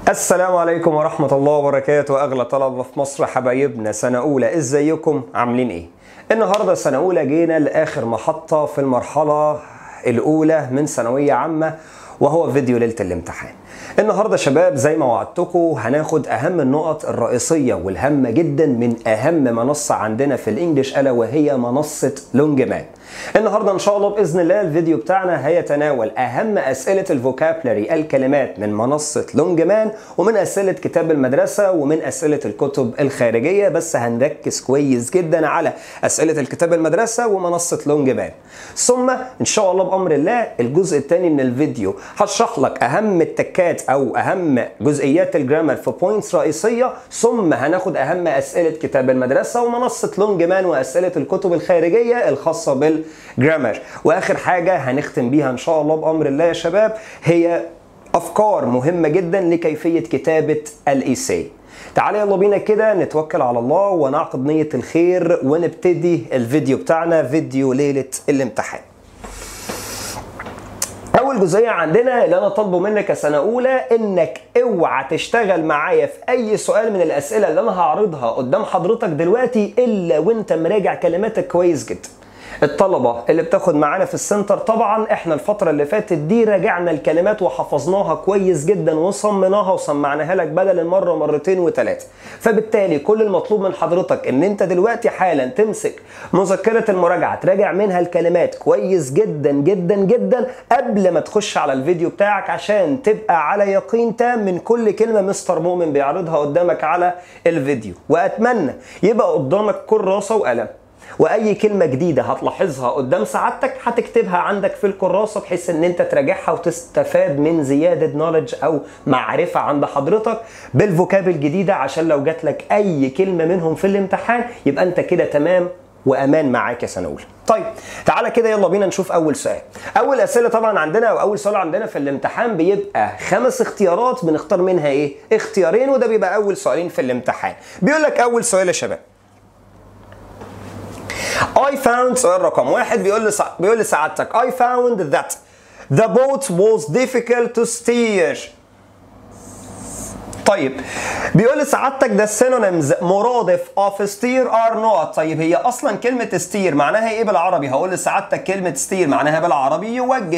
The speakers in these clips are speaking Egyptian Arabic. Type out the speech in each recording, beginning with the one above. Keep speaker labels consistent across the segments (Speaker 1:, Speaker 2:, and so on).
Speaker 1: السلام عليكم ورحمة الله وبركاته أغلى طلبة في مصر حبايبنا سنة أولى إزيكم عاملين إيه؟ النهاردة سنة أولى جينا لآخر محطة في المرحلة الأولى من ثانوية عامة وهو فيديو ليلة الامتحان النهاردة شباب زي ما وعدتكم هناخد أهم النقط الرئيسية والهامة جدا من أهم منصة عندنا في الإنجليش ألا وهي منصة لونجمان النهارده ان شاء الله باذن الله الفيديو بتاعنا هيتناول اهم اسئله الفوكابلري الكلمات من منصه لونجمان ومن اسئله كتاب المدرسه ومن اسئله الكتب الخارجيه بس هنركز كويس جدا على اسئله الكتاب المدرسه ومنصه لونجمان ثم ان شاء الله بامر الله الجزء الثاني من الفيديو هشرح لك اهم التكات او اهم جزئيات الجرامر في بوينتس رئيسيه ثم هناخد اهم اسئله كتاب المدرسه ومنصه لونجمان واسئله الكتب الخارجيه الخاصه بال جرامر واخر حاجه هنختم بيها ان شاء الله بامر الله يا شباب هي افكار مهمه جدا لكيفيه كتابه الايساي تعالى يلا بينا كده نتوكل على الله ونعقد نيه الخير ونبتدي الفيديو بتاعنا فيديو ليله الامتحان اول جزئيه عندنا اللي انا طالبه منك سنه اولى انك اوعى تشتغل معايا في اي سؤال من الاسئله اللي انا هعرضها قدام حضرتك دلوقتي الا وانت مراجع كلماتك كويس جدا الطلبه اللي بتاخد معانا في السنتر طبعا احنا الفتره اللي فاتت دي راجعنا الكلمات وحفظناها كويس جدا وصمناها وسمعناها لك بدل المره مرتين وثلاثه فبالتالي كل المطلوب من حضرتك ان انت دلوقتي حالا تمسك مذكره المراجعه تراجع منها الكلمات كويس جدا جدا جدا قبل ما تخش على الفيديو بتاعك عشان تبقى على يقين تام من كل كلمه مستر مؤمن بيعرضها قدامك على الفيديو واتمنى يبقى قدامك كراسه وقلم واي كلمه جديده هتلاحظها قدام سعادتك هتكتبها عندك في الكراسه بحيث ان انت تراجعها وتستفاد من زياده نولج او معرفه عند حضرتك بالفوكاب الجديده عشان لو جات لك اي كلمه منهم في الامتحان يبقى انت كده تمام وامان معاك يا سنه اولى. طيب تعالى كده يلا بينا نشوف اول سؤال. اول اسئله طبعا عندنا او اول سؤال عندنا في الامتحان بيبقى خمس اختيارات بنختار منها ايه؟ اختيارين وده بيبقى اول سؤالين في الامتحان. بيقول لك اول سؤال يا شباب. I found سؤال رقم واحد بيقول لسع... بيقول لسعادتك I found that the boat was difficult to steer طيب بيقول لسعادتك ده synonyms مرادف of steer are not طيب هي اصلا كلمة steer معناها ايه بالعربي هقول لسعادتك كلمة steer معناها بالعربي يوجه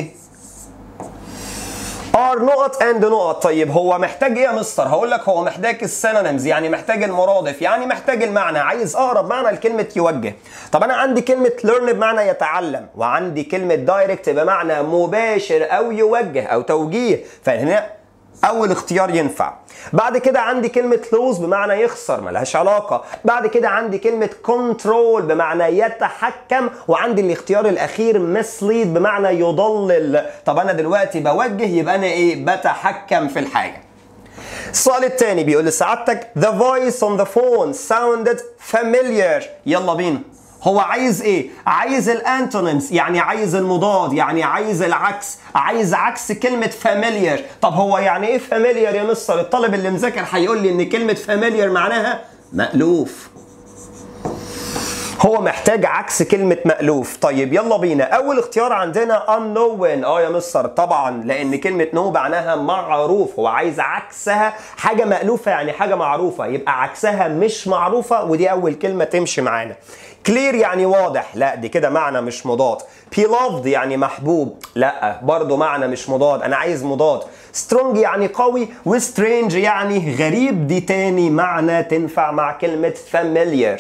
Speaker 1: ار نقط اند نقط طيب هو محتاج ايه يا مستر هقول لك هو محتاج السينونيمز يعني محتاج المرادف يعني محتاج المعنى عايز اقرب معنى لكلمه يوجه طب انا عندي كلمه ليرن بمعنى يتعلم وعندي كلمه دايركت بمعنى مباشر او يوجه او توجيه فهنا اول اختيار ينفع بعد كده عندي كلمة لوز بمعنى يخسر ملهاش علاقة بعد كده عندي كلمة كنترول بمعنى يتحكم وعندي الاختيار الأخير مسليد بمعنى يضلل طب أنا دلوقتي بوجه يبقى أنا إيه بتحكم في الحاجة السؤال الثاني بيقول لسعادتك The voice on the phone sounded familiar يلا بينا هو عايز ايه؟ عايز الانتونيمز يعني عايز المضاد يعني عايز العكس عايز عكس كلمة فاميليار طب هو يعني ايه فاميليار يا مستر؟ الطالب اللي مذاكر هيقول لي ان كلمة فاميليار معناها مألوف هو محتاج عكس كلمة مألوف طيب يلا بينا أول اختيار عندنا unknown اه يا مستر طبعا لأن كلمة نو معناها معروف هو عايز عكسها حاجة مألوفة يعني حاجة معروفة يبقى عكسها مش معروفة ودي أول كلمة تمشي معانا كلير يعني واضح لا دي كده معنى مش مضاد beloved يعني محبوب لا برضو معنى مش مضاد انا عايز مضاد strong يعني قوي وسترينج يعني غريب دي تاني معنى تنفع مع كلمة familiar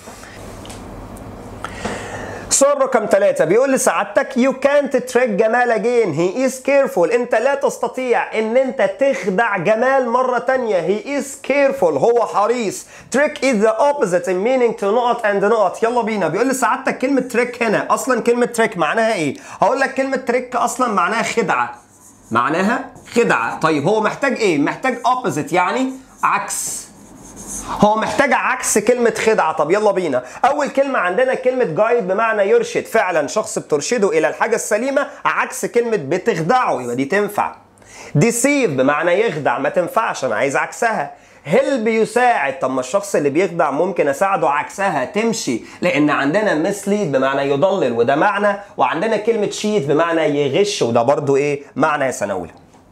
Speaker 1: سؤال رقم ثلاثة بيقول لسعادتك you can't trick جمال again he is careful انت لا تستطيع ان انت تخدع جمال مرة تانية he is careful هو حريص trick is the opposite in meaning to نقط and نقط يلا بينا بيقول لسعادتك كلمة trick هنا اصلا كلمة trick معناها ايه هقول لك كلمة trick اصلا معناها خدعة معناها خدعة طيب هو محتاج ايه محتاج opposite يعني عكس هو محتاج عكس كلمة خدعة طب يلا بينا أول كلمة عندنا كلمة جايد بمعنى يرشد فعلا شخص بترشده إلى الحاجة السليمة عكس كلمة بتخدعه يبقى دي تنفع ديسيف بمعنى يخدع ما تنفعش أنا عايز عكسها هيلب يساعد طب ما الشخص اللي بيخدع ممكن اساعده عكسها تمشي لان عندنا مسليد بمعنى يضلل وده معنى وعندنا كلمه شيت بمعنى يغش وده برضو ايه معنى يا سنه اولى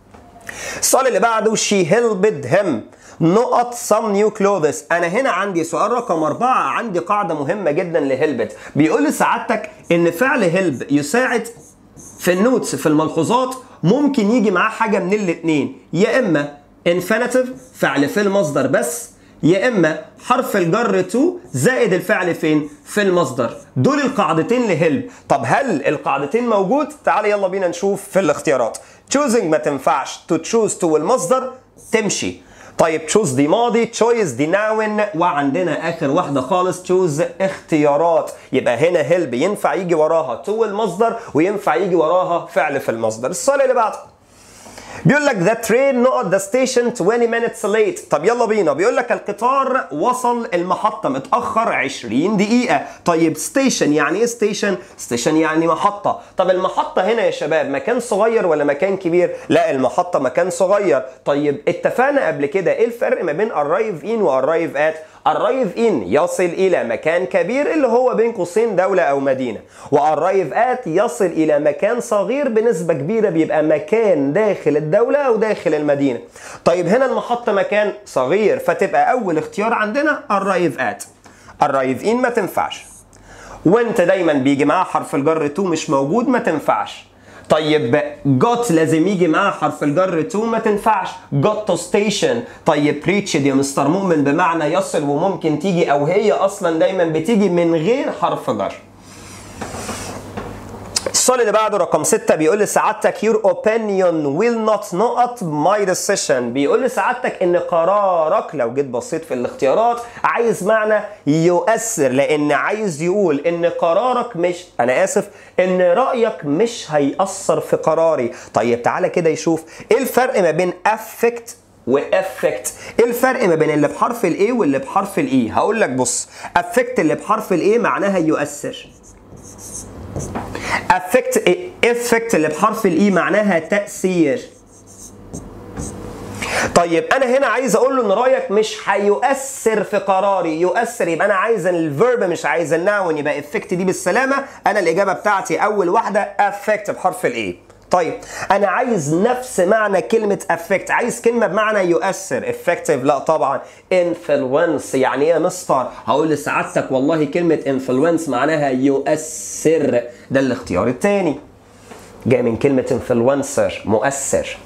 Speaker 1: السؤال اللي بعده she helped him نقط some new clothes انا هنا عندي سؤال رقم أربعة عندي قاعدة مهمة جدا لهلبت بيقول لسعادتك ان فعل هلب يساعد في النوتس في الملحوظات ممكن يجي معاه حاجة من الاتنين يا اما infinitive فعل في المصدر بس يا اما حرف الجر تو زائد الفعل فين في المصدر دول القاعدتين لهلب طب هل القاعدتين موجود تعال يلا بينا نشوف في الاختيارات choosing ما تنفعش to choose to المصدر تمشي طيب choose دي ماضي choice دي ناون وعندنا اخر واحده خالص choose اختيارات يبقى هنا هلب ينفع يجي وراها to المصدر وينفع يجي وراها فعل في المصدر السؤال اللي بعده بيقول لك ذا ترين نقط ذا ستيشن 20 minutes late طب يلا بينا بيقول لك القطار وصل المحطة متأخر 20 دقيقة طيب ستيشن يعني ايه ستيشن؟ ستيشن يعني محطة طب المحطة هنا يا شباب مكان صغير ولا مكان كبير؟ لا المحطة مكان صغير طيب اتفقنا قبل كده ايه الفرق ما بين arrive in و arrive at؟ arrive in يصل إلى مكان كبير اللي هو بين قوسين دولة أو مدينة وarrive at يصل إلى مكان صغير بنسبة كبيرة بيبقى مكان داخل الدولة أو داخل المدينة طيب هنا المحطة مكان صغير فتبقى أول اختيار عندنا arrive at arrive in ما تنفعش وانت دايما بيجي معاه حرف الجر تو مش موجود ما تنفعش طيب got لازم يجي معاه حرف الجر تو ما تنفعش got to station طيب reached يا مستر مؤمن بمعنى يصل وممكن تيجي او هي اصلا دايما بتيجي من غير حرف جر السؤال اللي بعده رقم 6 بيقول لسعادتك your opinion will not نقط my decision بيقول لسعادتك ان قرارك لو جيت بصيت في الاختيارات عايز معنى يؤثر لان عايز يقول ان قرارك مش انا اسف ان رايك مش هيأثر في قراري طيب تعالى كده يشوف ايه الفرق ما بين affect وافكت ايه الفرق ما بين اللي بحرف الاي واللي بحرف الاي هقول لك بص افكت اللي بحرف الاي معناها يؤثر افكت افكت اللي بحرف الاي معناها تاثير طيب انا هنا عايز اقول له ان رايك مش هيؤثر في قراري يؤثر يبقى انا عايز الفيرب مش عايز الناون يبقى افكت دي بالسلامه انا الاجابه بتاعتي اول واحده افكت بحرف الاي طيب انا عايز نفس معنى كلمة affect عايز كلمة بمعنى يؤثر effective لا طبعا influence يعني ايه يا مستر هقول لسعادتك والله كلمة influence معناها يؤثر ده الاختيار الثاني جاي من كلمة influencer مؤثر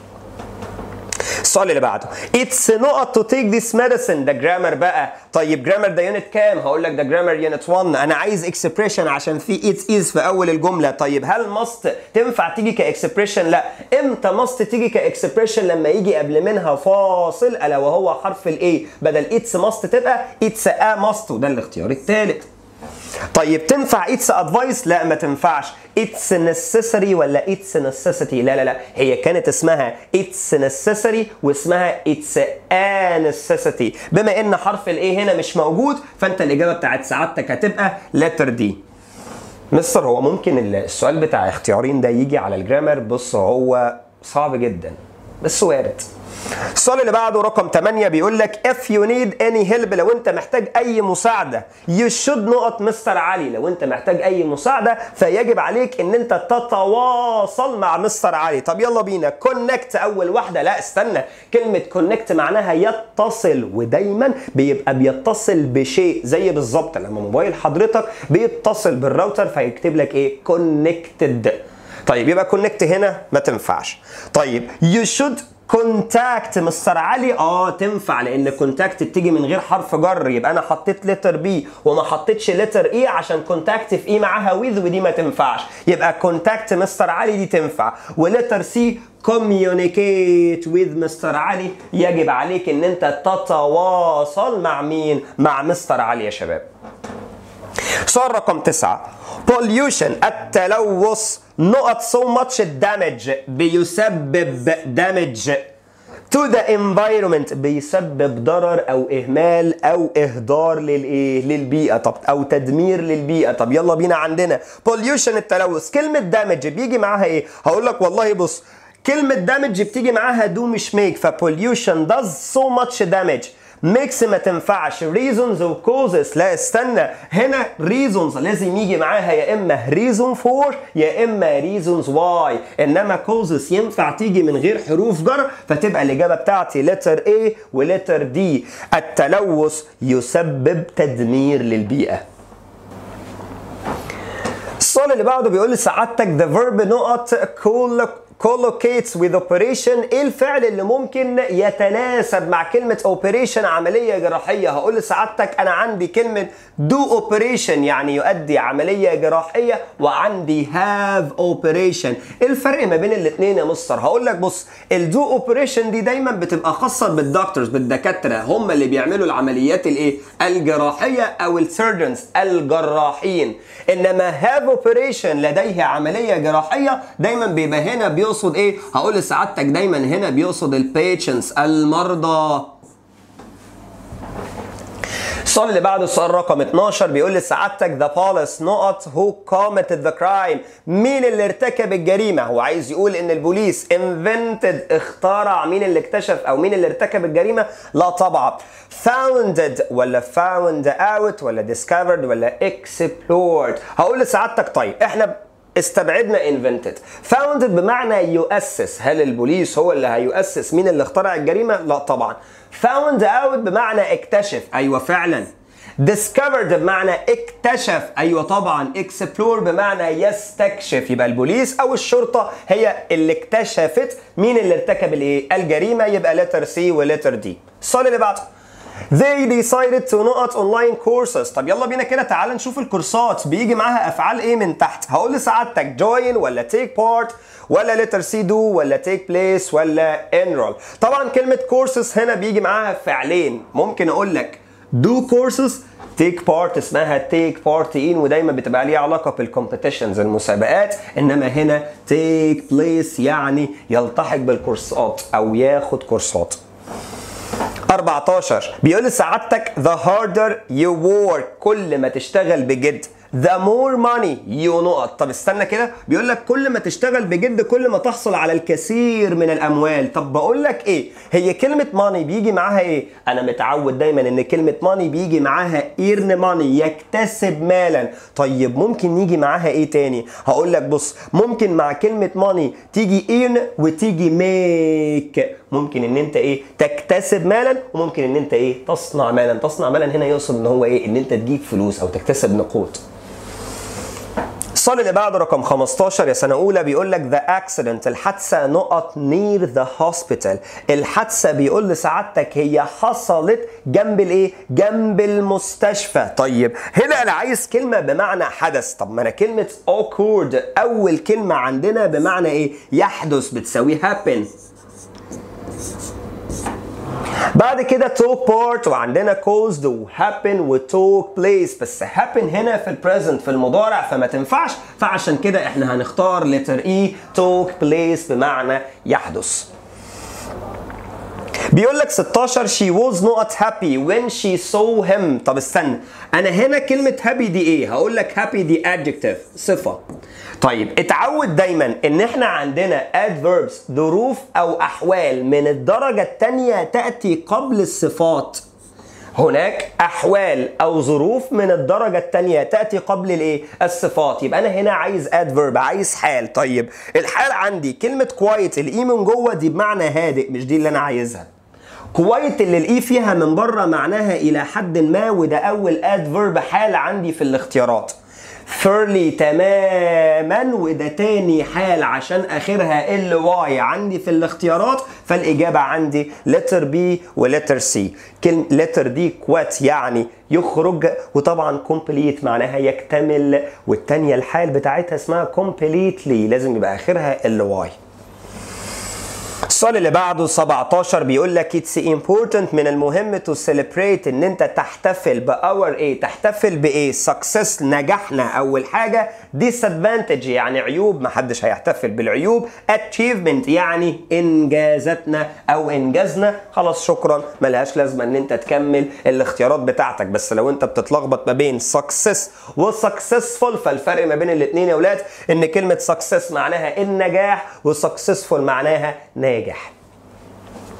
Speaker 1: السؤال اللي بعده اتس نقط تو تيك ذيس ميديسن ده جرامر بقى طيب جرامر ده يونت كام هقول لك ده جرامر يونت 1 انا عايز اكسبريشن عشان في اتس از في اول الجمله طيب هل ماست تنفع تيجي كاكسبريشن لا امتى ماست تيجي كاكسبريشن لما يجي قبل منها فاصل الا وهو حرف الاي بدل اتس ماست تبقى اتس ا ماست وده الاختيار الثالث طيب تنفع اتس ادفايس لا ما تنفعش اتس necessary ولا اتس necessity لا لا لا هي كانت اسمها اتس necessary واسمها اتس a necessity بما ان حرف الاي هنا مش موجود فانت الاجابه بتاعت سعادتك هتبقى letter دي مستر هو ممكن السؤال بتاع اختيارين ده يجي على الجرامر بص هو صعب جدا بس وارد السؤال اللي بعده رقم 8 بيقول لك if you need any help لو انت محتاج اي مساعده you should نقط مستر علي لو انت محتاج اي مساعده فيجب عليك ان انت تتواصل مع مستر علي طب يلا بينا كونكت اول واحده لا استنى كلمه كونكت معناها يتصل ودايما بيبقى بيتصل بشيء زي بالظبط لما موبايل حضرتك بيتصل بالراوتر فيكتب لك ايه كونكتد طيب يبقى كونكت هنا ما تنفعش طيب you should كونتاكت مستر علي اه تنفع لان كونتاكت بتيجي من غير حرف جر يبقى انا حطيت لتر بي وما حطيتش لتر اي عشان كونتاكت في اي معاها ويز ودي ما تنفعش يبقى كونتاكت مستر علي دي تنفع ولتر سي communicate with مستر علي يجب عليك ان انت تتواصل مع مين مع مستر علي يا شباب سؤال رقم تسعة pollution التلوث نقط so much damage بيسبب damage to the environment بيسبب ضرر او اهمال او اهدار للايه للبيئه طب او تدمير للبيئه طب يلا بينا عندنا pollution التلوث كلمه damage بيجي معاها ايه هقول لك والله بص كلمه damage بتيجي معاها do مش make فبوليوشن does so much damage ميكس ما تنفعش reasons و causes لا استنى هنا reasons لازم يجي معاها يا اما reason for يا اما reasons why انما causes ينفع تيجي من غير حروف جر فتبقى الاجابه بتاعتي letter A و letter D التلوث يسبب تدمير للبيئه السؤال اللي بعده بيقول لي سعادتك the verb نقط collocates with operation ايه الفعل اللي ممكن يتناسب مع كلمة operation عملية جراحية هقول لسعادتك انا عندي كلمة do operation يعني يؤدي عملية جراحية وعندي have operation ايه الفرق ما بين الاثنين يا مستر هقول لك بص الدو operation دي دايما بتبقى خاصة بالدكتورز بالدكاترة هم اللي بيعملوا العمليات الايه الجراحية او السيرجنز الجراحين انما have operation لديه عملية جراحية دايما بيبقى هنا بيقصد بيقصد ايه؟ هقول لسعادتك دايما هنا بيقصد البيشنس المرضى السؤال اللي بعده السؤال رقم 12 بيقول لسعادتك ذا بوليس نقط هو committed ذا كرايم مين اللي ارتكب الجريمه هو عايز يقول ان البوليس invented اخترع مين اللي اكتشف او مين اللي ارتكب الجريمه لا طبعا founded ولا found out ولا discovered ولا explored هقول لسعادتك طيب احنا استبعدنا invented founded بمعنى يؤسس هل البوليس هو اللي هيؤسس مين اللي اخترع الجريمة لا طبعا found out بمعنى اكتشف ايوه فعلا discovered بمعنى اكتشف ايوه طبعا explore بمعنى يستكشف يبقى البوليس او الشرطه هي اللي اكتشفت مين اللي ارتكب الايه الجريمه يبقى letter C و letter D السؤال اللي بعده They decided to نقط online courses طب يلا بينا كده تعال نشوف الكورسات بيجي معاها افعال ايه من تحت هقول لسعادتك join ولا take part ولا letter C do ولا take place ولا enroll طبعا كلمة courses هنا بيجي معاها فعلين ممكن اقول لك do courses take part اسمها take part in ودايما بتبقى ليها علاقه بالكومبيتيشنز المسابقات انما هنا take place يعني يلتحق بالكورسات او ياخد كورسات 14 بيقول لسعادتك the harder you work كل ما تشتغل بجد the more money you نقط طب استنى كده بيقول لك كل ما تشتغل بجد كل ما تحصل على الكثير من الاموال طب بقول لك ايه هي كلمه money بيجي معاها ايه انا متعود دايما ان كلمه money بيجي معاها earn money يكتسب مالا طيب ممكن يجي معاها ايه تاني هقول لك بص ممكن مع كلمه money تيجي earn وتيجي make ممكن ان انت ايه تكتسب مالا وممكن ان انت ايه تصنع مالا تصنع مالا هنا يقصد ان هو ايه ان انت تجيب فلوس او تكتسب نقود السؤال اللي بعده رقم 15 يا سنه اولى بيقول لك ذا اكسيدنت الحادثه نقط نير ذا هوسبيتال الحادثه بيقول لسعادتك هي حصلت جنب الايه جنب المستشفى طيب هنا انا عايز كلمه بمعنى حدث طب ما انا كلمه occurred اول كلمه عندنا بمعنى ايه يحدث بتساوي happen بعد كده took part وعندنا caused و happen و took place بس happen هنا في البريزنت في المضارع فما تنفعش فعشان كده احنا هنختار letter E took place بمعنى يحدث بيقول لك 16 she was not happy when she saw him طب استنى انا هنا كلمة happy دي ايه هقول لك happy دي adjective صفة طيب اتعود دايما ان احنا عندنا adverbs ظروف او احوال من الدرجة الثانية تأتي قبل الصفات هناك احوال او ظروف من الدرجه الثانيه تاتي قبل الايه الصفات يبقى انا هنا عايز ادفيرب عايز حال طيب الحال عندي كلمه كوايت الاي من جوه دي بمعنى هادئ مش دي اللي انا عايزها كويت اللي الاي فيها من بره معناها الى حد ما وده اول ادفيرب حال عندي في الاختيارات فيرلي تماما وده تاني حال عشان اخرها ال واي عندي في الاختيارات فالاجابه عندي لتر بي ولتر سي كلمه لتر دي كوات يعني يخرج وطبعا كومبليت معناها يكتمل والتانيه الحال بتاعتها اسمها كومبليتلي لازم يبقى اخرها ال واي السؤال اللي بعده 17 بيقول لك اتس important من المهم تو celebrate ان انت تحتفل باور ايه تحتفل بايه سكسس نجاحنا اول حاجه disadvantage يعني عيوب محدش هيحتفل بالعيوب achievement يعني انجازاتنا او انجازنا خلاص شكرا ملهاش لازمه ان انت تكمل الاختيارات بتاعتك بس لو انت بتتلخبط ما بين success وسكسسفول فالفرق ما بين الاثنين يا اولاد ان كلمه success معناها النجاح وسكسسفول معناها ناجح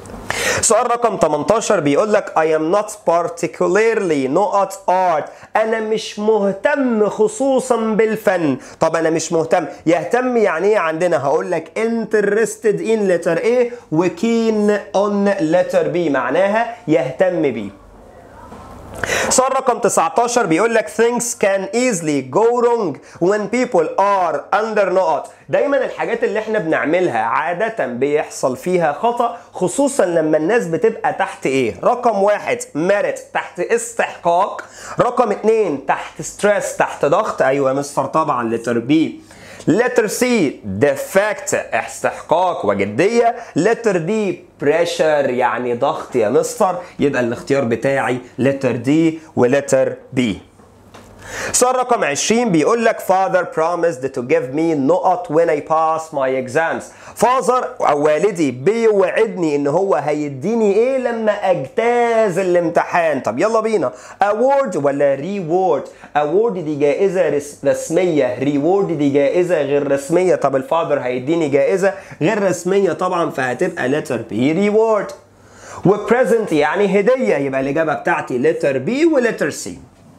Speaker 1: سؤال رقم 18 بيقول لك I am not particularly not art أنا مش مهتم خصوصا بالفن طب أنا مش مهتم يهتم يعني إيه عندنا هقول لك interested in letter A وكين on letter B معناها يهتم بيه سؤال رقم 19 بيقول لك things can easily go wrong when people are under not دايما الحاجات اللي احنا بنعملها عادة بيحصل فيها خطأ خصوصا لما الناس بتبقى تحت ايه رقم واحد merit تحت استحقاق رقم اتنين تحت ستريس تحت ضغط ايوه يا مستر طبعا لتر بي letter C defect استحقاق وجدية letter D pressure يعني ضغط يا مستر يبقى الاختيار بتاعي letter D ولتر B سؤال رقم 20 بيقول لك father promised to give me نقط when I pass my exams father او والدي بيوعدني ان هو هيديني ايه لما اجتاز الامتحان طب يلا بينا award ولا reward award دي جائزة رس رسمية reward دي جائزة غير رسمية طب الفاذر هيديني جائزة غير رسمية طبعا فهتبقى letter B reward وبريزنت يعني هدية يبقى الإجابة بتاعتي letter B ولتر C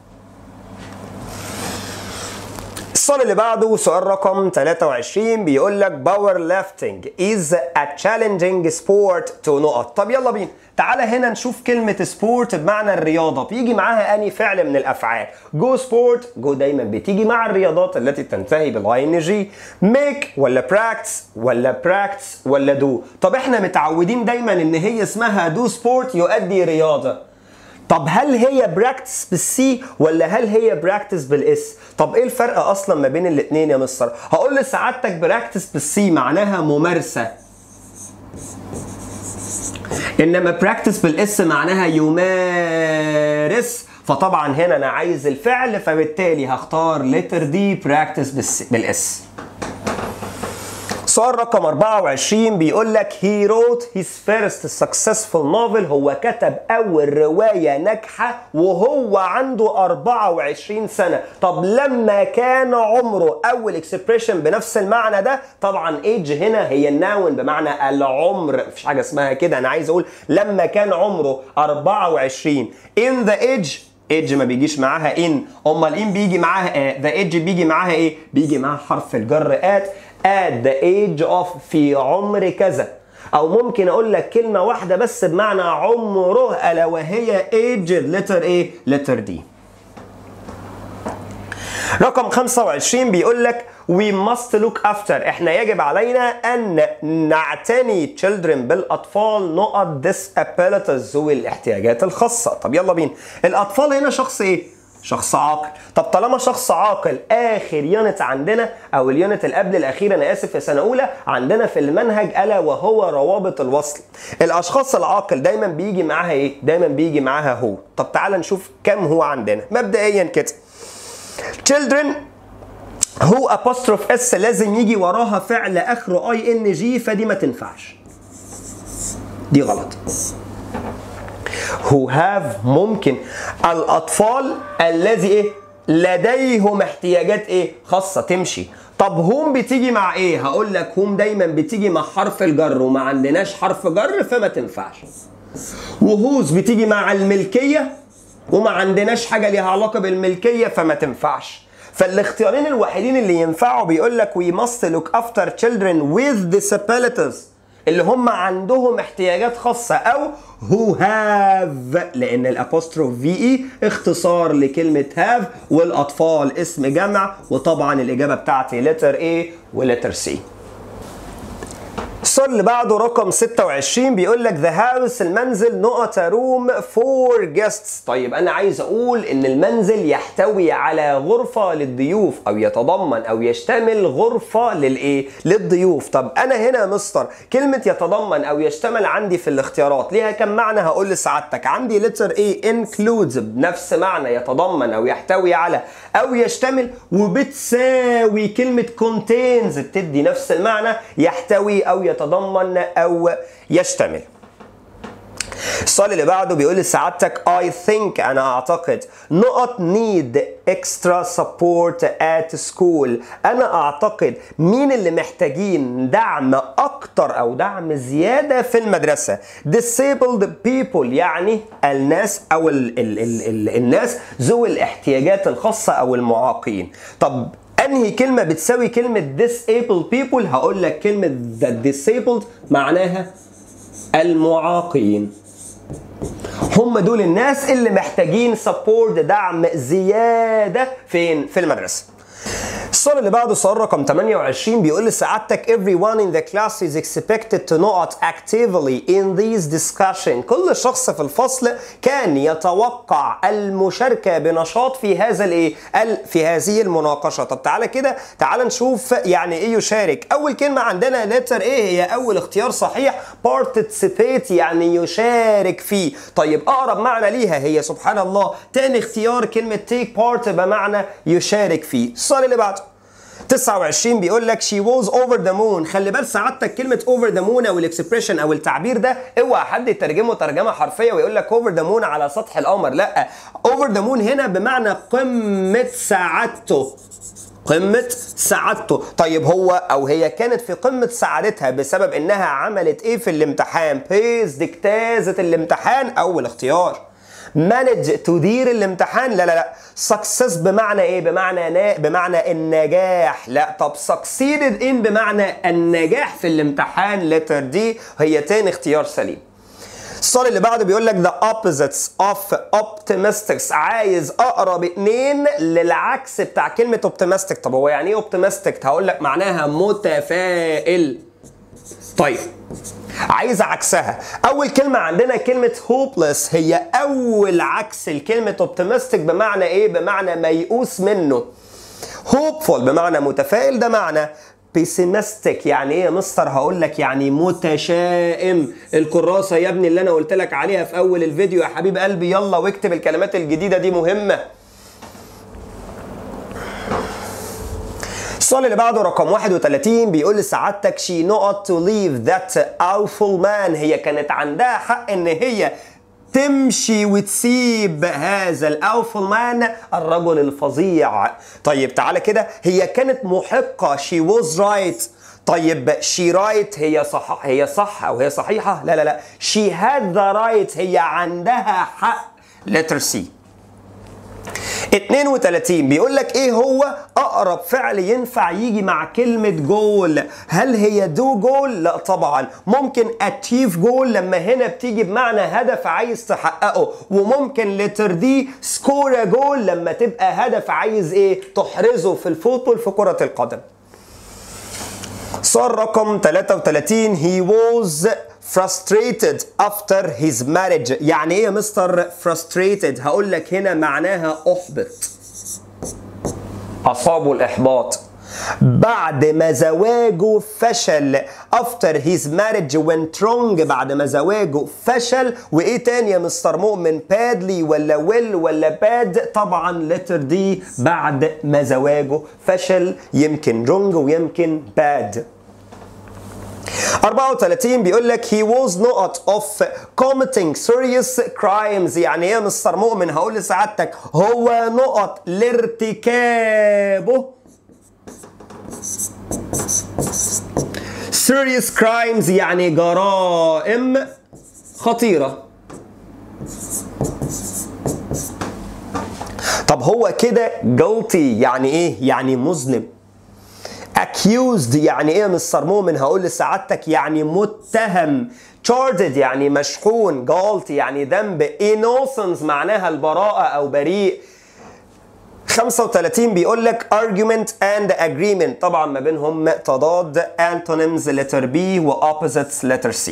Speaker 1: السؤال اللي بعده سؤال رقم 23 بيقول لك باور lifting is a challenging sport to نقط طب يلا بينا تعالى هنا نشوف كلمة سبورت بمعنى الرياضة بيجي معاها أني فعل من الأفعال جو سبورت جو دايما بتيجي مع الرياضات التي تنتهي بالاي ان جي ميك ولا براكتس ولا براكتس ولا دو طب احنا متعودين دايما ان هي اسمها دو سبورت يؤدي رياضة طب هل هي براكتس بالسي ولا هل هي براكتس بالاس طب ايه الفرق اصلا ما بين الاثنين يا مستر هقول لسعادتك براكتس بالسي معناها ممارسه انما براكتس بالاس معناها يمارس فطبعا هنا انا عايز الفعل فبالتالي هختار لتر دي براكتس بالاس سؤال رقم 24 بيقول لك he wrote his first successful novel هو كتب أول رواية ناجحة وهو عنده 24 سنة طب لما كان عمره أول expression بنفس المعنى ده طبعا age هنا هي الناون بمعنى العمر مفيش حاجة اسمها كده أنا عايز أقول لما كان عمره 24 in the age ايدج ما بيجيش معاها ان امال ان بيجي معاها ذا ايدج بيجي معاها ايه بيجي معاها حرف الجر ات at the age of في عمر كذا او ممكن اقول لك كلمه واحده بس بمعنى عمره الا وهي age letter ايه letter D رقم 25 بيقول لك we must look after احنا يجب علينا ان نعتني children بالاطفال نقط disabilities ذوي الاحتياجات الخاصه طب يلا بينا الاطفال هنا شخص ايه شخص عاقل طب طالما شخص عاقل اخر يونت عندنا او اليونت اللي قبل الاخير انا اسف في سنه اولى عندنا في المنهج الا وهو روابط الوصل الاشخاص العاقل دايما بيجي معاها ايه دايما بيجي معاها هو طب تعال نشوف كم هو عندنا مبدئيا كده children هو apostrophe اس لازم يجي وراها فعل اخره اي ان جي فدي ما تنفعش دي غلط who have ممكن الاطفال الذي ايه لديهم احتياجات ايه خاصه تمشي طب هوم بتيجي مع ايه هقول لك هوم دايما بتيجي مع حرف الجر وما عندناش حرف جر فما تنفعش وهوز بتيجي مع الملكيه وما عندناش حاجه ليها علاقه بالملكيه فما تنفعش فالاختيارين الوحيدين اللي ينفعوا بيقول لك we must look after children with disabilities اللي هم عندهم احتياجات خاصة أو who have لأن الأبوستروف في إي اختصار لكلمة have والأطفال اسم جمع وطبعا الإجابة بتاعتي letter A ولتر C السؤال اللي بعده رقم 26 بيقول لك ذا هاوس المنزل نقط روم فور جيستس طيب انا عايز اقول ان المنزل يحتوي على غرفه للضيوف او يتضمن او يشتمل غرفه للايه للضيوف طب انا هنا يا مستر كلمه يتضمن او يشتمل عندي في الاختيارات ليها كم معنى هقول لسعادتك عندي لتر A includes بنفس معنى يتضمن او يحتوي على او يشتمل وبتساوي كلمه contains بتدي نفس المعنى يحتوي او يتضمن او يشتمل السؤال اللي بعده بيقول لي سعادتك I think أنا أعتقد نقط need extra support at school أنا أعتقد مين اللي محتاجين دعم أكتر أو دعم زيادة في المدرسة disabled people يعني الناس أو ال ال ال ال الناس ذوي الاحتياجات الخاصة أو المعاقين طب انهي كلمه بتساوي كلمه disabled people هقول لك كلمه the disabled معناها المعاقين هم دول الناس اللي محتاجين سبورت دعم زياده فين في المدرسه السؤال اللي بعده سؤال رقم 28 بيقول لسعادتك everyone in the class is expected to not actively in these discussion كل شخص في الفصل كان يتوقع المشاركة بنشاط في هذا الايه في هذه المناقشة طب تعالى كده تعالى نشوف يعني ايه يشارك اول كلمة عندنا letter ايه هي اول اختيار صحيح participate يعني يشارك فيه طيب اقرب معنى ليها هي سبحان الله تاني اختيار كلمة take part بمعنى يشارك فيه السؤال اللي بعده 29 بيقول لك she was over the moon خلي بال سعادتك كلمه over the moon او الاكسبريشن او التعبير ده اوعى حد يترجمه ترجمه حرفيه ويقول لك over the moon على سطح القمر لا over the moon هنا بمعنى قمه سعادته قمة سعادته طيب هو أو هي كانت في قمة سعادتها بسبب إنها عملت إيه في الامتحان بيز اجتازت الامتحان أول اختيار مانج تدير الامتحان لا لا لا سكسس بمعنى ايه بمعنى نا بمعنى النجاح لا طب succeeded in بمعنى النجاح في الامتحان لتر دي هي تاني اختيار سليم السؤال اللي بعده بيقول لك the opposites of optimistics عايز اقرب اتنين للعكس بتاع كلمة optimistic طب هو يعني ايه optimistic هقول لك معناها متفائل طيب عايز عكسها اول كلمه عندنا كلمه hopeless هي اول عكس لكلمه optimistic بمعنى ايه بمعنى ميؤوس منه hopeful بمعنى متفائل ده معنى pessimistic يعني ايه يا مستر هقول لك يعني متشائم الكراسه يا ابني اللي انا قلت لك عليها في اول الفيديو يا حبيب قلبي يلا واكتب الكلمات الجديده دي مهمه السؤال اللي بعده رقم 31 بيقول لسعادتك she not to leave that awful man هي كانت عندها حق ان هي تمشي وتسيب هذا الاوفل مان الرجل الفظيع طيب تعالى كده هي كانت محقة she was right طيب she right هي صح هي صح او هي صحيحة لا لا لا she had the right هي عندها حق letter C 32 بيقول لك ايه هو اقرب فعل ينفع يجي مع كلمه جول هل هي دو جول لا طبعا ممكن اتشيف جول لما هنا بتيجي بمعنى هدف عايز تحققه وممكن لتر دي سكور جول لما تبقى هدف عايز ايه تحرزه في الفوتبول في كره القدم سؤال رقم 33 he was frustrated after his marriage يعني ايه يا مستر frustrated هقول لك هنا معناها احبط اصابه الاحباط بعد ما زواجه فشل after his marriage went wrong بعد ما زواجه فشل وايه تاني يا مستر مؤمن badly ولا will ولا bad طبعا letter دي بعد ما زواجه فشل يمكن wrong ويمكن bad 34 بيقول لك he was not of committing serious crimes يعني ايه يا مستر مؤمن هقول لسعادتك هو نقط لارتكابه serious crimes يعني جرائم خطيرة طب هو كده guilty يعني ايه يعني مذنب accused يعني ايه يا مستر مؤمن هقول لسعادتك يعني متهم charged يعني مشحون guilty يعني ذنب innocence معناها البراءة او بريء 35 بيقول لك argument and agreement طبعا ما بينهم تضاد antonyms letter B و opposites letter C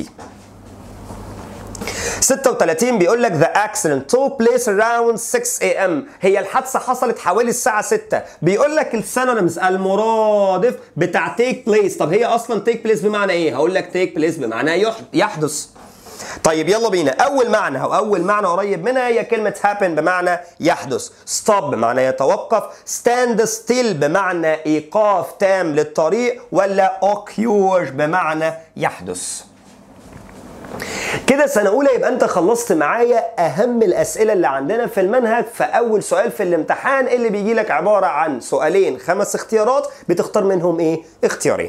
Speaker 1: 36 بيقول لك the accident took place around 6 a.m. هي الحادثة حصلت حوالي الساعة 6 بيقول لك السينونيمز المرادف بتاع take place طب هي أصلا take place بمعنى إيه؟ هقول لك take place بمعنى يحدث طيب يلا بينا اول معنى او اول معنى قريب منها هي كلمه happen بمعنى يحدث stop بمعنى يتوقف stand still بمعنى ايقاف تام للطريق ولا occur بمعنى يحدث كده سنة أولى يبقى أنت خلصت معايا أهم الأسئلة اللي عندنا في المنهج فأول سؤال في الامتحان اللي بيجي لك عبارة عن سؤالين خمس اختيارات بتختار منهم إيه؟ اختيارين.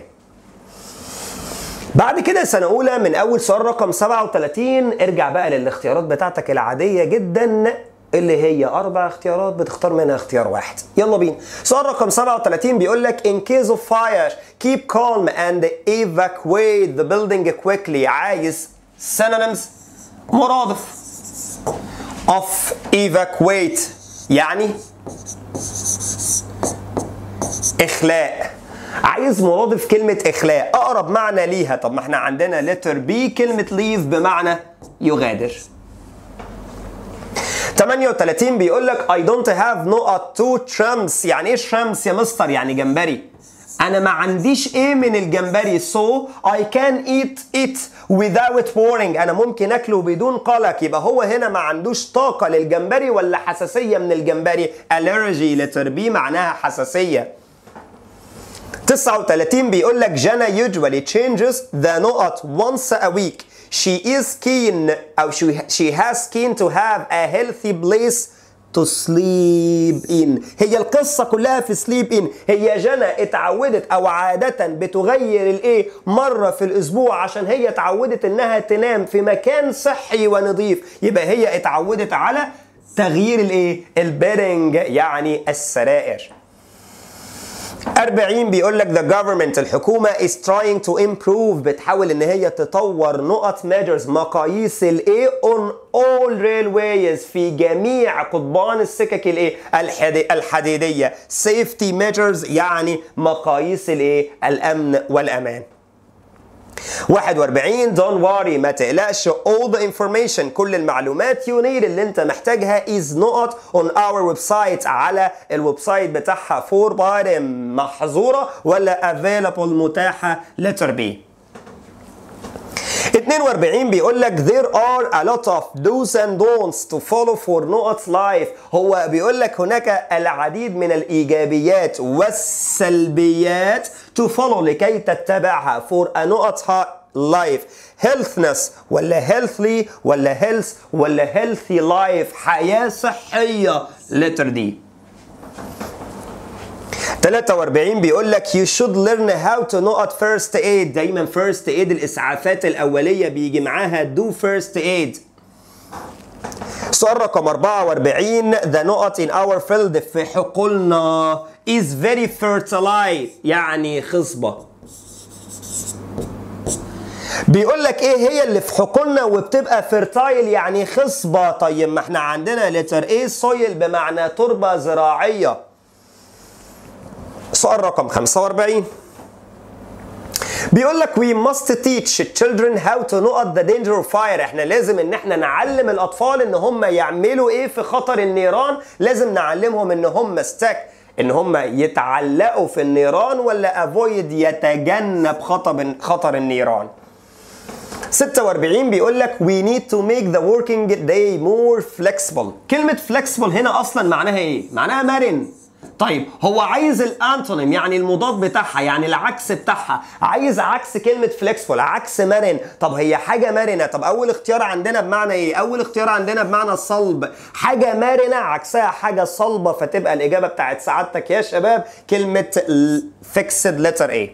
Speaker 1: بعد كده سنة أولى من أول سؤال رقم 37 ارجع بقى للاختيارات بتاعتك العادية جدا اللي هي أربع اختيارات بتختار منها اختيار واحد يلا بينا سؤال رقم 37 بيقول لك in case of fire keep calm and evacuate the building quickly عايز synonyms مرادف of evacuate يعني إخلاء عايز مرادف كلمة إخلاء أقرب معنى ليها طب ما احنا عندنا letter B كلمة leave بمعنى يغادر 38 بيقول لك I don't have not two shrimps يعني ايه shrimps يا مستر يعني جمبري انا ما عنديش ايه من الجمبري so I can eat it without worrying انا ممكن اكله بدون قلق يبقى هو هنا ما عندوش طاقة للجمبري ولا حساسية من الجمبري allergy letter B معناها حساسية 39 بيقول لك جانا usually changes the نقط once a week she is keen أو she, she has keen to have a healthy place to sleep in هي القصة كلها في sleep in هي جنى اتعودت أو عادة بتغير الإيه مرة في الأسبوع عشان هي اتعودت إنها تنام في مكان صحي ونظيف يبقى هي اتعودت على تغيير الإيه البيدنج يعني السرائر 40 بيقول لك the government الحكومة is trying to improve بتحاول ان هي تطور نقط measures مقاييس الايه on all railways في جميع قضبان السكك الايه الحديدية safety measures يعني مقاييس الايه الامن والامان 41 don't worry ما تقلقش all the information كل المعلومات you need اللي انت محتاجها is نقط on our website على الويب سايت بتاعها for bottom محظورة ولا available متاحة letter B 42 بيقول لك there are a lot of do's and don'ts to follow for نقط life هو بيقول لك هناك العديد من الإيجابيات والسلبيات to follow لكي تتبعها for a نقط life healthness ولا healthy ولا health ولا healthy life حياة صحية letter D 43 بيقول لك you should learn how to نقط first aid دايما first aid الاسعافات الاوليه بيجي معاها do first aid سؤال رقم 44 the نقط in our field في حقولنا is very fertile يعني خصبه بيقول لك ايه هي اللي في حقولنا وبتبقى فيرتايل يعني خصبه طيب ما احنا عندنا لتر ايه سويل بمعنى تربه زراعيه سؤال رقم 45 بيقول لك we must teach children how to نقط the danger of fire احنا لازم ان احنا نعلم الاطفال ان هم يعملوا ايه في خطر النيران لازم نعلمهم ان هم استك ان هم يتعلقوا في النيران ولا avoid يتجنب خطر خطر النيران 46 بيقول لك we need to make the working day more flexible كلمة flexible هنا أصلا معناها إيه؟ معناها مرن طيب هو عايز الانتونيم يعني المضاد بتاعها يعني العكس بتاعها عايز عكس كلمه فليكسفول عكس مرن طب هي حاجه مرنه طب اول اختيار عندنا بمعنى ايه اول اختيار عندنا بمعنى صلب حاجه مرنه عكسها حاجه صلبه فتبقى الاجابه بتاعت سعادتك يا شباب كلمه فيكسد لتر A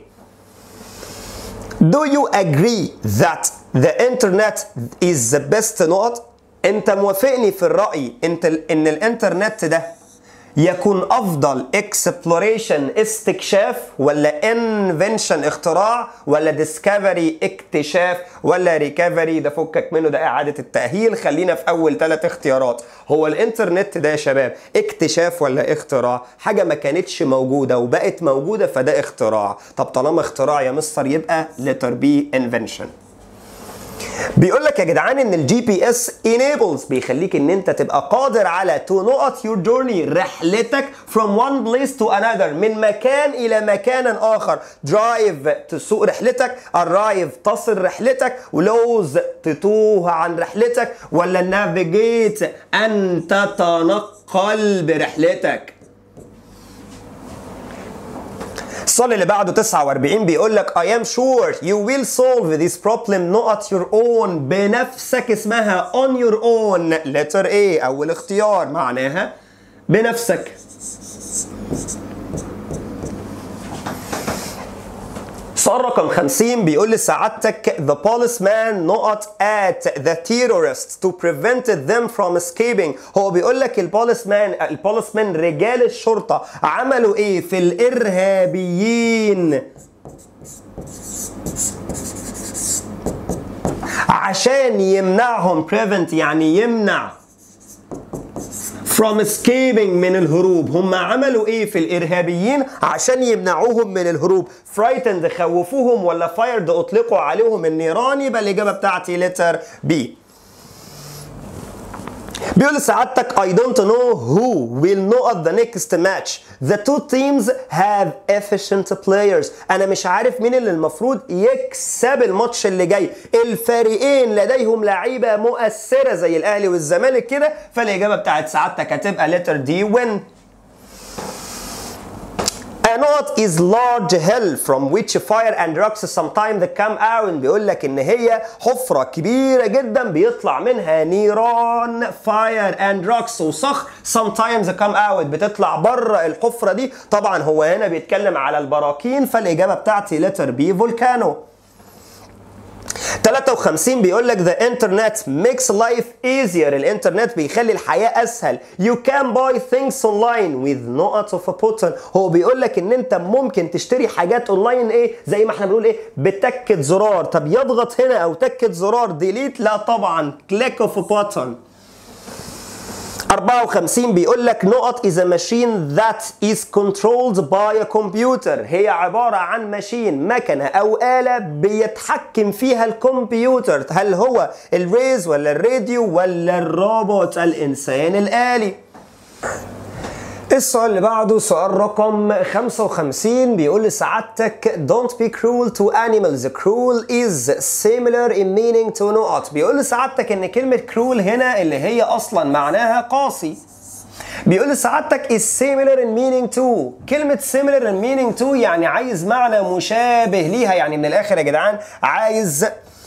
Speaker 1: Do you agree that the internet is the best نقط؟ انت موافقني في الرأي انت ان الانترنت ده يكون افضل exploration استكشاف ولا invention اختراع ولا discovery اكتشاف ولا recovery ده فكك منه ده اعاده التاهيل خلينا في اول ثلاث اختيارات هو الانترنت ده يا شباب اكتشاف ولا اختراع حاجه ما كانتش موجوده وبقت موجوده فده اختراع طب طالما اختراع يا مستر يبقى letter B invention بيقول لك يا جدعان ان الجي بي اس enables بيخليك ان انت تبقى قادر على to نقط your journey رحلتك from one place to another من مكان الى مكان اخر drive تسوق رحلتك arrive تصل رحلتك ولوز تتوه عن رحلتك ولا navigate ان تتنقل برحلتك السؤال اللي بعده 49 بيقول لك I am sure you will solve this problem not at your own بنفسك اسمها on your own letter A أول اختيار معناها بنفسك سؤال رقم 50 بيقول لسعادتك the policeman not at the terrorists to prevent them from escaping هو بيقول لك البوليسمان البوليسمان رجال الشرطة عملوا ايه في الارهابيين عشان يمنعهم prevent يعني يمنع from escaping من الهروب هم عملوا ايه في الارهابيين عشان يمنعوهم من الهروب frightened خوفوهم ولا fired اطلقوا عليهم النيران يبقى الاجابه بتاعتي letter B بيقول لسعادتك I don't know who will know at the next match the two teams have efficient players أنا مش عارف مين اللي المفروض يكسب الماتش اللي جاي الفريقين لديهم لعيبة مؤثرة زي الأهلي والزمالك كده فالإجابة بتاعت سعادتك هتبقى letter D win A knot is large hill from which fire and rocks sometimes come out بيقول لك ان هي حفرة كبيرة جدا بيطلع منها نيران fire and rocks وصخر sometimes come out بتطلع بره الحفرة دي طبعا هو هنا بيتكلم على البراكين فالإجابة بتاعتي letter B volcano 53 بيقول لك the internet makes life easier الانترنت بيخلي الحياة اسهل you can buy things online with no of a button هو بيقول لك ان انت ممكن تشتري حاجات اونلاين ايه زي ما احنا بنقول ايه بتكة زرار طب يضغط هنا او تكة زرار ديليت لا طبعا click of a button 54 بيقول لك نقط is a machine that is controlled by a computer هي عبارة عن ماشين مكنة أو آلة بيتحكم فيها الكمبيوتر هل هو الريز ولا الراديو ولا الروبوت الإنسان الآلي السؤال اللي بعده سؤال رقم 55 بيقول لسعادتك don't be cruel to animals cruel is similar in meaning to نقط بيقول لسعادتك ان كلمة cruel هنا اللي هي اصلا معناها قاسي بيقول لسعادتك is similar in meaning to كلمة similar in meaning to يعني عايز معنى مشابه ليها يعني من الاخر يا جدعان عايز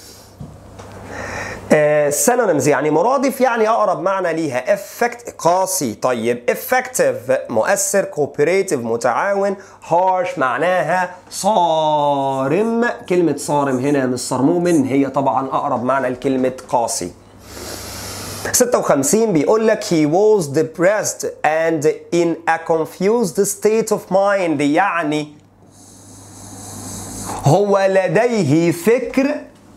Speaker 1: سينونيمز يعني مرادف يعني اقرب معنى ليها افكت قاسي طيب افكتيف مؤثر كوبريتيف متعاون هارش معناها صارم كلمة صارم هنا مش صرموم هي طبعا اقرب معنى لكلمة قاسي 56 بيقول لك he was depressed and in a confused state of mind يعني هو لديه فكر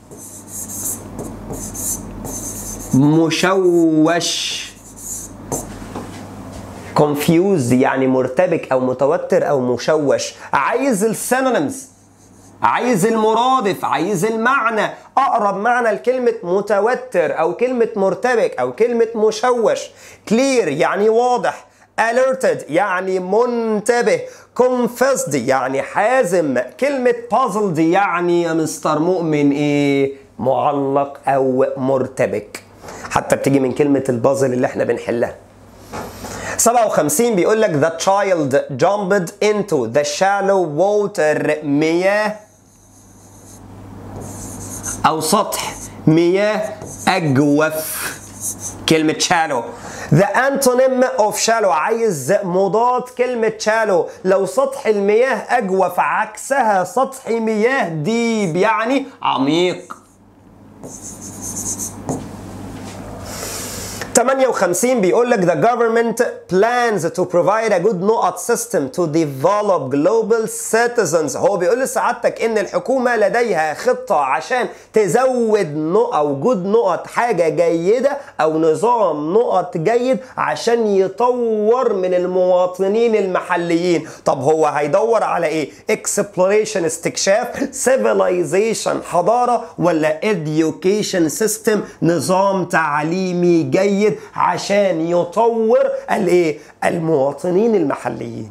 Speaker 1: مشوش confused يعني مرتبك او متوتر او مشوش عايز السينونيمز عايز المرادف عايز المعنى اقرب معنى لكلمه متوتر او كلمه مرتبك او كلمه مشوش clear يعني واضح alerted يعني منتبه confessed يعني حازم كلمة puzzled يعني يا مستر مؤمن ايه معلق او مرتبك حتى بتيجي من كلمة البازل اللي احنا بنحلها 57 بيقول لك the child jumped into the shallow water مياه أو سطح مياه أجوف كلمة shallow The antonym of shallow عايز مضاد كلمة shallow لو سطح المياه أجوف عكسها سطح مياه ديب يعني عميق 58 بيقول لك the government plans to provide a good نقط system to develop global citizens هو بيقول لسعادتك ان الحكومه لديها خطه عشان تزود نقط او جود نقط حاجه جيده او نظام نقط جيد عشان يطور من المواطنين المحليين طب هو هيدور على ايه exploration استكشاف civilization حضاره ولا education system نظام تعليمي جيد جيد عشان يطور الايه المواطنين المحليين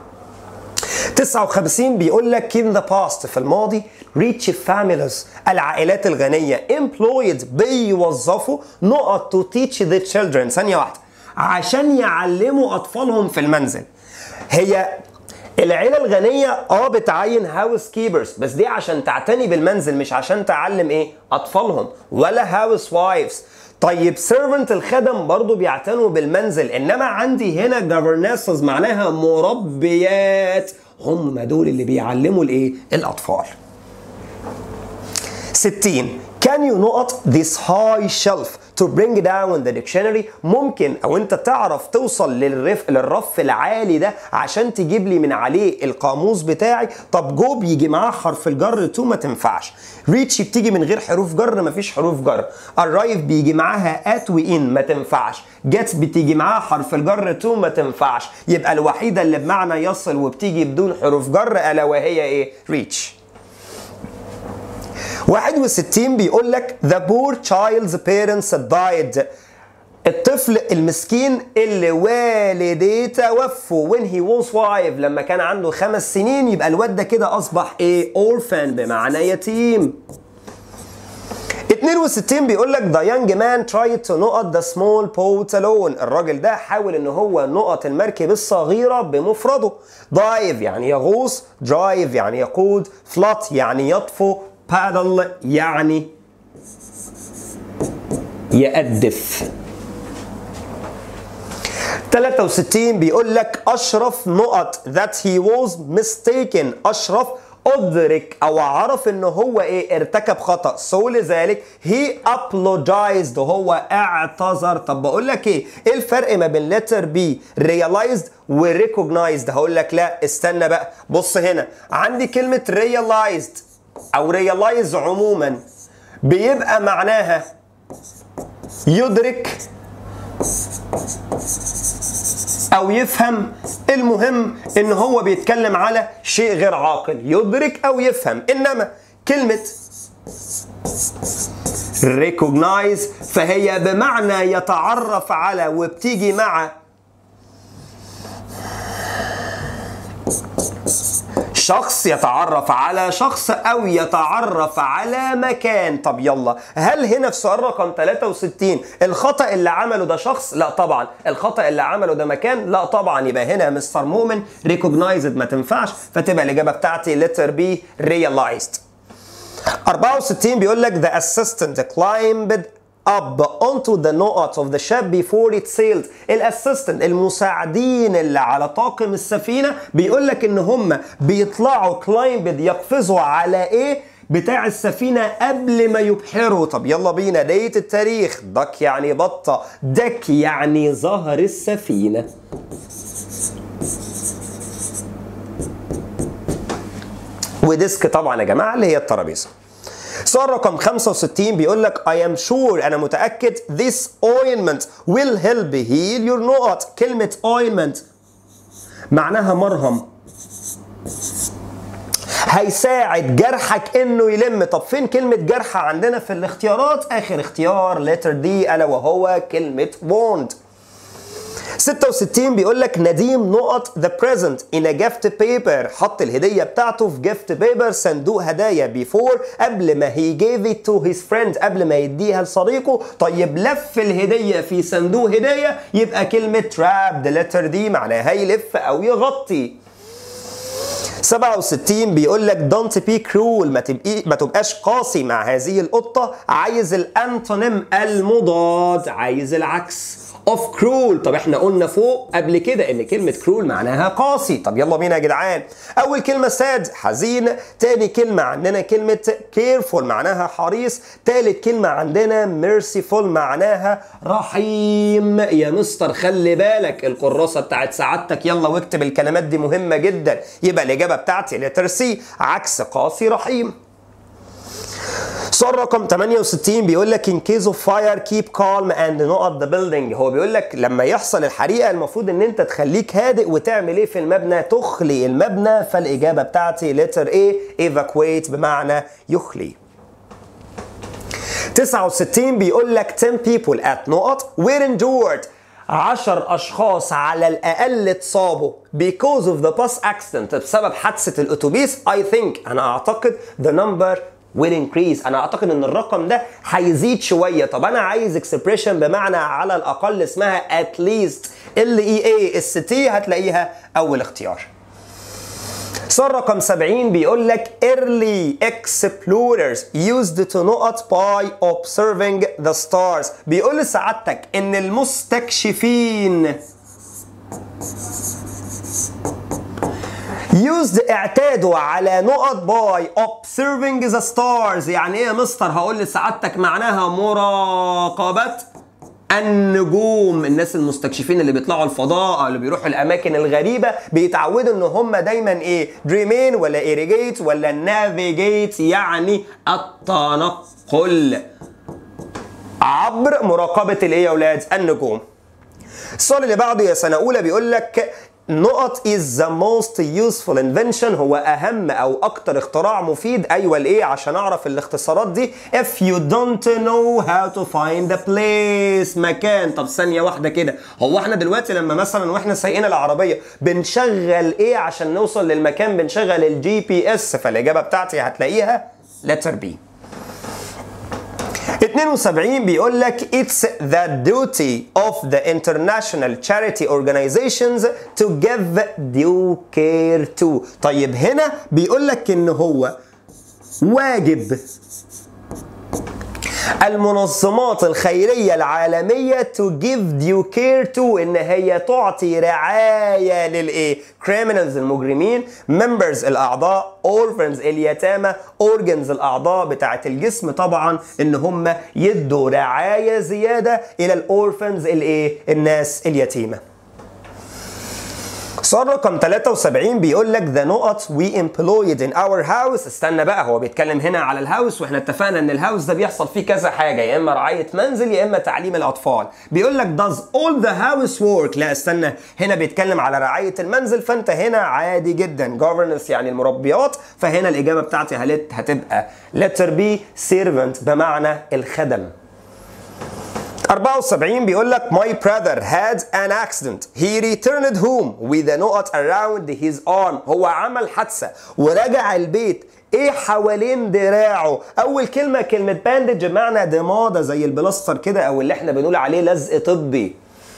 Speaker 1: 59 بيقول لك in the past في الماضي rich families العائلات الغنية employed بيوظفوا نقط to teach the children ثانية واحدة عشان يعلموا أطفالهم في المنزل هي العيلة الغنية اه بتعين هاوس كيبرز بس دي عشان تعتني بالمنزل مش عشان تعلم ايه اطفالهم ولا هاوس وايفز طيب سيرفنت الخدم برضو بيعتنوا بالمنزل انما عندي هنا جوفرنسز معناها مربيات هم دول اللي بيعلموا الايه الاطفال 60 Can you نقط this high shelf to bring down the dictionary ممكن او انت تعرف توصل للرف للرف العالي ده عشان تجيب لي من عليه القاموس بتاعي طب جو بيجي معاه حرف الجر تو ما تنفعش ريتش بتيجي من غير حروف جر ما فيش حروف جر arrive بيجي معاها at وان ما تنفعش get بتيجي معاها حرف الجر تو ما تنفعش يبقى الوحيده اللي بمعنى يصل وبتيجي بدون حروف جر الا وهي ايه ريتش 61 بيقول لك the poor child's parents died الطفل المسكين اللي والديه توفوا when he was five لما كان عنده خمس سنين يبقى الواد ده كده اصبح ايه orphan بمعنى يتيم 62 بيقول لك the young man tried to نقط the small boat alone الراجل ده حاول ان هو نقط المركب الصغيره بمفرده dive يعني يغوص drive يعني يقود float يعني يطفو paddle يعني يأدف 63 بيقول لك أشرف نقط that he was mistaken أشرف أدرك أو عرف إن هو إيه ارتكب خطأ سو لذلك he apologized هو اعتذر طب بقول لك إيه إيه الفرق ما بين letter B realized و recognized هقول لك لا استنى بقى بص هنا عندي كلمة realized او ريلايز عموما بيبقى معناها يدرك او يفهم المهم ان هو بيتكلم على شيء غير عاقل يدرك او يفهم انما كلمه recognize فهي بمعنى يتعرف على وبتيجي مع شخص يتعرف على شخص او يتعرف على مكان طب يلا هل هنا في سؤال رقم 63 الخطا اللي عمله ده شخص لا طبعا الخطا اللي عمله ده مكان لا طبعا يبقى هنا مستر مؤمن recognized ما تنفعش فتبقى الاجابه بتاعتي letter B realized 64 بيقول لك the assistant climbed up onto the نقط of the ship before it sailed الاسيستنت المساعدين اللي على طاقم السفينه بيقول لك ان هم بيطلعوا كلايمبد يقفزوا على ايه بتاع السفينة قبل ما يبحروا طب يلا بينا ديت التاريخ دك يعني بطة دك يعني ظهر السفينة وديسك طبعا يا جماعة اللي هي الترابيزة سؤال رقم 65 بيقول لك I am sure أنا متأكد this ointment will help heal your نقط كلمة ointment معناها مرهم هيساعد جرحك انه يلم طب فين كلمة جرح عندنا في الاختيارات اخر اختيار letter D الا وهو كلمة wound 66 بيقول لك نديم نقط the present in a gift paper حط الهدية بتاعته في gift paper صندوق هدايا before قبل ما he gave it to his friend قبل ما يديها لصديقه طيب لف الهدية في صندوق هدية يبقى كلمة trapped letter دي معناها يلف أو يغطي 67 بيقول لك don't be cruel ما تبقي ما تبقاش قاسي مع هذه القطة عايز الانتونيم المضاد عايز العكس of cruel طب احنا قلنا فوق قبل كده ان كلمة cruel معناها قاسي طب يلا بينا يا جدعان اول كلمة sad حزين تاني كلمة عندنا كلمة careful معناها حريص تالت كلمة عندنا merciful معناها رحيم يا مستر خلي بالك الكراسة بتاعت سعادتك يلا واكتب الكلمات دي مهمة جدا يبقى الاجابة بتاعتي لتر سي عكس قاسي رحيم سؤال رقم 68 بيقول لك in case of fire keep calm and نقط the building هو بيقول لك لما يحصل الحريقه المفروض ان انت تخليك هادئ وتعمل ايه في المبنى تخلي المبنى فالاجابه بتاعتي letter A evacuate بمعنى يخلي 69 بيقول لك 10 people at نقط were endured 10 اشخاص على الاقل اتصابوا because of the bus accident بسبب حادثه الاتوبيس I think انا اعتقد the number will increase انا اعتقد ان الرقم ده هيزيد شويه طب انا عايز expression بمعنى على الاقل اسمها at least ال اي اي اس تي هتلاقيها اول اختيار سؤال رقم 70 بيقول لك early explorers used to نقط by observing the stars بيقول لسعادتك ان المستكشفين used اعتادوا على نقط by observing the stars يعني ايه يا مستر هقول لسعادتك معناها مراقبة النجوم الناس المستكشفين اللي بيطلعوا الفضاء اللي بيروحوا الاماكن الغريبه بيتعودوا ان هم دايما ايه دريمين ولا ايريجيت ولا نافيجيت يعني التنقل عبر مراقبه الايه يا اولاد النجوم السؤال اللي بعده يا سنه اولى بيقول لك نقط is the most useful invention هو اهم او اكتر اختراع مفيد ايوه لايه عشان اعرف الاختصارات دي if you don't know how to find the place مكان طب ثانيه واحده كده هو احنا دلوقتي لما مثلا واحنا سايقين العربيه بنشغل ايه عشان نوصل للمكان بنشغل الجي بي اس فالاجابه بتاعتي هتلاقيها letter B 72 بيقول لك it's the duty of the international charity organizations to give due care to طيب هنا بيقول لك ان هو واجب المنظمات الخيرية العالمية to give due care to إن هي تعطي رعاية للإيه؟ criminals المجرمين members الأعضاء orphans اليتامى organs الأعضاء بتاعة الجسم طبعا إن هم يدوا رعاية زيادة إلى الأورفنز الإيه؟ الناس اليتيمة سؤال رقم 73 بيقول لك the نقط we employed in our house استنى بقى هو بيتكلم هنا على الهاوس واحنا اتفقنا ان الهاوس ده بيحصل فيه كذا حاجه يا اما رعايه منزل يا اما تعليم الاطفال بيقول لك does all the house work لا استنى هنا بيتكلم على رعايه المنزل فانت هنا عادي جدا governance يعني المربيات فهنا الاجابه بتاعتي هتبقى letter B servant بمعنى الخدم 74 بيقول لك my brother had an accident he returned home with a نقط around his arm هو عمل حادثة ورجع البيت ايه حوالين دراعه اول كلمة كلمة باندج بمعنى ضمادة زي البلاستر كده او اللي احنا بنقول عليه لزق طبي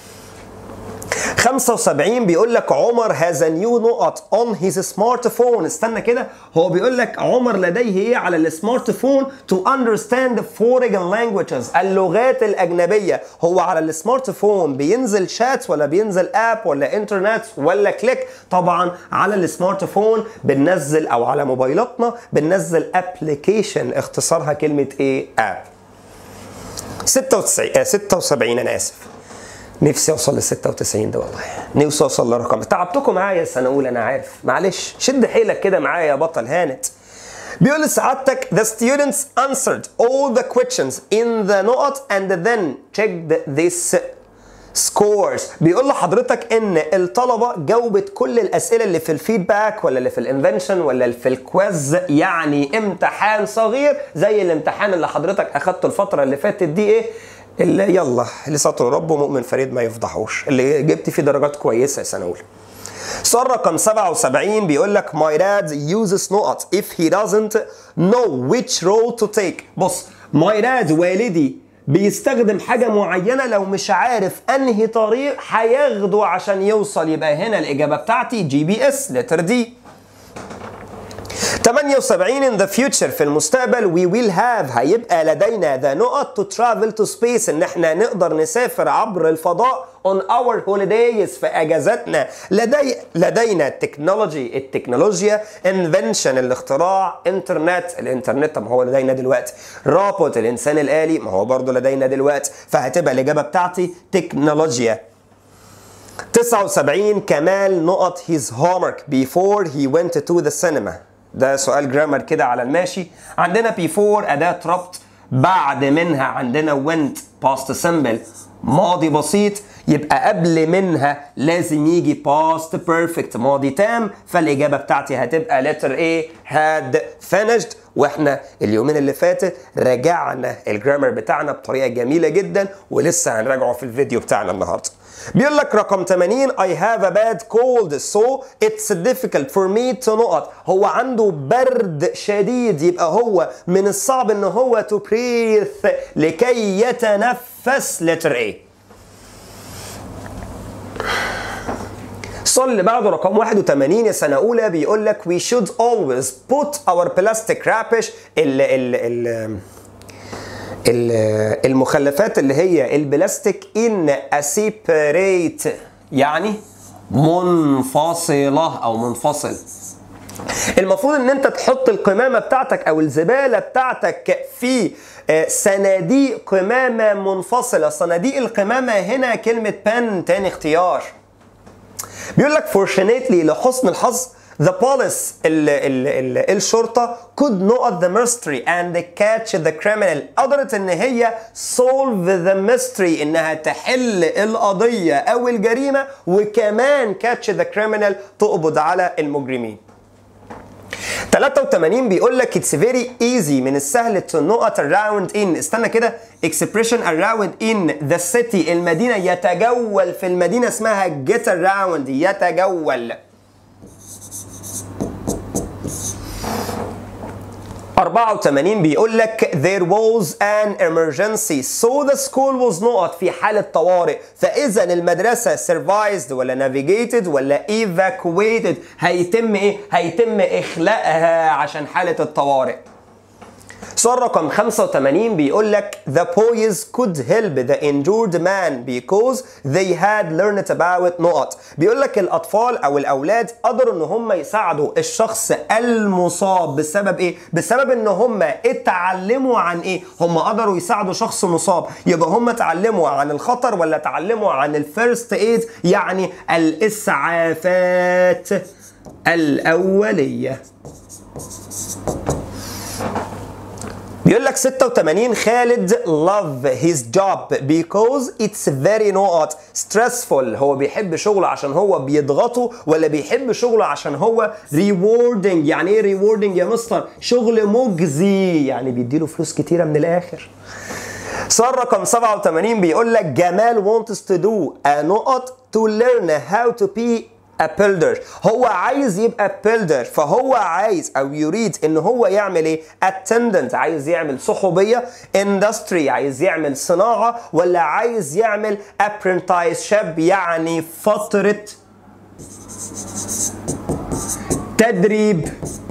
Speaker 1: 75 بيقول لك عمر هذا نيو نقط اون هيز سمارت فون استنى كده هو بيقول لك عمر لديه ايه على السمارت فون تو اندرستاند فوريجن لانجويجز اللغات الاجنبيه هو على السمارت فون بينزل شات ولا بينزل اب ولا انترنت ولا كليك طبعا على السمارت فون بننزل او على موبايلاتنا بننزل ابلكيشن اختصارها كلمه ايه اب 96 آه 76 انا اسف نفسي اوصل لل 96 ده والله نفسي اوصل لرقم تعبتكم معايا سنه اولى انا عارف معلش شد حيلك كده معايا يا بطل هانت بيقول لسعادتك the students answered all the questions in the نقط and then checked this scores بيقول لحضرتك ان الطلبه جاوبت كل الاسئله اللي في الفيدباك ولا اللي في الانفنشن ولا اللي في الكويز يعني امتحان صغير زي الامتحان اللي حضرتك اخدته الفتره اللي فاتت دي ايه اللي يلا اللي سطر ربه مؤمن فريد ما يفضحوش اللي جبت فيه درجات كويسه يا سنه اولى سؤال رقم 77 بيقول لك my dad uses نقط if he doesn't know which role to take بص my dad والدي بيستخدم حاجة معينة لو مش عارف أنهي طريق هياخده عشان يوصل يبقى هنا الإجابة بتاعتي جي بي اس لتر دي 78 in the future في المستقبل we will have هيبقى لدينا the نقط to travel to space ان احنا نقدر نسافر عبر الفضاء on our holidays في اجازاتنا لدي لدينا التكنولوجي التكنولوجيا invention الاختراع انترنت الانترنت طب ما هو لدينا دلوقتي رابط الانسان الالي ما هو برضه لدينا دلوقتي فهتبقى الاجابه بتاعتي تكنولوجيا 79 كمال نقط his homework before he went to the cinema ده سؤال جرامر كده على الماشي عندنا before أداة ربط بعد منها عندنا went past simple ماضي بسيط يبقى قبل منها لازم يجي past perfect ماضي تام فالإجابة بتاعتي هتبقى letter A had finished واحنا اليومين اللي فاتوا راجعنا الجرامر بتاعنا بطريقة جميلة جدا ولسه هنراجعه في الفيديو بتاعنا النهارده بيقول لك رقم 80 I have a bad cold so it's difficult for me to نقط هو عنده برد شديد يبقى هو من الصعب ان هو to breathe لكي يتنفس letter A السؤال اللي بعده رقم 81 يا سنه اولى بيقول لك we should always put our plastic wrappage ال ال ال ال- المخلفات اللي هي البلاستيك in a separate يعني منفصلة أو منفصل المفروض ان انت تحط القمامه بتاعتك او الزباله بتاعتك في آه، صناديق قمامه منفصله صناديق القمامه هنا كلمه بان تاني اختيار بيقول لك fortunately لحسن الحظ the police ال ال ال الشرطة could note the mystery and catch the criminal قدرت ان هي solve the mystery انها تحل القضية او الجريمة وكمان catch the criminal تقبض على المجرمين 83 بيقول لك it's very easy من السهل to note around in استنى كده expression around in the city المدينة يتجول في المدينة اسمها get around يتجول 84 بيقول لك there was an emergency so the school was not في حالة طوارئ فإذا المدرسة survived ولا navigated ولا evacuated هيتم إيه؟ هيتم إخلاءها عشان حالة الطوارئ سؤال رقم 85 بيقول لك the boys could help the injured man because they had learned about نقط بيقول لك الأطفال أو الأولاد قدروا إن هم يساعدوا الشخص المصاب بسبب إيه؟ بسبب إن هم اتعلموا عن إيه؟ هم قدروا يساعدوا شخص مصاب يبقى هم اتعلموا عن الخطر ولا اتعلموا عن الفيرست ايد يعني الإسعافات الأولية بيقول لك 86 خالد love his job because it's very not stressful هو بيحب شغله عشان هو بيضغطه ولا بيحب شغله عشان هو rewarding يعني ايه rewarding يا مستر شغل مجزي يعني بيديله فلوس كتيرة من الآخر سؤال رقم 87 بيقول لك جمال wants to do a نقط to learn how to be a builder هو عايز يبقى builder فهو عايز او يريد ان هو يعمل ايه attendant عايز يعمل صحوبية industry عايز يعمل صناعة ولا عايز يعمل apprenticeship يعني فترة تدريب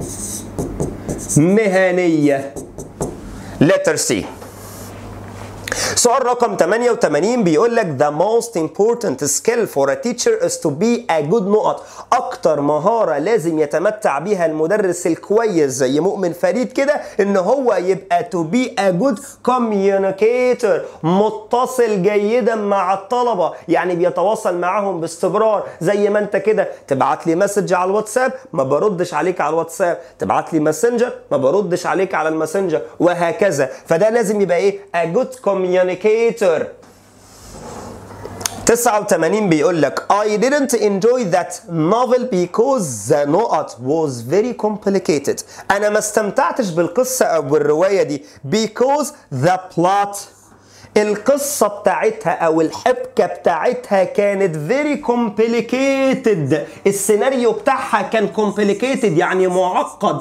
Speaker 1: مهنية letter C سؤال رقم 88 بيقول لك the most important skill for a teacher is to be a good نقط اكتر مهارة لازم يتمتع بيها المدرس الكويس زي مؤمن فريد كده ان هو يبقى to be a good communicator متصل جيدا مع الطلبة يعني بيتواصل معاهم باستمرار زي ما انت كده تبعت لي مسج على الواتساب ما بردش عليك على الواتساب تبعت لي ماسنجر ما بردش عليك على الماسنجر وهكذا فده لازم يبقى ايه a good communicator 89 بيقول لك I didn't enjoy that novel because the نقط was very complicated أنا ما استمتعتش بالقصة أو بالرواية دي because the plot القصة بتاعتها أو الحبكة بتاعتها كانت very complicated السيناريو بتاعها كان complicated يعني معقد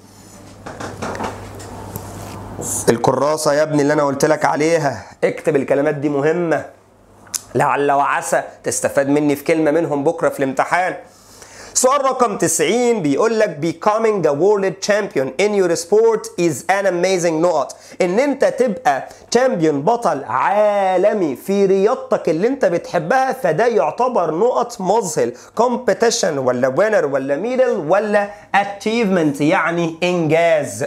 Speaker 1: الكراسة يا ابني اللي أنا قلت لك عليها اكتب الكلمات دي مهمة لعل وعسى تستفاد مني في كلمة منهم بكرة في الامتحان سؤال رقم 90 بيقول لك becoming a world champion in your sport is an amazing نقط ان انت تبقى تشامبيون بطل عالمي في رياضتك اللي انت بتحبها فده يعتبر نقط مذهل competition ولا winner ولا ميدل ولا achievement يعني انجاز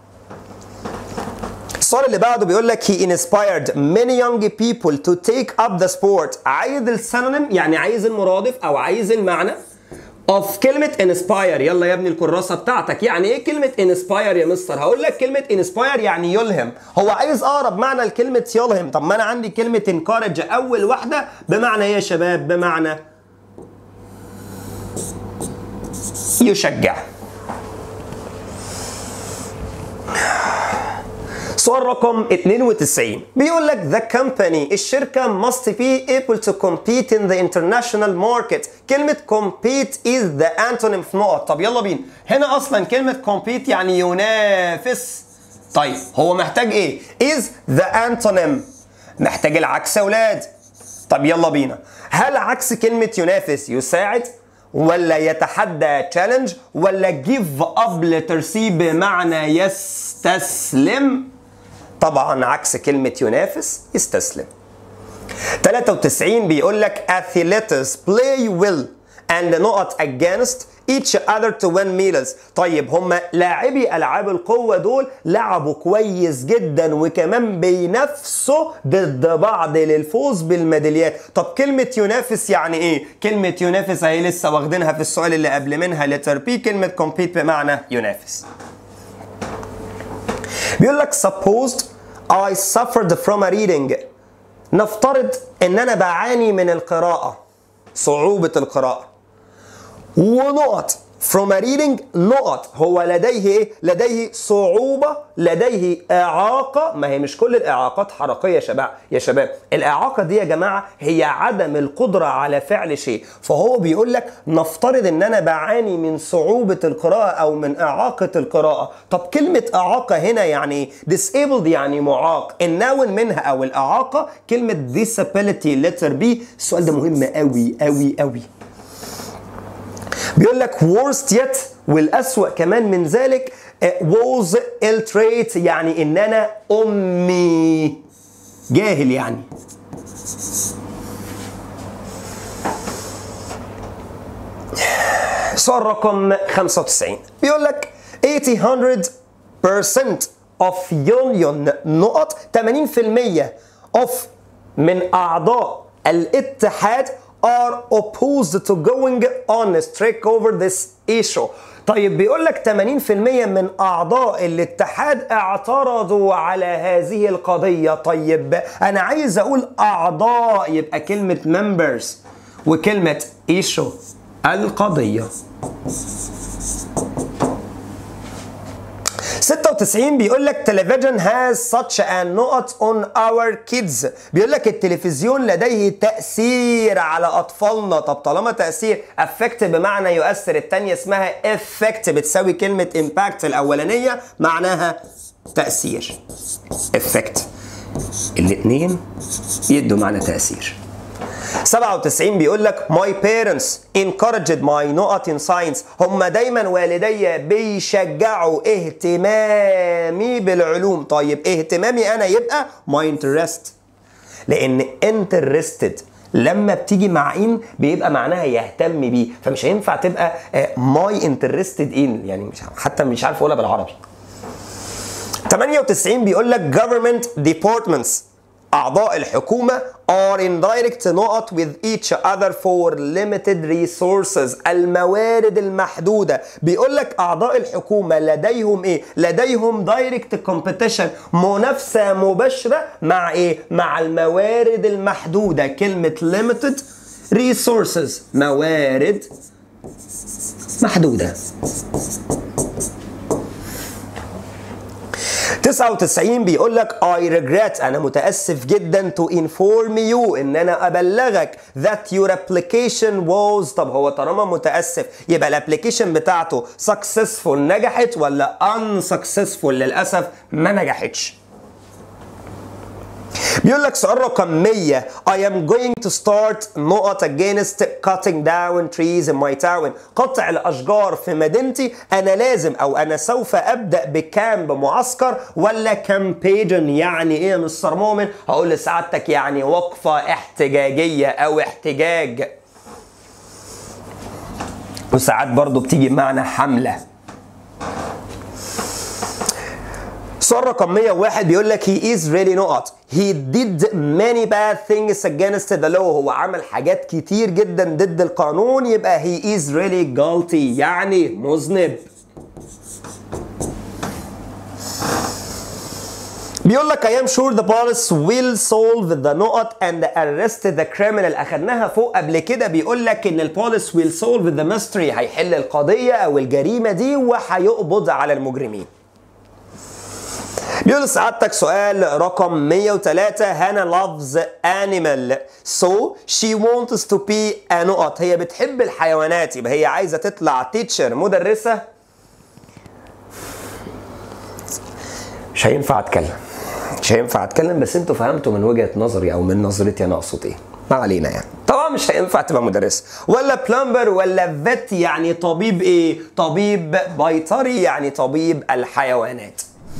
Speaker 1: السؤال اللي بعده بيقول لك he inspired many young people to take up the sport عايز السينونيم يعني عايز المرادف او عايز المعنى of كلمة inspire يلا يا ابني الكراسة بتاعتك يعني ايه كلمة inspire يا مستر هقول لك كلمة inspire يعني يلهم هو عايز اقرب معنى لكلمة يلهم طب ما انا عندي كلمة encourage اول واحدة بمعنى ايه يا شباب بمعنى يشجع سؤال رقم 92 بيقول لك the company الشركة must be able to compete in the international market كلمة compete is the antonym في نقط طب يلا بينا هنا أصلا كلمة compete يعني ينافس طيب هو محتاج إيه؟ is the antonym محتاج العكس يا ولاد طب يلا بينا هل عكس كلمة ينافس يساعد ولا يتحدى تشالنج ولا جيف اب لترسي بمعنى يستسلم طبعا عكس كلمة ينافس يستسلم 93 بيقول لك athletes play well and not against each other to win medals طيب هم لاعبي العاب القوه دول لعبوا كويس جدا وكمان بينافسوا ضد بعض للفوز بالميداليات طب كلمه ينافس يعني ايه كلمه ينافس اهي لسه واخدينها في السؤال اللي قبل منها لتر بي كلمه compete بمعنى ينافس بيقول لك supposed I suffered from a reading نفترض ان انا بعاني من القراءه صعوبه القراءه ونقط from a reading نقط هو لديه ايه؟ لديه صعوبة لديه إعاقة ما هي مش كل الإعاقات حركية يا شباب يا شباب الإعاقة دي يا جماعة هي عدم القدرة على فعل شيء فهو بيقول لك نفترض إن أنا بعاني من صعوبة القراءة أو من إعاقة القراءة طب كلمة إعاقة هنا يعني disabled يعني معاق النون منها أو الإعاقة كلمة disability letter B السؤال ده مهم قوي قوي قوي بيقول لك worst yet والأسوأ كمان من ذلك was illiterate يعني إن أنا أمي جاهل يعني سؤال رقم 95 بيقول لك 800% of union نقط 80% of من أعضاء الاتحاد are opposed to going on strike over this issue طيب بيقول لك 80% من اعضاء الاتحاد اعترضوا على هذه القضيه طيب انا عايز اقول اعضاء يبقى كلمه members وكلمه issue القضيه 96 بيقول لك television has such a نقط on our kids بيقول لك التلفزيون لديه تأثير على أطفالنا طب طالما تأثير affect بمعنى يؤثر التانية اسمها effect بتساوي كلمة impact الأولانية معناها تأثير effect الاتنين يدوا معنى تأثير 97 بيقول لك my parents encouraged my نقط in science هم دايما والدي بيشجعوا اهتمامي بالعلوم طيب اهتمامي انا يبقى my interest لان interested لما بتيجي مع ان بيبقى معناها يهتم بيه فمش هينفع تبقى my interested in يعني مش حتى مش عارف اقولها بالعربي 98 بيقول لك government departments أعضاء الحكومة are in direct نقط with each other for limited resources الموارد المحدودة بيقول لك أعضاء الحكومة لديهم إيه؟ لديهم direct competition منافسة مباشرة مع إيه؟ مع الموارد المحدودة كلمة limited resources موارد محدودة 99 بيقول لك I regret أنا متأسف جدا to inform you إن أنا أبلغك that your application was طب هو طالما متأسف يبقى الابلكيشن بتاعته successful نجحت ولا unsuccessful للأسف ما نجحتش بيقول لك سؤال رقم 100 I am going to start نقط against cutting down trees in my town قطع الأشجار في مدينتي أنا لازم أو أنا سوف أبدأ بكامب معسكر ولا كامبيجن يعني إيه يا مستر مؤمن هقول لسعادتك يعني وقفة احتجاجية أو احتجاج وساعات برضو بتيجي بمعنى حملة سؤال رقم 101 بيقول لك he is really not he did many bad things against the law هو عمل حاجات كتير جدا ضد القانون يبقى he is really guilty يعني مذنب بيقول لك I am sure the police will solve the نقط and arrest the criminal أخدناها فوق قبل كده بيقول لك إن البوليس will solve the mystery هيحل القضية أو الجريمة دي وهيقبض على المجرمين بيقول سعادتك سؤال رقم 103 هانا loves animal so she wants to be a نقط هي بتحب الحيوانات يبقى هي عايزة تطلع تيتشر مدرسة مش هينفع اتكلم مش هينفع اتكلم بس انتوا فهمتوا من وجهة نظري او من نظرتي انا اقصد ايه ما علينا يعني طبعا مش هينفع تبقى مدرسه ولا بلمبر ولا فيت يعني طبيب ايه طبيب بيطري يعني طبيب الحيوانات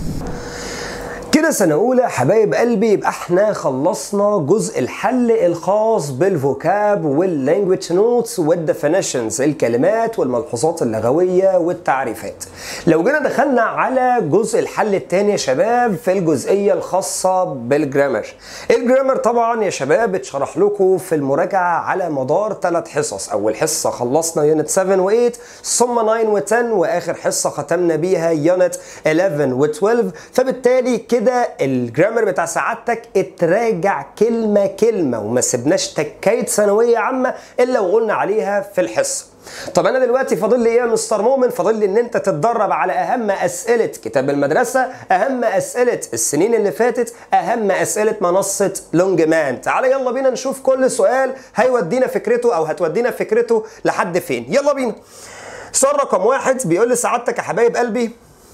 Speaker 1: كده سنة أولى حبايب قلبي يبقى احنا خلصنا جزء الحل الخاص بالفوكاب واللانجوج نوتس والديفينيشنز الكلمات والملحوظات اللغوية والتعريفات. لو جينا دخلنا على جزء الحل الثاني يا شباب في الجزئية الخاصة بالجرامر. الجرامر طبعا يا شباب اتشرح لكم في المراجعة على مدار ثلاث حصص، أول حصة خلصنا يونت 7 و8 ثم 9 و10 وآخر حصة ختمنا بيها يونت 11 و12 فبالتالي كده كده الجرامر بتاع سعادتك اتراجع كلمه كلمه وما سبناش تكايه ثانويه عامه الا وقلنا عليها في الحصه طب انا دلوقتي فاضل لي ايه يا مستر مؤمن فاضل لي ان انت تتدرب على اهم اسئله كتاب المدرسه اهم اسئله السنين اللي فاتت اهم اسئله منصه لونج مان تعالى يلا بينا نشوف كل سؤال هيودينا فكرته او هتودينا فكرته لحد فين يلا بينا سؤال رقم واحد بيقول لي سعادتك يا حبايب قلبي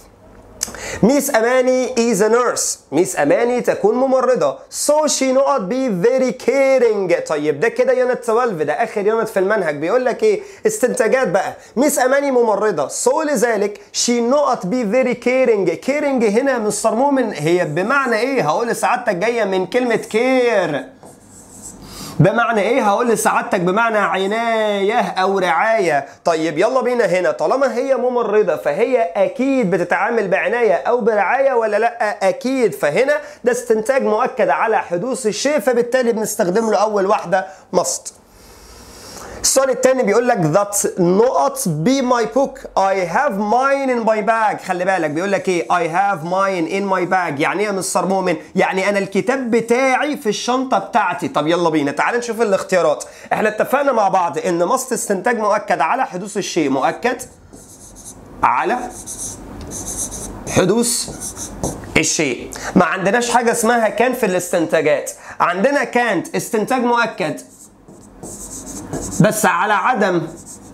Speaker 1: ميس أماني is a nurse ميس أماني تكون ممرضة so she not be very caring طيب ده كده يونت 12 ده آخر يونت في المنهج بيقول لك إيه استنتاجات بقى ميس أماني ممرضة so لذلك she not be very caring caring هنا مستر مؤمن هي بمعنى إيه هقول لسعادتك جاية من كلمة كير بمعنى ايه هقول لسعادتك بمعنى عناية او رعاية طيب يلا بينا هنا طالما هي ممرضة فهي اكيد بتتعامل بعناية او برعاية ولا لا اكيد فهنا ده استنتاج مؤكد على حدوث الشيء فبالتالي بنستخدم له اول واحدة must السؤال التاني بيقول لك that not be my book I have mine in my bag خلي بالك بيقول لك ايه I have mine in my bag يعني ايه يا مستر مؤمن يعني انا الكتاب بتاعي في الشنطه بتاعتي طب يلا بينا تعال نشوف الاختيارات احنا اتفقنا مع بعض ان مصد استنتاج مؤكد على حدوث الشيء مؤكد على حدوث الشيء ما عندناش حاجه اسمها كان في الاستنتاجات عندنا كانت استنتاج مؤكد بس على عدم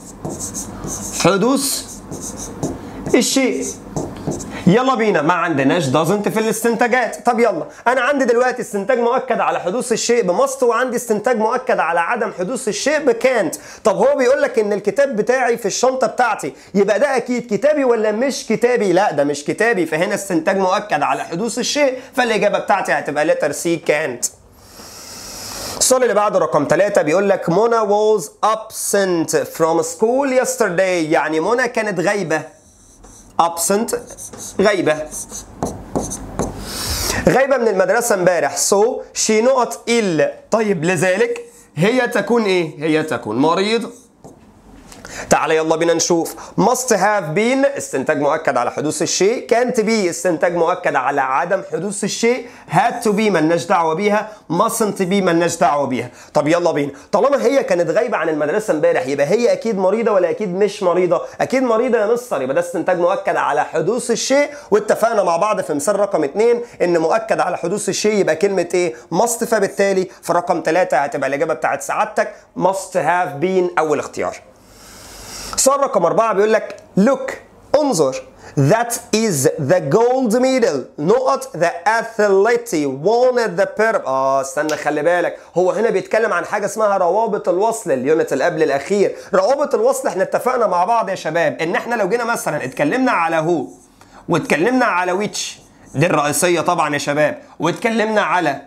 Speaker 1: حدوث الشيء يلا بينا ما عندناش doesn't في الاستنتاجات طب يلا انا عندي دلوقتي استنتاج مؤكد على حدوث الشيء بمست وعندي استنتاج مؤكد على عدم حدوث الشيء بكانت طب هو بيقول لك ان الكتاب بتاعي في الشنطه بتاعتي يبقى ده اكيد كتابي ولا مش كتابي لا ده مش كتابي فهنا استنتاج مؤكد على حدوث الشيء فالاجابه بتاعتي هتبقى لتر سي كانت السؤال اللي بعده رقم ثلاثة بيقول لك منى was absent from school yesterday يعني منى كانت غايبة absent غايبة غايبة من المدرسة امبارح so she not ill طيب لذلك هي تكون ايه؟ هي تكون مريض تعالى يلا بينا نشوف must have been استنتاج مؤكد على حدوث الشيء can't be استنتاج مؤكد على عدم حدوث الشيء had to be ملناش دعوه بيها mustn't be ملناش دعوه بيها طب يلا بينا طالما هي كانت غايبه عن المدرسه امبارح يبقى هي اكيد مريضه ولا اكيد مش مريضه اكيد مريضه يا مستر يبقى ده استنتاج مؤكد على حدوث الشيء واتفقنا مع بعض في مثال رقم اثنين ان مؤكد على حدوث الشيء يبقى كلمه ايه must فبالتالي في رقم ثلاثة هتبقى الاجابه بتاعت سعادتك must have been اول اختيار سؤال رقم أربعة بيقول لك look انظر That is the gold medal not the athlete won the purple اه استنى خلي بالك هو هنا بيتكلم عن حاجه اسمها روابط الوصل اليونت اللي قبل الاخير روابط الوصل احنا اتفقنا مع بعض يا شباب ان احنا لو جينا مثلا اتكلمنا على هو واتكلمنا على ويتش دي الرئيسيه طبعا يا شباب واتكلمنا على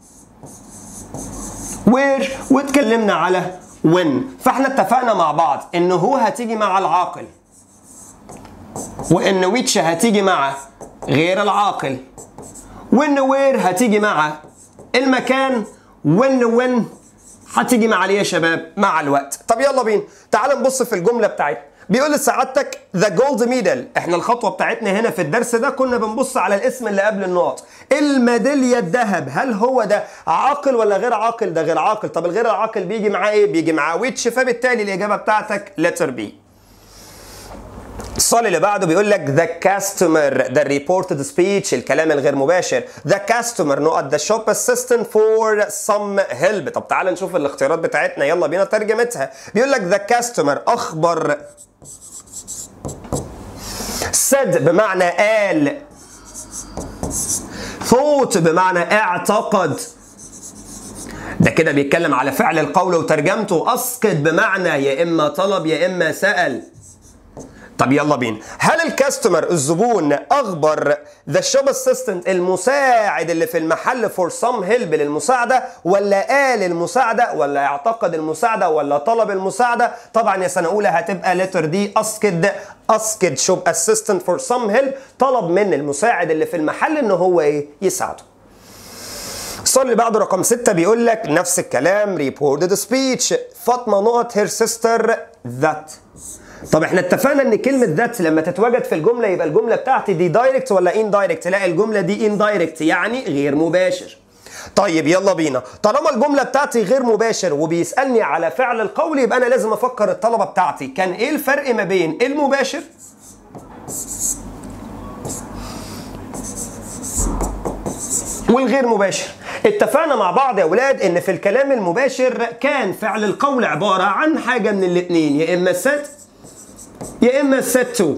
Speaker 1: وير واتكلمنا على وين فاحنا اتفقنا مع بعض ان هو هتيجي مع العاقل وان ويتش هتيجي مع غير العاقل وان وير هتيجي مع المكان وان وين هتيجي مع ايه يا شباب مع الوقت طب يلا بينا تعال نبص في الجمله بتاعتنا بيقول لسعادتك ذا جولد ميدال احنا الخطوه بتاعتنا هنا في الدرس ده كنا بنبص على الاسم اللي قبل النقط الميداليه الذهب هل هو ده عاقل ولا غير عاقل ده غير عاقل طب الغير العاقل بيجي معاه ايه بيجي معاه ويتش فبالتالي الاجابه بتاعتك لتر بي السؤال اللي بعده بيقول لك ذا كاستمر ذا ريبورتد سبيتش الكلام الغير مباشر ذا كاستمر نقط ذا شوب اسيستنت فور سم هيلب طب تعال نشوف الاختيارات بتاعتنا يلا بينا ترجمتها بيقول لك ذا كاستمر اخبر said بمعنى قال thought بمعنى اعتقد ده كده بيتكلم على فعل القول وترجمته اسقط بمعنى يا اما طلب يا اما سال طب يلا بينا هل الكاستمر الزبون اخبر ذا شوب اسيستنت المساعد اللي في المحل فور سم هيلب للمساعده ولا قال المساعده ولا اعتقد المساعده ولا طلب المساعده طبعا يا سنه اولى هتبقى لتر دي اسكد اسكد شوب اسيستنت فور سم هيلب طلب من المساعد اللي في المحل ان هو ايه يساعده السؤال اللي بعده رقم 6 بيقول لك نفس الكلام ريبورتد سبيتش فاطمه نقط هير سيستر ذات طب احنا اتفقنا ان كلمه ذات لما تتواجد في الجمله يبقى الجمله بتاعتي دي دايركت ولا ان دايركت لا الجمله دي ان دايركت يعني غير مباشر طيب يلا بينا طالما الجمله بتاعتي غير مباشر وبيسالني على فعل القول يبقى انا لازم افكر الطلبه بتاعتي كان ايه الفرق ما بين المباشر والغير مباشر اتفقنا مع بعض يا اولاد ان في الكلام المباشر كان فعل القول عباره عن حاجه من الاثنين يا اما set يا اما set to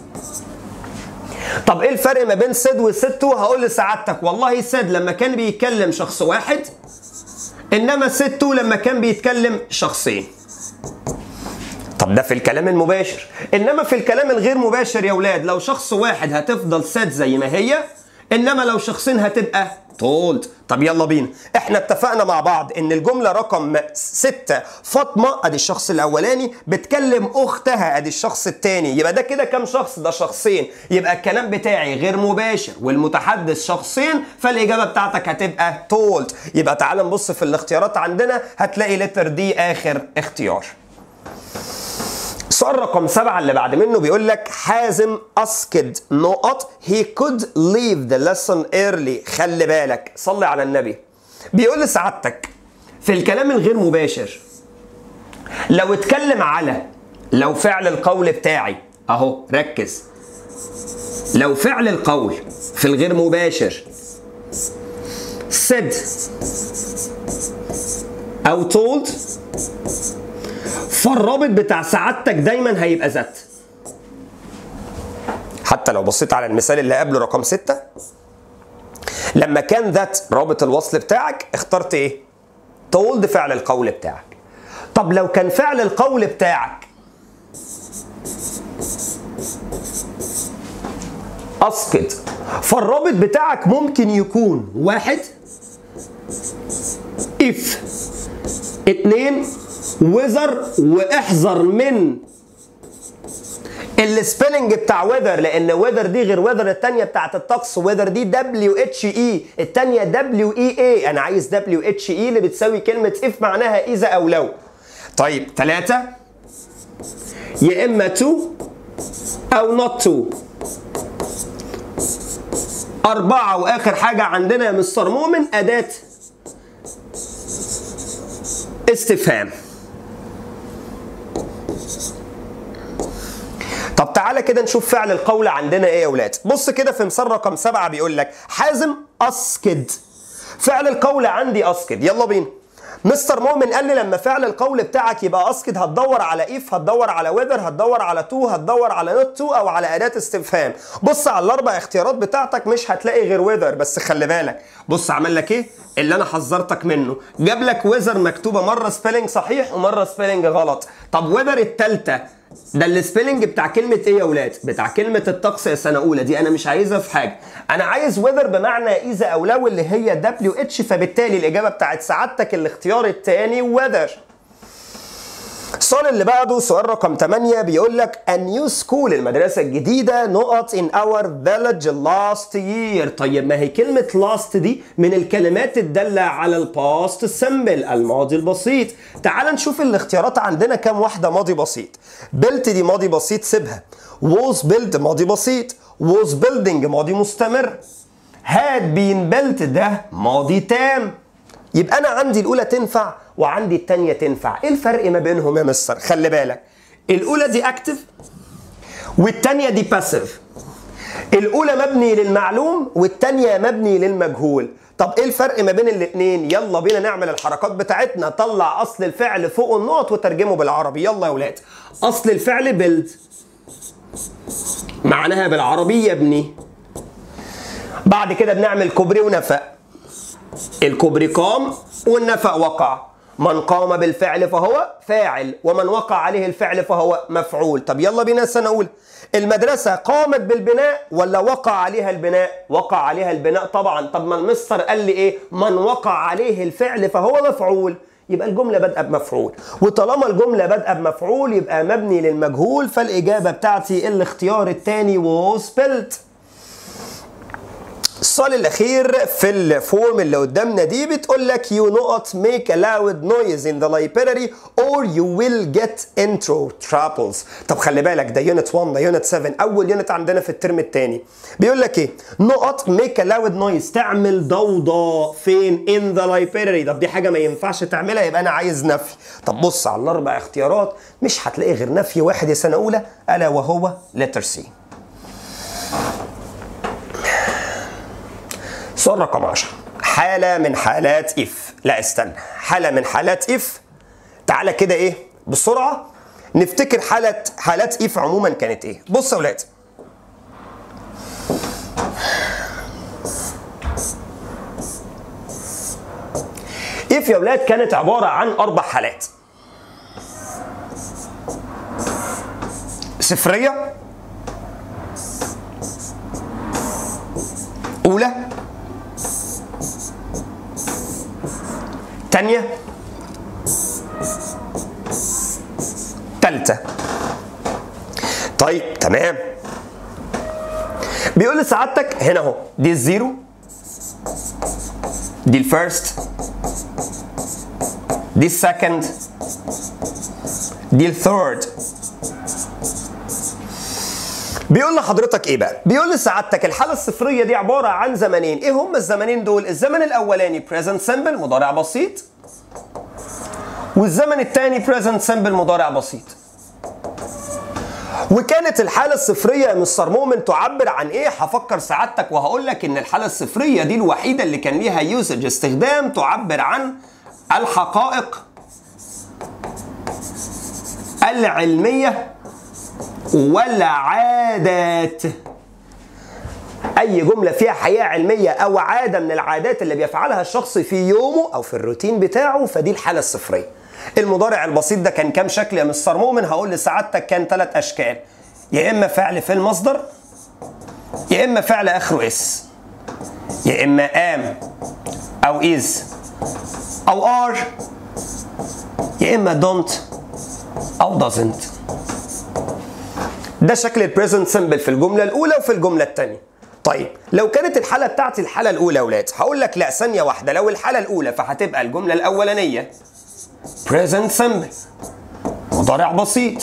Speaker 1: طب ايه الفرق ما بين سد وست تو هقول لسعادتك والله سد لما كان بيتكلم شخص واحد انما ست تو لما كان بيتكلم شخصين طب ده في الكلام المباشر انما في الكلام الغير مباشر يا ولاد لو شخص واحد هتفضل سد زي ما هي انما لو شخصين هتبقى told طب يلا بينا احنا اتفقنا مع بعض ان الجملة رقم ستة فاطمة ادي الشخص الاولاني بتكلم اختها ادي الشخص التاني يبقى ده كده كام شخص ده شخصين يبقى الكلام بتاعي غير مباشر والمتحدث شخصين فالاجابة بتاعتك هتبقى told يبقى تعال نبص في الاختيارات عندنا هتلاقي لتر دي اخر اختيار السؤال رقم سبعة اللي بعد منه بيقول لك حازم أسكد نقط he could leave the lesson early خلي بالك صلي على النبي بيقول لسعادتك في الكلام الغير مباشر لو اتكلم على لو فعل القول بتاعي اهو ركز لو فعل القول في الغير مباشر said او told فالرابط بتاع سعادتك دايما هيبقى ذات حتى لو بصيت على المثال اللي قبله رقم ستة لما كان ذات رابط الوصل بتاعك اخترت ايه told فعل القول بتاعك طب لو كان فعل القول بتاعك اسقط فالرابط بتاعك ممكن يكون واحد if اتنين وذر واحذر من السبيلنج بتاع وذر لان وذر دي غير وذر الثانيه بتاعت الطقس وذر دي دبليو اتش اي الثانيه دبليو اي اي انا عايز دبليو اتش اي اللي بتساوي كلمه اف معناها اذا او لو طيب ثلاثة يا اما تو او نوت تو أربعة وآخر حاجة عندنا يا مستر مؤمن أداة استفهام طب تعالى كده نشوف فعل القول عندنا ايه يا ولاد بص كده في مثال رقم سبعة بيقول لك حازم اسكد فعل القول عندي اسكد يلا بينا مستر مؤمن قال لي لما فعل القول بتاعك يبقى اسكد هتدور على اف هتدور على وذر هتدور على تو هتدور على نوت تو او على اداه استفهام بص على الاربع اختيارات بتاعتك مش هتلاقي غير وذر بس خلي بالك بص عمل لك ايه اللي انا حذرتك منه جاب لك وذر مكتوبه مره سبيلنج صحيح ومره سبيلنج غلط طب وذر الثالثه ده السبيلنج بتاع كلمة ايه يا ولاد؟ بتاع كلمة الطقس يا سنة أولى دي أنا مش عايزها في حاجة. أنا عايز وذر بمعنى إذا أو لو اللي هي دبليو اتش فبالتالي الإجابة بتاعت سعادتك الاختيار الثاني وذر. السؤال اللي بعده سؤال رقم 8 بيقول لك a new school المدرسة الجديدة نقط in our village last year طيب ما هي كلمة last دي من الكلمات الدالة على الباست سمبل الماضي البسيط تعال نشوف الاختيارات عندنا كام واحدة ماضي بسيط built دي ماضي بسيط سيبها was built ماضي بسيط was building ماضي مستمر had been built ده ماضي تام يبقى انا عندي الاولى تنفع وعندي الثانيه تنفع ايه الفرق ما بينهم يا مستر خلي بالك الاولى دي اكتف والثانيه دي باسيف الاولى مبني للمعلوم والثانيه مبني للمجهول طب ايه الفرق ما بين الاثنين يلا بينا نعمل الحركات بتاعتنا طلع اصل الفعل فوق النقط وترجمه بالعربي يلا يا ولاد اصل الفعل بيلد معناها بالعربي يبني بعد كده بنعمل كوبري ونفق الكوبري قام والنفق وقع من قام بالفعل فهو فاعل ومن وقع عليه الفعل فهو مفعول طب يلا بينا سنة أولى المدرسة قامت بالبناء ولا وقع عليها البناء وقع عليها البناء طبعا طب ما المستر قال لي ايه من وقع عليه الفعل فهو مفعول يبقى الجملة بادئة بمفعول وطالما الجملة بادئة بمفعول يبقى مبني للمجهول فالإجابة بتاعتي الاختيار الثاني was spelled السؤال الاخير في الفورم اللي قدامنا دي بتقول لك you not make a loud noise in the library or you will get into troubles طب خلي بالك ده يونت 1 ده يونت 7 اول يونت عندنا في الترم الثاني بيقول لك ايه not make a loud noise تعمل ضوضاء فين in the library طب دي حاجه ما ينفعش تعملها يبقى انا عايز نفي طب بص على الاربع اختيارات مش هتلاقي غير نفي واحد يا سنه اولى الا وهو letter C سؤال رقم 10 حالة من حالات اف لا استنى حالة من حالات اف تعالى كده ايه بسرعة نفتكر حالة حالات اف عموما كانت ايه بص يا ولاد اف يا ولاد كانت عبارة عن اربع حالات صفرية أولى تانية تالتة طيب تمام بيقول لي سعادتك هنا اهو دي الزيرو دي الفيرست دي السكند دي الثيرد بيقول لحضرتك ايه بقى؟ بيقول لسعادتك الحالة الصفرية دي عبارة عن زمنين، ايه هم الزمنين دول؟ الزمن الأولاني present simple مضارع بسيط والزمن الثاني present simple مضارع بسيط. وكانت الحالة الصفرية يا مستر مؤمن تعبر عن ايه؟ هفكر سعادتك وهقول لك ان الحالة الصفرية دي الوحيدة اللي كان ليها يوسج استخدام تعبر عن الحقائق العلمية والعادات اي جمله فيها حقيقه علميه او عاده من العادات اللي بيفعلها الشخص في يومه او في الروتين بتاعه فدي الحاله الصفريه المضارع البسيط ده كان كام شكل يا مستر مؤمن هقول لسعادتك كان ثلاث اشكال يا اما فعل في المصدر يا اما فعل اخره اس يا اما ام او از او ار يا اما دونت او doesn't ده شكل البريزنت سمبل في الجمله الاولى وفي الجمله الثانيه طيب لو كانت الحاله بتاعتي الحاله الاولى يا اولاد هقول لك لا ثانيه واحده لو الحاله الاولى فهتبقى الجمله الاولانيه present simple مضارع بسيط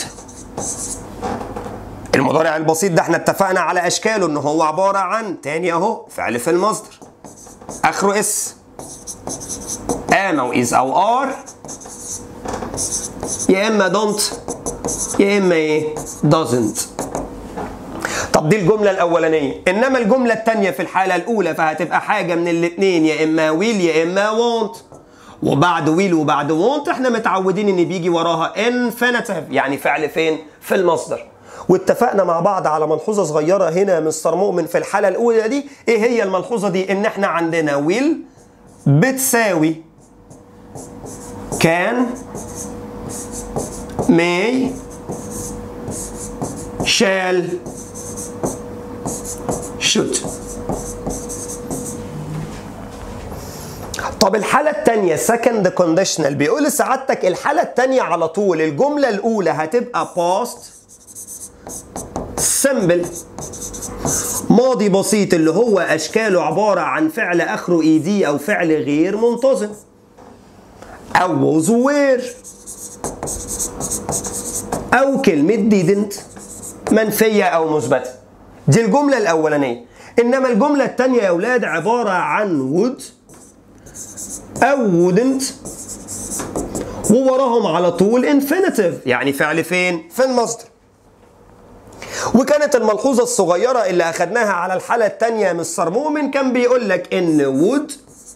Speaker 1: المضارع البسيط ده احنا اتفقنا على اشكاله ان هو عباره عن تاني اهو فعل في المصدر اخره اس ام او از او ار يا اما دونت يا اما ايه doesn't طب دي الجمله الاولانيه انما الجمله الثانيه في الحاله الاولى فهتبقى حاجه من الاثنين يا اما ويل يا اما وونت وبعد ويل وبعد وونت احنا متعودين ان بيجي وراها infinitive يعني فعل فين في المصدر واتفقنا مع بعض على ملحوظه صغيره هنا يا مستر مؤمن في الحاله الاولى دي ايه هي الملحوظه دي ان احنا عندنا ويل بتساوي كان may shall should طب الحالة التانية second conditional بيقول لسعادتك الحالة التانية على طول الجملة الأولى هتبقى past simple ماضي بسيط اللي هو أشكاله عبارة عن فعل آخره ed أو فعل غير منتظم أو was were أو كلمة didn't منفية أو مثبتة دي الجملة الأولانية إنما الجملة الثانية يا أولاد عبارة عن would أو wouldn't ووراهم على طول infinitive يعني فعل فين؟ في المصدر وكانت الملحوظة الصغيرة اللي أخدناها على الحالة الثانية مستر مؤمن كان بيقول لك إن would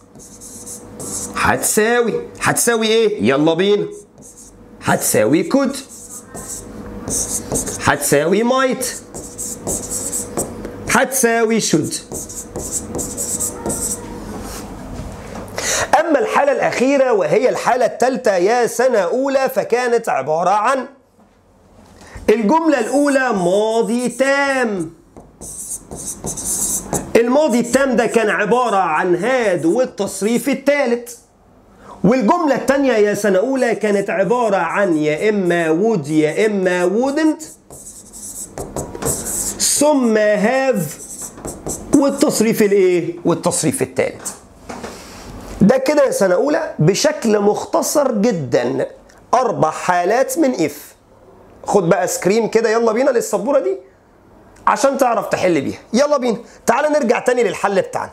Speaker 1: هتساوي هتساوي إيه؟ يلا بينا هتساوي could هتساوي might هتساوي should الحالة الأخيرة وهي الحالة الثالثة يا سنة أولى فكانت عبارة عن الجملة الأولى ماضي تام الماضي التام ده كان عبارة عن هاد والتصريف الثالث والجملة الثانية يا سنة أولى كانت عبارة عن يا إما would يا إما wouldn't ثم have والتصريف الإيه؟ والتصريف الثالث ده كده يا سنة أولى بشكل مختصر جدا أربع حالات من إف خد بقى سكرين كده يلا بينا للسبورة دي عشان تعرف تحل بيها يلا بينا تعال نرجع تاني للحل بتاعنا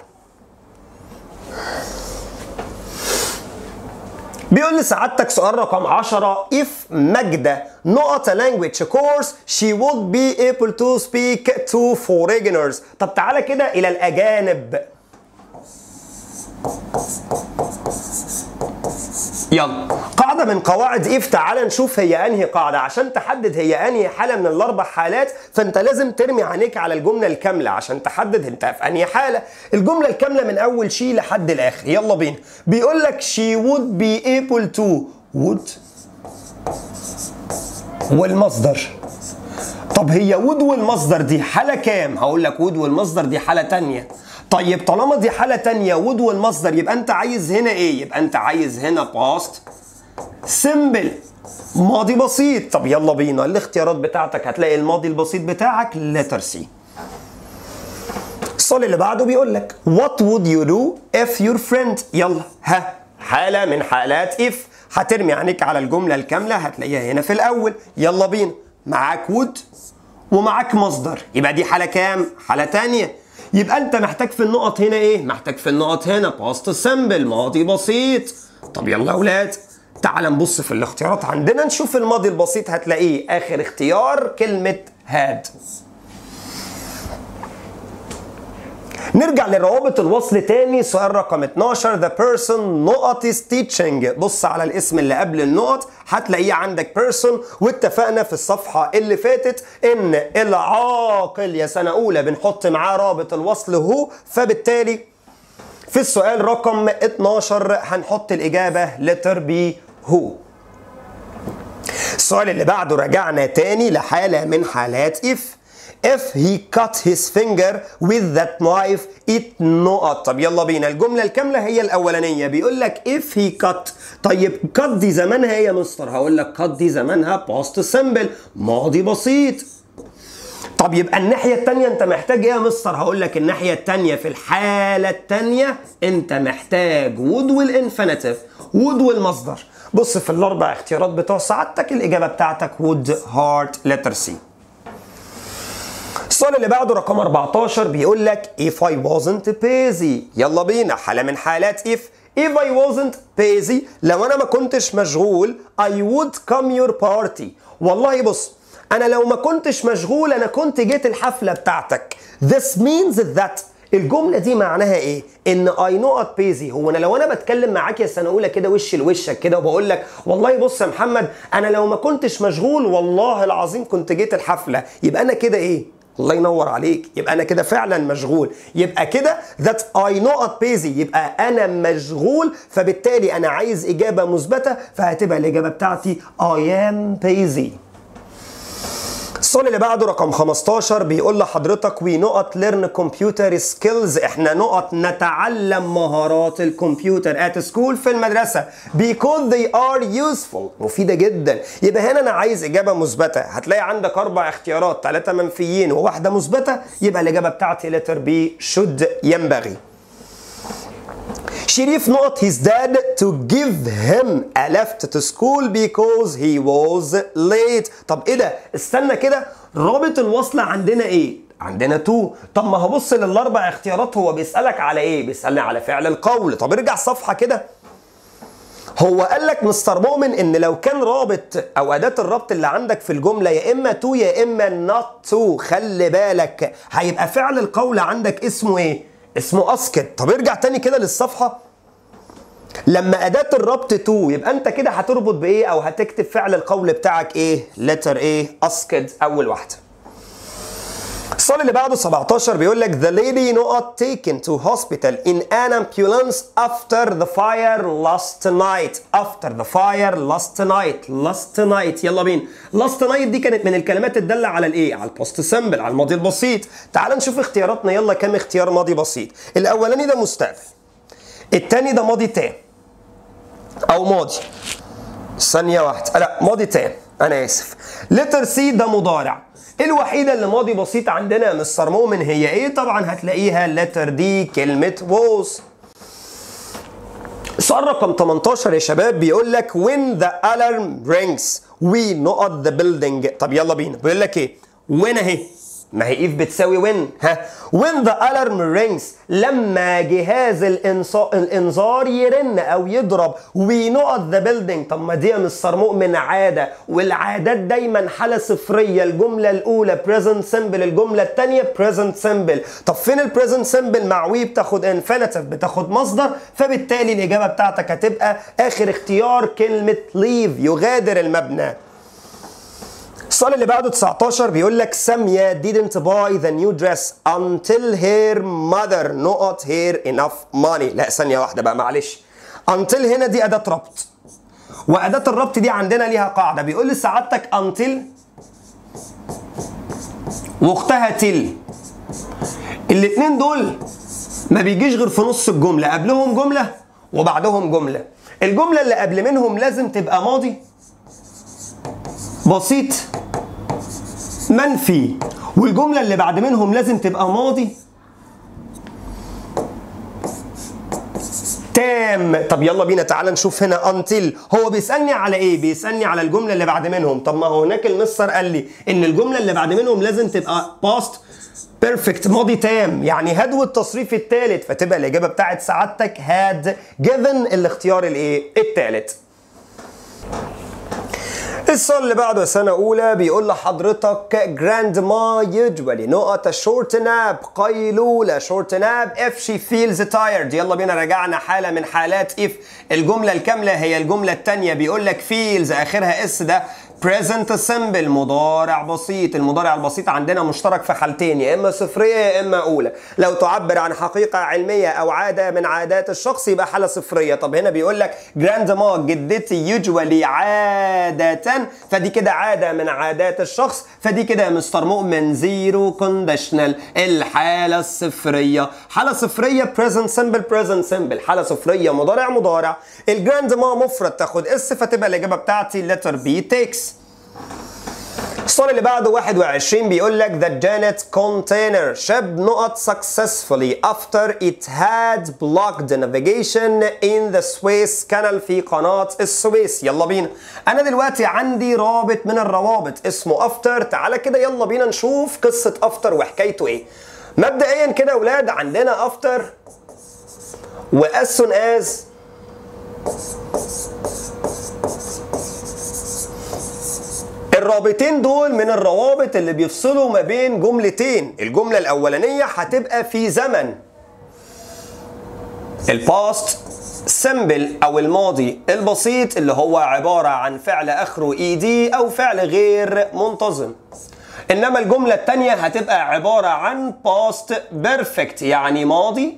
Speaker 1: بيقول لي سعادتك سؤال رقم 10 if ماجدة not a language course she would be able to speak to foreigners طب تعالى كده إلى الأجانب يلا قاعدة من قواعد اف تعال نشوف هي انهي قاعدة عشان تحدد هي انهي حالة من الاربع حالات فانت لازم ترمي عينيك على الجملة الكاملة عشان تحدد انت في انهي حالة الجملة الكاملة من اول شي لحد الاخر يلا بينا بيقول لك she would be able to would والمصدر طب هي would والمصدر دي حالة كام هقول لك would والمصدر دي حالة تانية طيب طالما دي حالة تانية would والمصدر يبقى انت عايز هنا ايه يبقى انت عايز هنا past simple ماضي بسيط طب يلا بينا الاختيارات بتاعتك هتلاقي الماضي البسيط بتاعك letter C السؤال اللي بعده بيقول لك what would you do if your friend يلا ها حالة من حالات if هترمي عينيك على الجملة الكاملة هتلاقيها هنا في الأول يلا بينا معاك would ومعاك مصدر يبقى دي حالة كام؟ حالة تانية يبقى أنت محتاج في النقط هنا إيه؟ محتاج في النقط هنا past simple ماضي بسيط طب يلا يا أولاد تعال نبص في الاختيارات عندنا نشوف الماضي البسيط هتلاقيه آخر اختيار كلمة had نرجع لروابط الوصل تاني سؤال رقم 12 the person نقط is teaching بص على الاسم اللي قبل النقط هتلاقيه عندك person واتفقنا في الصفحة اللي فاتت ان العاقل يا سنة اولى بنحط معاه رابط الوصل هو فبالتالي في السؤال رقم 12 هنحط الإجابة letter B هو السؤال اللي بعده رجعنا تاني لحالة من حالات if if he cut his finger with that knife it نقط طب يلا بينا الجملة الكاملة هي الأولانية بيقول لك if he cut طيب cut دي زمانها هي يا مستر هقول لك cut دي زمانها past simple ماضي بسيط طب يبقى الناحية التانية انت محتاج ايه يا مستر؟ هقول لك الناحية التانية في الحالة التانية انت محتاج would والانفينيتيف would والمصدر بص في الاربع اختيارات بتوع سعادتك الاجابة بتاعتك would heart letter C السؤال اللي بعده رقم 14 بيقول لك if I wasn't busy يلا بينا حالة من حالات if if I wasn't busy لو انا ما كنتش مشغول I would come your party والله بص انا لو ما كنتش مشغول انا كنت جيت الحفله بتاعتك this means that الجملة دي معناها ايه؟ ان I not busy هو انا لو انا بتكلم معاك يا سنة اولى كده وش لوشك كده وبقول لك والله بص يا محمد انا لو ما كنتش مشغول والله العظيم كنت جيت الحفلة يبقى انا كده ايه؟ الله ينور عليك يبقى انا كده فعلا مشغول يبقى كده that I not busy يبقى انا مشغول فبالتالي انا عايز اجابة مثبتة فهتبقى الاجابة بتاعتي I am busy السؤال اللي بعده رقم 15 بيقول لحضرتك وي نقط ليرن كمبيوتر سكيلز احنا نقط نتعلم مهارات الكمبيوتر ات سكول في المدرسه because they are useful مفيده جدا يبقى هنا انا عايز اجابه مثبته هتلاقي عندك اربع اختيارات ثلاثه منفيين وواحده مثبته يبقى الاجابه بتاعتي لتر بي should ينبغي شريف نقط his dad to give him a lift to school because he was late طب ايه ده استنى كده رابط الوصل عندنا ايه عندنا تو طب ما هبص للاربع اختيارات هو بيسالك على ايه بيسالني على فعل القول طب ارجع صفحه كده هو قال لك مستر مؤمن ان لو كان رابط او اداه الربط اللي عندك في الجمله يا اما تو يا اما نوت تو خلي بالك هيبقى فعل القول عندك اسمه ايه اسمه اسكت طب ارجع تاني كده للصفحه لما اداه الربط تو يبقى انت كده هتربط بايه او هتكتب فعل القول بتاعك ايه لتر ايه اسكت اول واحده السؤال اللي بعده 17 بيقول لك the lady not taken to hospital in an ambulance after the fire last night after the fire last night last night يلا بينا last night دي كانت من الكلمات الدالة على الايه على البوست سمبل على الماضي البسيط تعال نشوف اختياراتنا يلا كم اختيار ماضي بسيط الاولاني ده مستقبل التاني ده ماضي تام او ماضي ثانية واحدة لا ماضي تام انا اسف لتر سي ده مضارع الوحيدة اللي ماضي بسيط عندنا يا مستر مؤمن هي ايه؟ طبعا هتلاقيها اللتر دي كلمة was السؤال رقم 18 يا شباب بيقول لك when the alarm rings we not the building طب يلا بينا بيقول لك ايه؟ when اهي ما هي if بتساوي when ها when the alarm rings لما جهاز الإنصا- الانذار يرن او يضرب we not the building طب ما دي يا مستر مؤمن عاده والعادات دايما حاله صفريه الجمله الاولى present simple الجمله الثانيه present simple طب فين ال present simple مع we بتاخد infinitive بتاخد مصدر فبالتالي الاجابه بتاعتك هتبقى اخر اختيار كلمه leave يغادر المبنى السؤال اللي بعده 19 بيقول لك سامية didn't buy the new dress until her mother not her enough money لا ثانية واحدة بقى معلش until هنا دي أداة ربط وأداة الربط دي عندنا ليها قاعدة بيقول لي سعادتك until واختها تل الاتنين دول ما بيجيش غير في نص الجملة قبلهم جملة وبعدهم جملة الجملة اللي قبل منهم لازم تبقى ماضي بسيط منفي والجملة اللي بعد منهم لازم تبقى ماضي تام طب يلا بينا تعالى نشوف هنا انتل هو بيسالني على ايه بيسالني على الجمله اللي بعد منهم طب ما هو هناك المستر قال لي ان الجمله اللي بعد منهم لازم تبقى باست بيرفكت ماضي تام يعني هاد والتصريف الثالث فتبقى الاجابه بتاعت سعادتك هاد جيفن الاختيار الايه الثالث السؤال اللي بعده سنة أولى بيقول لحضرتك جراند ما usually نقط شورت ناب قيلولة شورت ناب if she feels tired يلا بينا رجعنا حالة من حالات if الجملة الكاملة هي الجملة التانية بيقول لك feels آخرها اس ده present simple مضارع بسيط المضارع البسيط عندنا مشترك في حالتين يا اما صفريه يا اما اولى لو تعبر عن حقيقه علميه او عاده من عادات الشخص يبقى حاله صفريه طب هنا بيقول لك جراند ما جدتي يوجوالي عاده فدي كده عاده من عادات الشخص فدي كده يا مستر مؤمن زيرو كونديشنال الحاله الصفريه حاله صفريه present simple present simple حاله صفريه مضارع مضارع الجراند ما مفرد تاخد اس فتبقى الاجابه بتاعتي letter بي تيكس السؤال اللي بعده 21 بيقول لك that Janet container شاب نقط successfully after it had blocked navigation in the Suez Canal في قناة السويس يلا بينا أنا دلوقتي عندي رابط من الروابط اسمه after تعالى كده يلا بينا نشوف قصة after وحكايته إيه مبدئيا كده يا أولاد عندنا after و as soon as الرابطين دول من الروابط اللي بيفصلوا ما بين جملتين الجملة الأولانية هتبقى في زمن الباست سمبل أو الماضي البسيط اللي هو عبارة عن فعل آخره اي دي أو فعل غير منتظم إنما الجملة التانية هتبقى عبارة عن باست بيرفكت يعني ماضي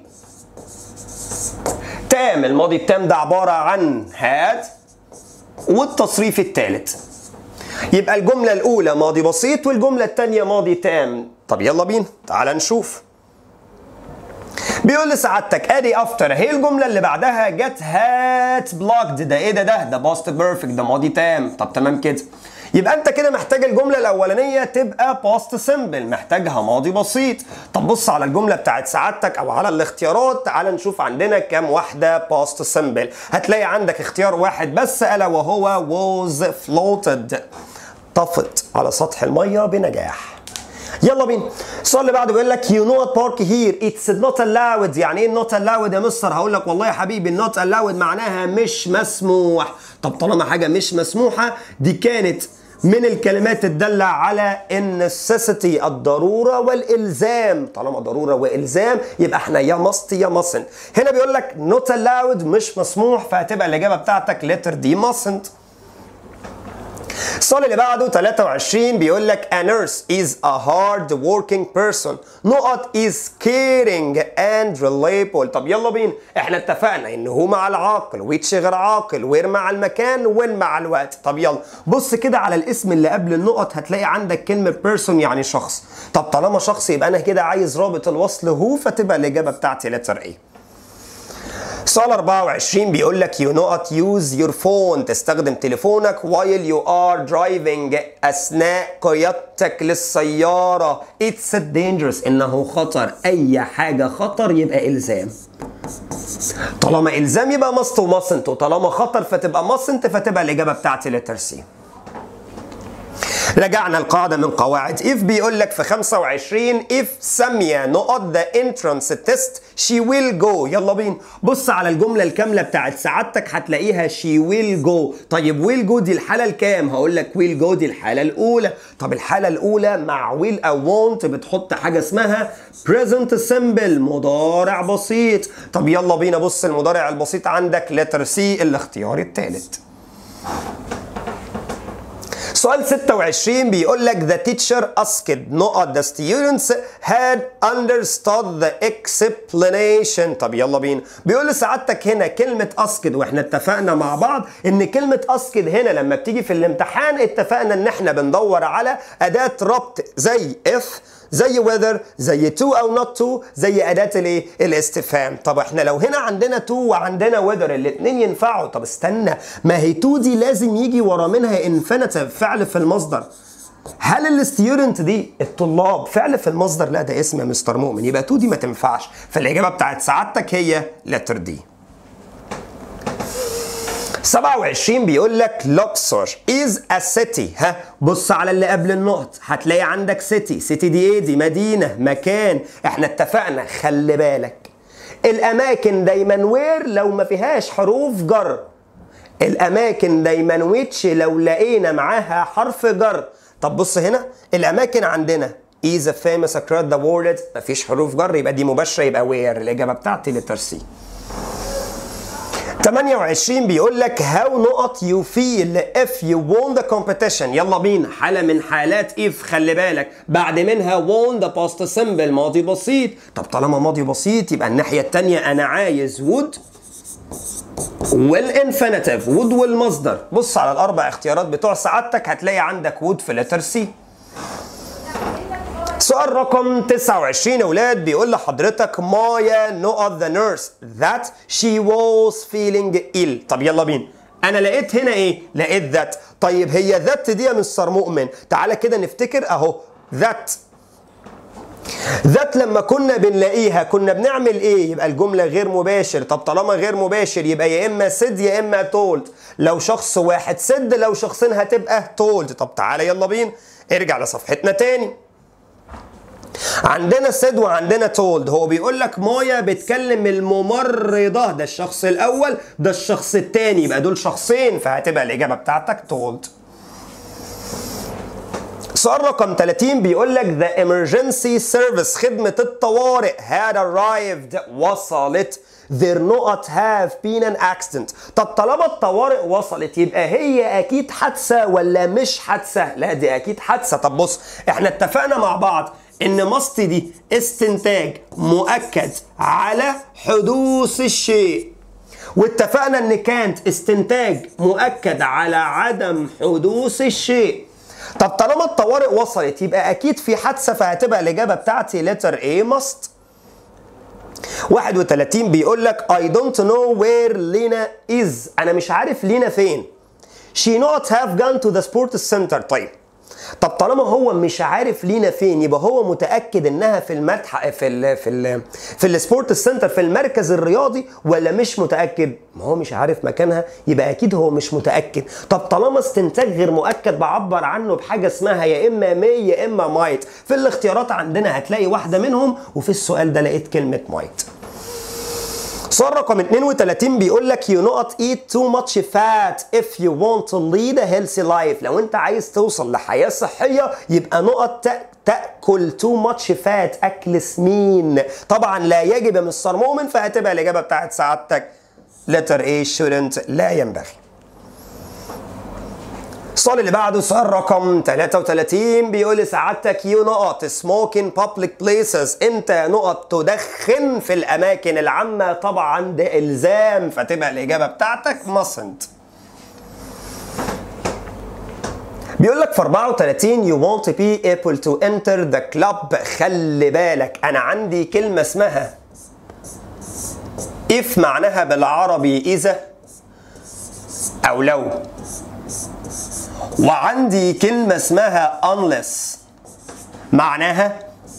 Speaker 1: تام الماضي التام ده عبارة عن هاد والتصريف الثالث يبقى الجملة الأولى ماضي بسيط والجملة الثانية ماضي تام طب يلا بينا تعال نشوف بيقول لسعادتك ادي افتر هي الجمله اللي بعدها جت هات بلوكد ده ايه ده ده ده باست بيرفكت ده ماضي تام طب تمام كده يبقى انت كده محتاج الجمله الاولانيه تبقى باست سيمبل محتاجها ماضي بسيط طب بص على الجمله بتاعت سعادتك او على الاختيارات تعال نشوف عندنا كام واحده باست سيمبل هتلاقي عندك اختيار واحد بس الا وهو was floated طفت على سطح الميه بنجاح يلا بينا السؤال اللي بعده بيقول لك you know what park here it's not allowed يعني ايه not allowed يا مستر هقول لك والله يا حبيبي not allowed معناها مش مسموح طب طالما حاجه مش مسموحه دي كانت من الكلمات الدالة على النسيسيتي الضرورة والإلزام طالما ضرورة وإلزام يبقى احنا يا must يا mustn't هنا بيقول لك not allowed مش مسموح فهتبقى الإجابة بتاعتك letter D mustn't السؤال اللي بعده 23 بيقول لك a nurse is a hard working person نقط is caring and reliable طب يلا بينا احنا اتفقنا ان هو مع العاقل ويتش غير عاقل وير مع المكان وين مع الوقت طب يلا بص كده على الاسم اللي قبل النقط هتلاقي عندك كلمة person يعني شخص طب طالما شخص يبقى انا كده عايز رابط الوصل هو فتبقى الاجابة بتاعتي letter A سؤال 24 بيقول لك you not use your phone تستخدم تليفونك while you are driving أثناء قيادتك للسيارة it's dangerous إنه خطر أي حاجة خطر يبقى إلزام طالما إلزام يبقى must و mustn't وطالما خطر فتبقى mustn't فتبقى الإجابة بتاعتي letter C رجعنا القاعدة من قواعد if بيقول لك في 25 if سامية نقط the entrance test she will go يلا بينا بص على الجملة الكاملة بتاعت سعادتك هتلاقيها she will go طيب will go دي الحالة الكام هقول لك will go دي الحالة الأولى طب الحالة الأولى مع will أو want بتحط حاجة اسمها present simple مضارع بسيط طب يلا بينا بص المضارع البسيط عندك letter C الاختيار الثالث سؤال 26 بيقول لك the teacher asked نقط the students had understood the explanation طب يلا بينا بيقول لسعادتك هنا كلمة asked واحنا اتفقنا مع بعض ان كلمة asked هنا لما بتيجي في الامتحان اتفقنا ان احنا بندور على أداة ربط زي if زي whether زي to او not to زي اداه الايه الاستفهام طب احنا لو هنا عندنا to وعندنا whether الاثنين ينفعوا طب استنى ما هي to دي لازم يجي ورا منها infinitive فعل في المصدر هل الستيودنت دي الطلاب فعل في المصدر لا ده اسم مستر مؤمن يبقى تو دي ما تنفعش فالاجابه بتاعت سعادتك هي letter دي 27 بيقول لك لوكسور is a city ها بص على اللي قبل النقط هتلاقي عندك سيتي سيتي دي ايه دي مدينة مكان احنا اتفقنا خلي بالك الاماكن دايما وير لو ما فيهاش حروف جر الاماكن دايما ويتش لو لقينا معاها حرف جر طب بص هنا الاماكن عندنا is a famous across the world مفيش حروف جر يبقى دي مباشرة يبقى وير الاجابة بتاعتي لتر سي 28 بيقول لك هاو نقط يو فيل اف يو won ذا competition يلا بينا حالة من حالات اف خلي بالك بعد منها won ذا باست سمبل ماضي بسيط طب طالما ماضي بسيط يبقى الناحية التانية أنا عايز would والانفينيتيف would والمصدر بص على الأربع اختيارات بتوع سعادتك هتلاقي عندك would في لتر سي سؤال رقم 29 يا ولاد بيقول لحضرتك مايا نقط ذا نيرس ذات شي واز فيلينج ill طب يلا بينا انا لقيت هنا ايه لقيت ذات طيب هي ذات دي يا مستر مؤمن تعالى كده نفتكر اهو ذات ذات لما كنا بنلاقيها كنا بنعمل ايه يبقى الجمله غير مباشر طب طالما غير مباشر يبقى يا اما سد يا اما تولد لو شخص واحد سد لو شخصين هتبقى تولد طب تعالى يلا بينا ارجع لصفحتنا تاني عندنا سيد وعندنا تولد هو بيقول لك مايا بتكلم الممرضة ده الشخص الأول ده الشخص التاني يبقى دول شخصين فهتبقى الإجابة بتاعتك تولد سؤال رقم 30 بيقول لك the emergency service خدمة الطوارئ had arrived وصلت their not have been an accident طب طالما الطوارئ وصلت يبقى هي اكيد حادثه ولا مش حادثه لا دي اكيد حادثه طب بص احنا اتفقنا مع بعض ان ماست دي استنتاج مؤكد على حدوث الشيء واتفقنا ان كانت استنتاج مؤكد على عدم حدوث الشيء طب طالما الطوارئ وصلت يبقى اكيد في حادثه فهتبقى الاجابه بتاعتي لتر A must 31 بيقول لك I don't know where لينا is أنا مش عارف لينا فين She not have gone to the sports center طيب طب طالما هو مش عارف لينا فين يبقى هو متاكد انها في المتح في ال في ال في السبورت سنتر في المركز الرياضي ولا مش متاكد ما هو مش عارف مكانها يبقى اكيد هو مش متاكد طب طالما استنتاج غير مؤكد بعبر عنه بحاجه اسمها يا اما مي يا اما مايت في الاختيارات عندنا هتلاقي واحده منهم وفي السؤال ده لقيت كلمه مايت سؤال رقم 32 بيقول لك you not eat too much fat if you want to lead a healthy life لو انت عايز توصل لحياة صحية يبقى نقط تاكل too much fat اكل سمين طبعا لا يجب يا مستر مؤمن فهتبقى الاجابة بتاعت سعادتك letter A shouldn't لا ينبغي السؤال اللي بعده سؤال رقم 33 بيقول لسعادتك يو نقط smoke in public places انت نقط تدخن في الاماكن العامه طبعا ده الزام فتبقى الاجابه بتاعتك mustn't بيقول لك في 34 you want to be able to enter the club خلي بالك انا عندي كلمه اسمها if معناها بالعربي اذا او لو وعندي كلمة اسمها unless معناها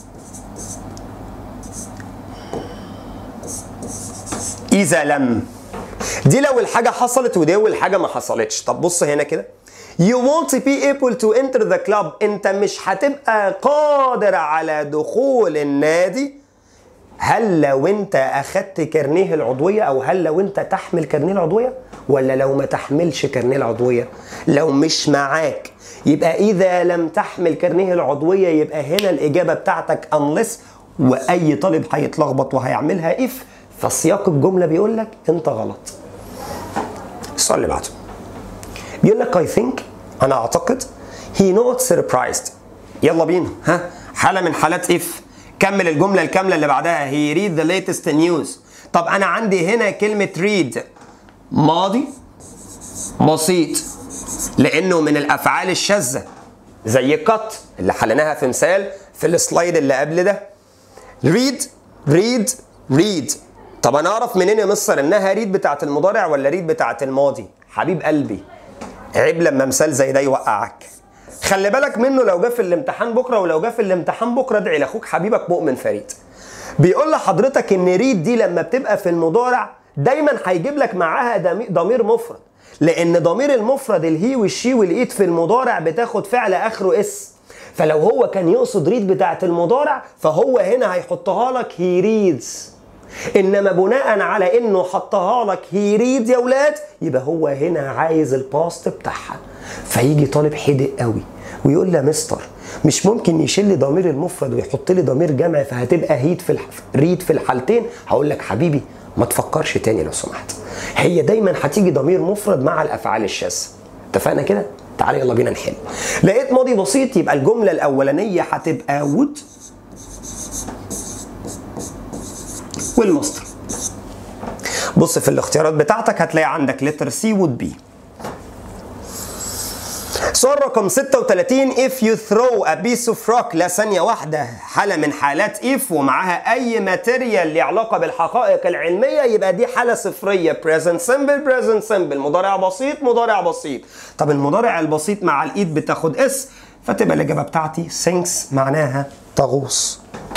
Speaker 1: إذا لم دي لو الحاجة حصلت ودي لو الحاجة ما حصلتش طب بص هنا كده You want to be able to enter the club انت مش هتبقى قادر على دخول النادي هل لو انت اخدت كارنيه العضويه او هل لو انت تحمل كارنيه العضويه ولا لو ما تحملش كارنيه العضويه لو مش معاك يبقى اذا لم تحمل كارنيه العضويه يبقى هنا الاجابه بتاعتك unless واي طالب هيتلخبط وهيعملها if فسياق الجمله بيقول لك انت غلط السؤال اللي بعده بيقول لك I think انا اعتقد he not surprised يلا بينا ها حاله من حالات if كمل الجملة الكاملة اللي بعدها he read the latest news طب أنا عندي هنا كلمة read ماضي بسيط لأنه من الأفعال الشاذة زي cut اللي حليناها في مثال في السلايد اللي قبل ده read read read طب أنا أعرف منين يا مصر إنها ريد بتاعت المضارع ولا ريد بتاعت الماضي حبيب قلبي عيب لما مثال زي ده يوقعك خلي بالك منه لو جه في الامتحان بكره ولو جه في الامتحان بكره ادعي لاخوك حبيبك مؤمن فريد بيقول لحضرتك ان ريد دي لما بتبقى في المضارع دايما هيجيب لك معاها ضمير مفرد لان ضمير المفرد الهي والشي والايد في المضارع بتاخد فعل اخره اس فلو هو كان يقصد ريد بتاعت المضارع فهو هنا هيحطها لك هي ريدز انما بناء على انه حطها لك هي ريد يا ولاد يبقى هو هنا عايز الباست بتاعها فيجي طالب حدق قوي ويقول لي يا مستر مش ممكن يشيل لي ضمير المفرد ويحط لي ضمير جمع فهتبقى هيد في الح... ريد في الحالتين هقول لك حبيبي ما تفكرش تاني لو سمحت هي دايما هتيجي ضمير مفرد مع الافعال الشاذه اتفقنا كده تعالى يلا بينا نحل لقيت ماضي بسيط يبقى الجمله الاولانيه هتبقى would والمصدر بص في الاختيارات بتاعتك هتلاقي عندك لتر سي would be سؤال رقم 36 if you throw a piece of rock لا ثانية واحدة حالة من حالات if ومعاها أي ماتيريال ليه علاقة بالحقائق العلمية يبقى دي حالة صفرية present simple present simple مضارع بسيط مضارع بسيط طب المضارع البسيط مع الإيد بتاخد اس فتبقى الإجابة بتاعتي sinks معناها تغوص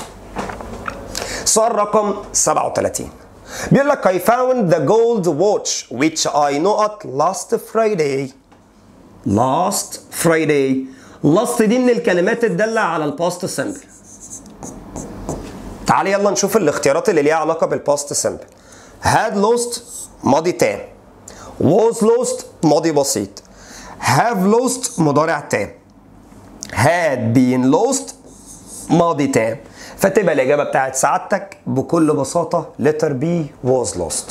Speaker 1: سؤال رقم 37 بيقول لك I found the gold watch which I not last Friday last Friday last دي من الكلمات الدالة على الباست سمبل تعالى يلا نشوف الاختيارات اللي ليها علاقة بالباست سمبل had lost ماضي تام was lost ماضي بسيط have lost مضارع تام had been lost ماضي تام فتبقى الإجابة بتاعت سعادتك بكل بساطة letter B was lost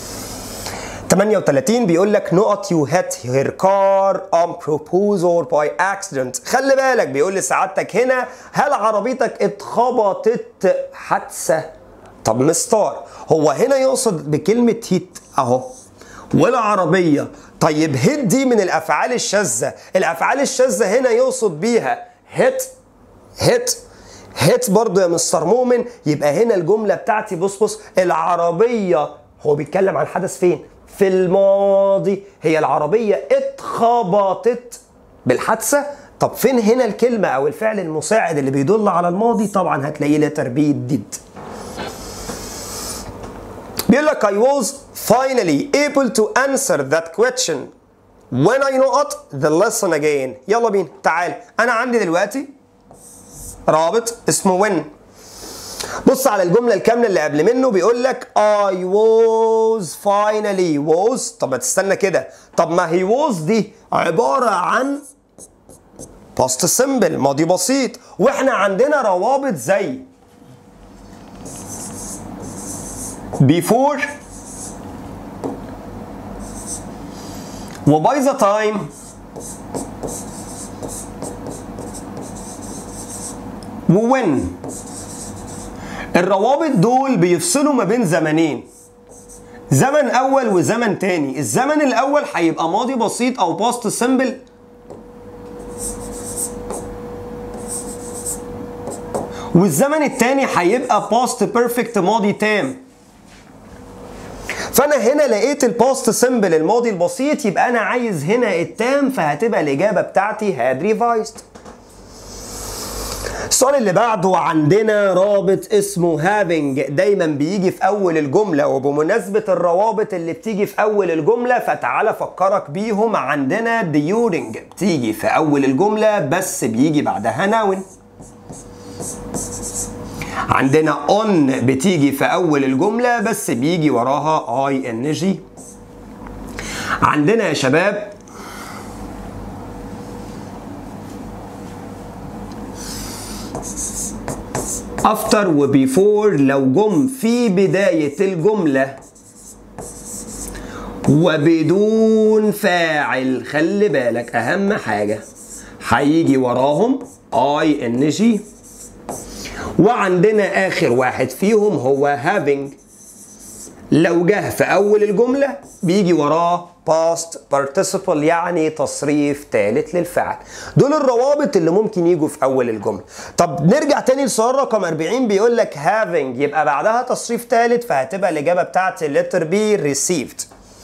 Speaker 1: 38 بيقول لك نقط you hit her car on purpose or by accident خلي بالك بيقول لسعادتك هنا هل عربيتك اتخبطت حادثة طب مستار هو هنا يقصد بكلمة هيت اهو والعربية طيب هيت دي من الأفعال الشاذة الأفعال الشاذة هنا يقصد بيها هيت هيت هيت برضو يا مستر مؤمن يبقى هنا الجملة بتاعتي بص بص العربية هو بيتكلم عن حدث فين؟ في الماضي هي العربية اتخبطت بالحادثة طب فين هنا الكلمة أو الفعل المساعد اللي بيدل على الماضي طبعا هتلاقيه لتر بي ديد بيقول لك I was finally able to answer that question when I not the lesson again يلا بينا تعال أنا عندي دلوقتي رابط اسمه when بص على الجملة الكاملة اللي قبل منه بيقول لك I was finally was طب ما تستنى كده طب ما هي was دي عبارة عن past simple ماضي بسيط واحنا عندنا روابط زي before و by the time ووين الروابط دول بيفصلوا ما بين زمنين زمن اول وزمن تاني الزمن الاول هيبقى ماضي بسيط او باست سيمبل والزمن التاني هيبقى باست بيرفكت ماضي تام فانا هنا لقيت الباست سيمبل الماضي البسيط يبقى انا عايز هنا التام فهتبقى الاجابه بتاعتي هاد ريفايزد السؤال اللي بعده عندنا رابط اسمه having دايما بيجي في اول الجمله وبمناسبه الروابط اللي بتيجي في اول الجمله فتعالى افكرك بيهم عندنا during بتيجي في اول الجمله بس بيجي بعدها noun عندنا on بتيجي في اول الجمله بس بيجي وراها اي ان جي عندنا يا شباب افتر وبيفور لو جم في بداية الجملة وبدون فاعل خلي بالك اهم حاجة هيجي وراهم اي ان جي وعندنا اخر واحد فيهم هو having لو جه في اول الجملة بيجي وراه past participle يعني تصريف ثالث للفعل دول الروابط اللي ممكن يجوا في اول الجمله طب نرجع تاني لسؤال رقم 40 بيقول لك having يبقى بعدها تصريف ثالث فهتبقى الاجابه بتاعتي letter B received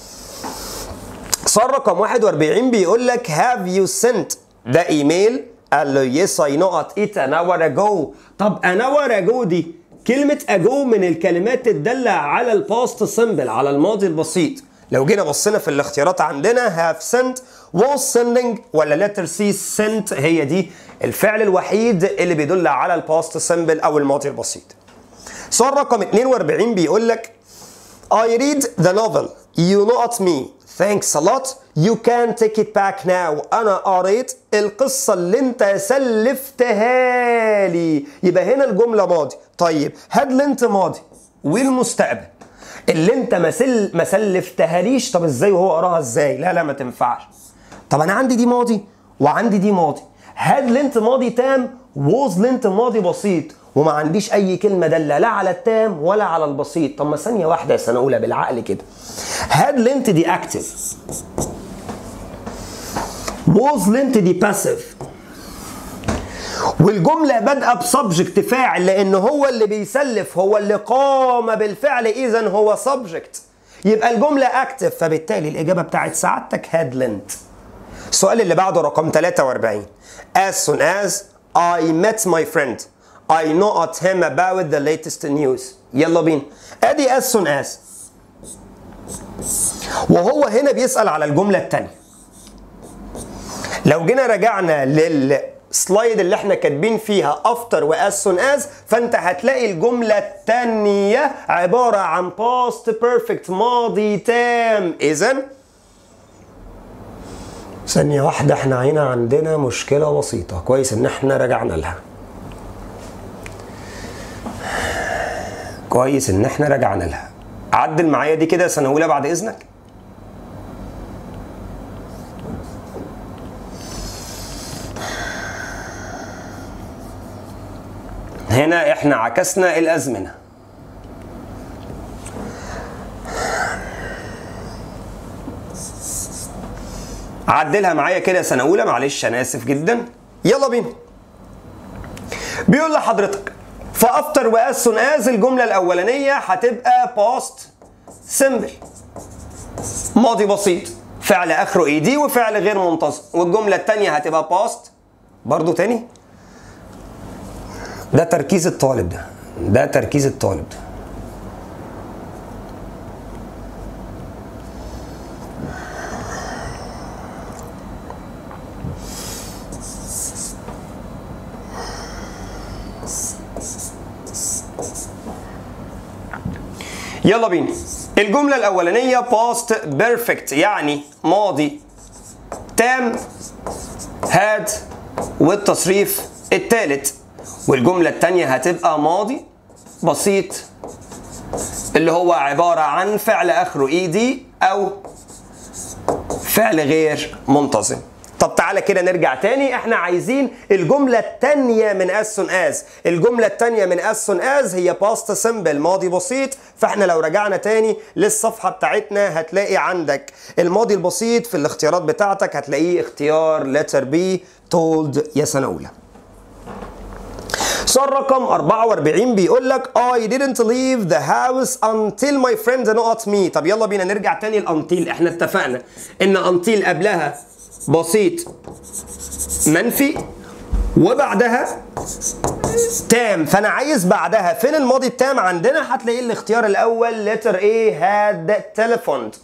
Speaker 1: سؤال رقم 41 بيقول لك have you sent ده ايميل قال له yes I not it an hour ago طب an hour ago دي كلمة ago من الكلمات الدالة على الباست سيمبل على الماضي البسيط لو جينا بصينا في الاختيارات عندنا have sent was sending ولا letter C sent هي دي الفعل الوحيد اللي بيدل على الباست سيمبل او الماضي البسيط سؤال رقم 42 بيقول لك I read the novel you not me thanks a lot you can take it back now انا قريت القصة اللي انت سلفتها لي يبقى هنا الجملة ماضي طيب هاد اللي انت ماضي والمستقبل اللي انت ما سل ما سلفتهاليش طب ازاي وهو قراها ازاي لا لا ما تنفعش طب انا عندي دي ماضي وعندي دي ماضي هاد لنت ماضي تام ووز لنت ماضي بسيط وما عنديش اي كلمه داله لا على التام ولا على البسيط طب ما ثانيه واحده يا سنه اولى بالعقل كده هاد لنت دي اكتف ووز لنت دي باسيف والجملة بادئة بسبجكت فاعل لأن هو اللي بيسلف هو اللي قام بالفعل إذا هو سبجكت يبقى الجملة أكتف فبالتالي الإجابة بتاعت سعادتك هاد لنت السؤال اللي بعده رقم 43 As soon as I met my friend I know at him about the latest news يلا بينا ادي as soon as وهو هنا بيسأل على الجملة التانية لو جينا رجعنا للسلايد اللي احنا كاتبين فيها افتر واس سون از فانت هتلاقي الجملة التانية عبارة عن past perfect ماضي تام اذا ثانية واحدة احنا هنا عندنا مشكلة بسيطة كويس ان احنا رجعنا لها كويس ان احنا رجعنا لها عدل معايا دي كده سنة أولى بعد إذنك هنا احنا عكسنا الأزمنة عدلها معايا كده سنة أولى معلش أنا آسف جدا يلا بينا بيقول لحضرتك فافتر واز سون از الجمله الاولانيه هتبقى باست سمبل ماضي بسيط فعل اخره اي دي وفعل غير منتظم والجمله الثانيه هتبقى باست برضو تاني ده تركيز الطالب ده ده تركيز الطالب ده يلا بينا الجملة الأولانية past perfect يعني ماضي تام had والتصريف الثالث والجملة الثانية هتبقى ماضي بسيط اللي هو عبارة عن فعل آخره اي دي أو فعل غير منتظم طب تعالى كده نرجع تاني احنا عايزين الجملة التانية من as soon as الجملة التانية من as soon as هي past simple ماضي بسيط فاحنا لو رجعنا تاني للصفحة بتاعتنا هتلاقي عندك الماضي البسيط في الاختيارات بتاعتك هتلاقيه اختيار letter B told يا سنة أولى سؤال رقم 44 بيقول لك I didn't leave the house until my friend not me طب يلا بينا نرجع تاني لانتيل احنا اتفقنا ان انتيل قبلها بسيط منفي وبعدها تام فانا عايز بعدها فين الماضي التام عندنا هتلاقي الاختيار الاول letter A had telephoned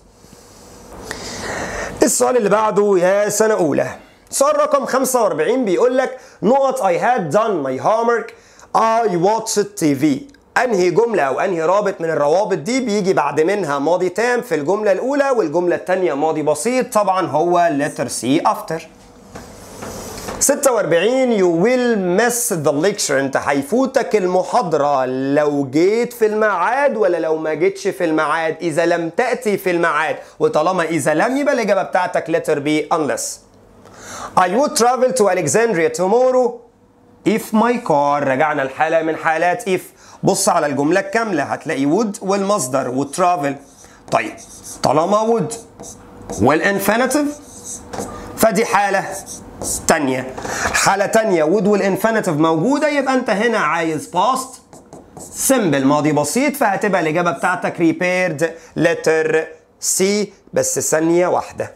Speaker 1: السؤال اللي بعده يا سنة أولى سؤال رقم 45 بيقول لك نقط I had done my homework I watched TV أنهي جملة أو أنهي رابط من الروابط دي بيجي بعد منها ماضي تام في الجملة الأولى والجملة الثانية ماضي بسيط طبعا هو letter C after 46 you will miss the lecture انت هيفوتك المحاضرة لو جيت في الميعاد ولا لو ما جيتش في الميعاد اذا لم تأتي في الميعاد وطالما اذا لم يبقى الاجابة بتاعتك letter B unless I would travel to Alexandria tomorrow if my car رجعنا الحالة من حالات if بص على الجملة الكاملة هتلاقي would والمصدر would travel طيب طالما would والانفينيتيف فدي حالة تانية حالة تانية would والانفينيتيف موجودة يبقى انت هنا عايز past simple ماضي بسيط فهتبقى الإجابة بتاعتك repaired letter C بس ثانية واحدة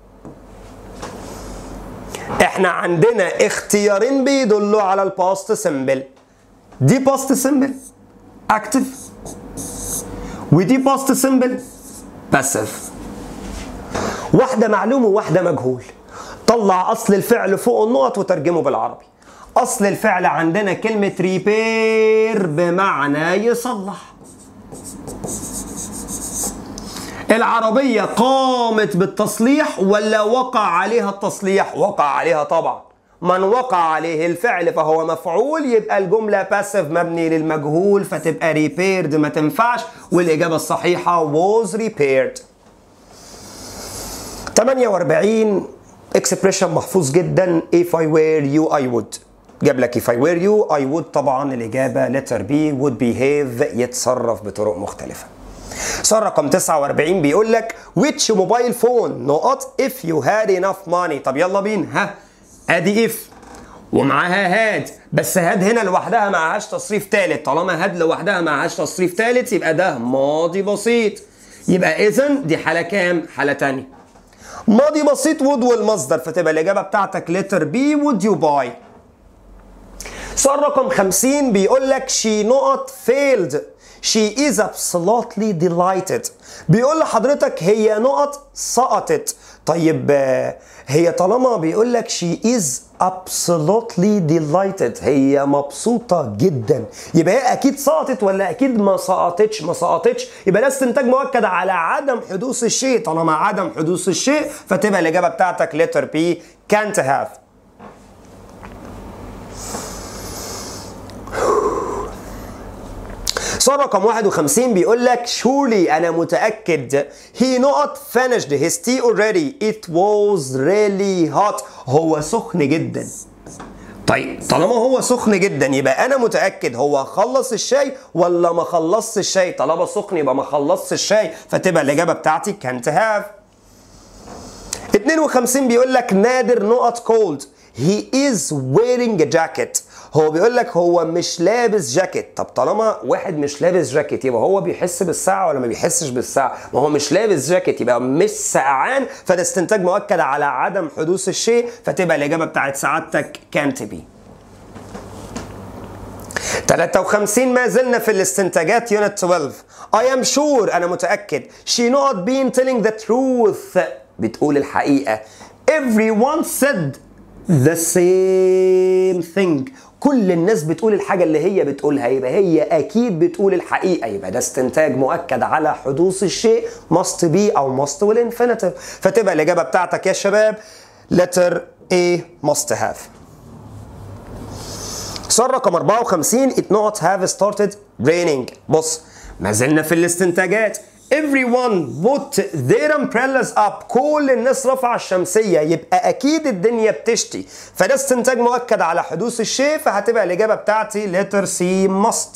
Speaker 1: احنا عندنا اختيارين بيدلوا على الباست سمبل دي باست سمبل اكتف ودي باست سمبل باسف واحده معلوم وواحده مجهول طلع اصل الفعل فوق النقط وترجمه بالعربي اصل الفعل عندنا كلمه ريبير بمعنى يصلح العربية قامت بالتصليح ولا وقع عليها التصليح؟ وقع عليها طبعا. من وقع عليه الفعل فهو مفعول يبقى الجملة باسيف مبني للمجهول فتبقى repaired ما تنفعش والإجابة الصحيحة was repaired. 48 expression محفوظ جدا if I were you I would. جاب لك if I were you I would طبعا الإجابة letter B would behave يتصرف بطرق مختلفة. سؤال رقم 49 بيقول لك which mobile phone نقط if you had enough money طب يلا بينا ها ادي if ومعاها هاد بس هاد هنا لوحدها معهاش تصريف ثالث طالما هاد لوحدها معهاش تصريف ثالث يبقى ده ماضي بسيط يبقى اذا دي حاله كام حاله ثانيه ماضي بسيط would والمصدر فتبقى الاجابه بتاعتك letter B would you buy سؤال رقم 50 بيقول لك she نقط failed she is absolutely delighted بيقول لحضرتك هي نقط سقطت طيب هي طالما بيقول لك she is absolutely delighted هي مبسوطة جدا يبقى هي أكيد سقطت ولا أكيد ما سقطتش ما سقطتش يبقى ده استنتاج مؤكد على عدم حدوث الشيء طالما عدم حدوث الشيء فتبقى الإجابة بتاعتك letter B can't have سؤال رقم 51 بيقول لك surely انا متاكد he not finished his tea already it was really hot هو سخن جدا طيب طالما هو سخن جدا يبقى انا متاكد هو خلص الشاي ولا ما خلصش الشاي طالما سخن يبقى ما خلصش الشاي فتبقى الاجابه بتاعتي can't have 52 بيقول لك نادر نقط cold he is wearing a jacket هو بيقول لك هو مش لابس جاكيت طب طالما واحد مش لابس جاكيت يبقى هو بيحس بالساعه ولا ما بيحسش بالساعه ما هو مش لابس جاكيت يبقى مش سقعان فده استنتاج مؤكد على عدم حدوث الشيء فتبقى الاجابه بتاعت سعادتك كانت بي 53 ما زلنا في الاستنتاجات يونت 12 I am sure أنا متأكد she not been telling the truth بتقول الحقيقة everyone said the same thing كل الناس بتقول الحاجة اللي هي بتقولها يبقى هي أكيد بتقول الحقيقة يبقى ده استنتاج مؤكد على حدوث الشيء must be أو must والinfinitive فتبقى الإجابة بتاعتك يا شباب letter A must have سؤال رقم 54 it not have started raining بص ما زلنا في الاستنتاجات everyone put their umbrellas up كل الناس رفع الشمسية يبقى أكيد الدنيا بتشتي فده استنتاج مؤكد على حدوث الشيء فهتبقى الإجابة بتاعتي letter C must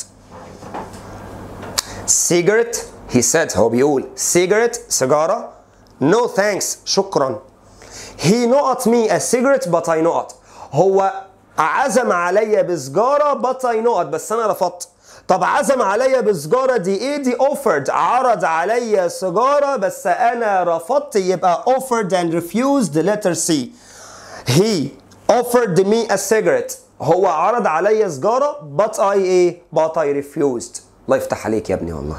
Speaker 1: cigarette he said هو بيقول cigarette سيجارة no thanks شكرا he not me a cigarette but I not هو عزم عليا بسجارة but I not بس أنا رفضت طب عزم عليا بسجارة دي ايه دي offered عرض عليا سيجارة بس أنا رفضت يبقى offered and refused letter C he offered me a cigarette هو عرض عليا سجارة but I ايه but I refused الله يفتح عليك يا ابني والله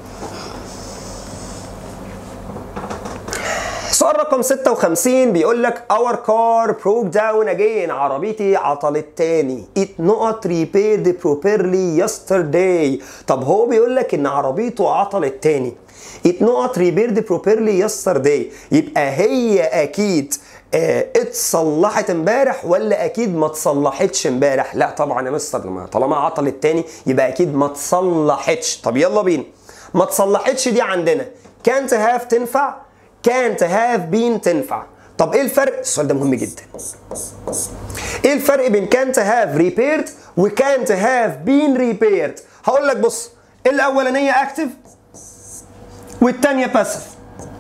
Speaker 1: سؤال رقم 56 بيقول لك our car broke down again عربيتي عطلت تاني it not repaired properly yesterday طب هو بيقول لك ان عربيته عطلت تاني it not repaired properly yesterday يبقى هي اكيد اه اتصلحت امبارح ولا اكيد ما اتصلحتش امبارح لا طبعا يا مستر لما طالما عطلت تاني يبقى اكيد ما اتصلحتش طب يلا بينا ما اتصلحتش دي عندنا can't have تنفع can't have been تنفع طب ايه الفرق السؤال ده مهم جدا ايه الفرق بين can't have repaired و can't have been repaired هقول لك بص الاولانيه active والتانيه passive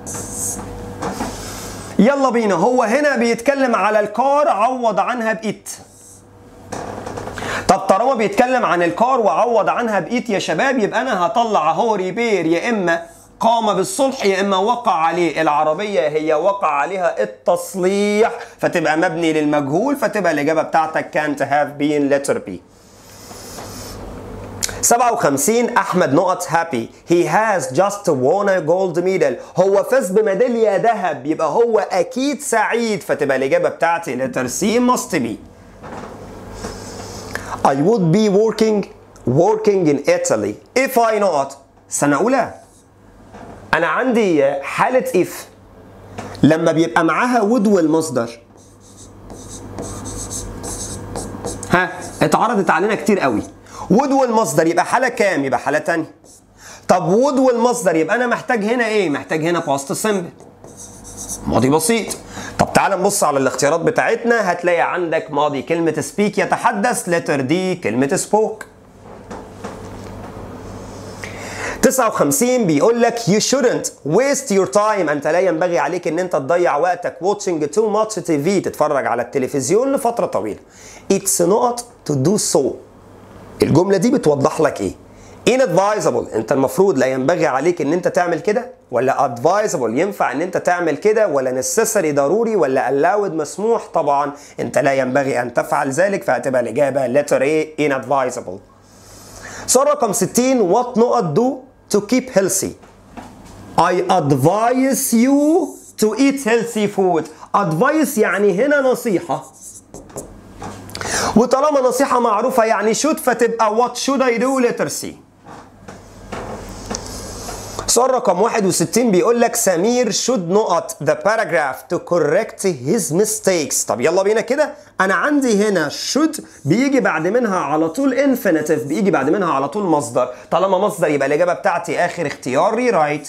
Speaker 1: يلا بينا هو هنا بيتكلم على الكار عوض عنها بإيت طب طالما بيتكلم عن الكار وعوض عنها بإيت يا شباب يبقى انا هطلع اهو ريبير يا اما قام بالصلح يا اما وقع عليه العربيه هي وقع عليها التصليح فتبقى مبني للمجهول فتبقى الاجابه بتاعتك can't have been letter B 57 احمد نقط هابي he has just won a gold medal هو فاز بميداليه ذهب يبقى هو اكيد سعيد فتبقى الاجابه بتاعتي letter C must be I would be working working in Italy if I not سنه اولى انا عندي حاله اف لما بيبقى معاها would والمصدر ها اتعرضت علينا كتير قوي would والمصدر يبقى حاله كام يبقى حاله تانية طب would والمصدر يبقى انا محتاج هنا ايه محتاج هنا past simple ماضي بسيط طب تعال نبص على الاختيارات بتاعتنا هتلاقي عندك ماضي كلمة speak يتحدث letter دي كلمة spoke 59 بيقول لك you shouldn't waste your time انت لا ينبغي عليك ان انت تضيع وقتك watching too much TV تتفرج على التلفزيون لفترة طويلة it's not to do so الجملة دي بتوضح لك ايه inadvisable انت المفروض لا ينبغي عليك ان انت تعمل كده ولا advisable ينفع ان انت تعمل كده ولا necessary ضروري ولا allowed مسموح طبعا انت لا ينبغي ان تفعل ذلك فهتبقى الاجابة letter A inadvisable سؤال رقم 60 what نقط do to keep healthy I advise you to eat healthy food advice يعني هنا نصيحة وطالما نصيحة معروفة يعني should فتبقى what should I do letter C سؤال رقم 61 بيقول لك سمير should نقط the paragraph to correct his mistakes طب يلا بينا كده انا عندي هنا should بيجي بعد منها على طول infinitive بيجي بعد منها على طول مصدر طالما مصدر يبقى الاجابه بتاعتي اخر اختياري right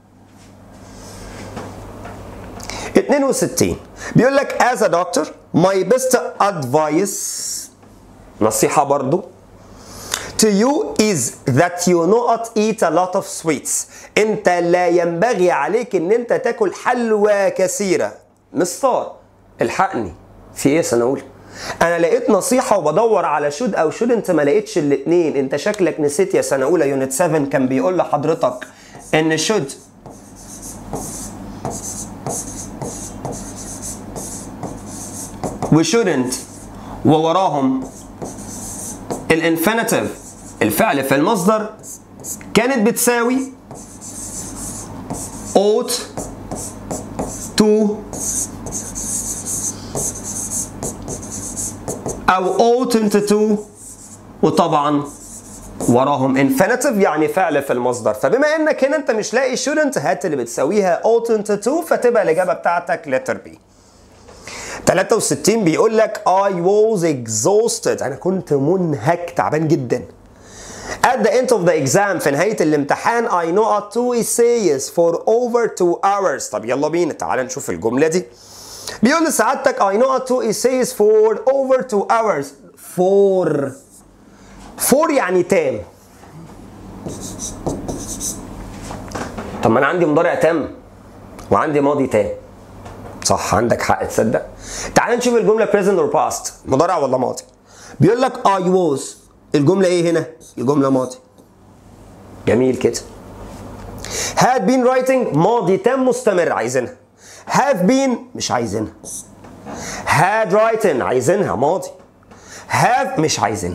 Speaker 1: 62 بيقول لك as a doctor my best advice نصيحة برضو to you is that you not eat a lot of sweets انت لا ينبغي عليك ان انت تاكل حلوى كثيرة مستار الحقني في ايه سنة اولى انا لقيت نصيحة وبدور على شود او شود انت ما لقيتش الاتنين انت شكلك نسيت يا سنة اولى يونت 7 كان بيقول لحضرتك ان شود وشودنت ووراهم الانفينيتيف الفعل في المصدر كانت بتساوي ought to او oughtn't to وطبعا وراهم infinitive يعني فعل في المصدر فبما انك هنا انت مش لاقي shouldn't هات اللي بتساويها oughtn't to فتبقى الاجابه بتاعتك letter B 63 بيقول لك I was exhausted انا كنت منهك تعبان جدا At the end of the exam في نهاية الامتحان I know a two essays for over two hours طب يلا بينا تعال نشوف الجملة دي بيقول لسعادتك I know a two essays for over two hours for for يعني تام طب ما انا عندي مضارع تام وعندي ماضي تام صح عندك حق تصدق تعال نشوف الجمله present or past مضارع ولا ماضي بيقول لك I was الجمله ايه هنا الجمله ماضي جميل كده had been writing ماضي تام مستمر عايزينها have been مش عايزينها had written عايزينها ماضي have مش عايزينها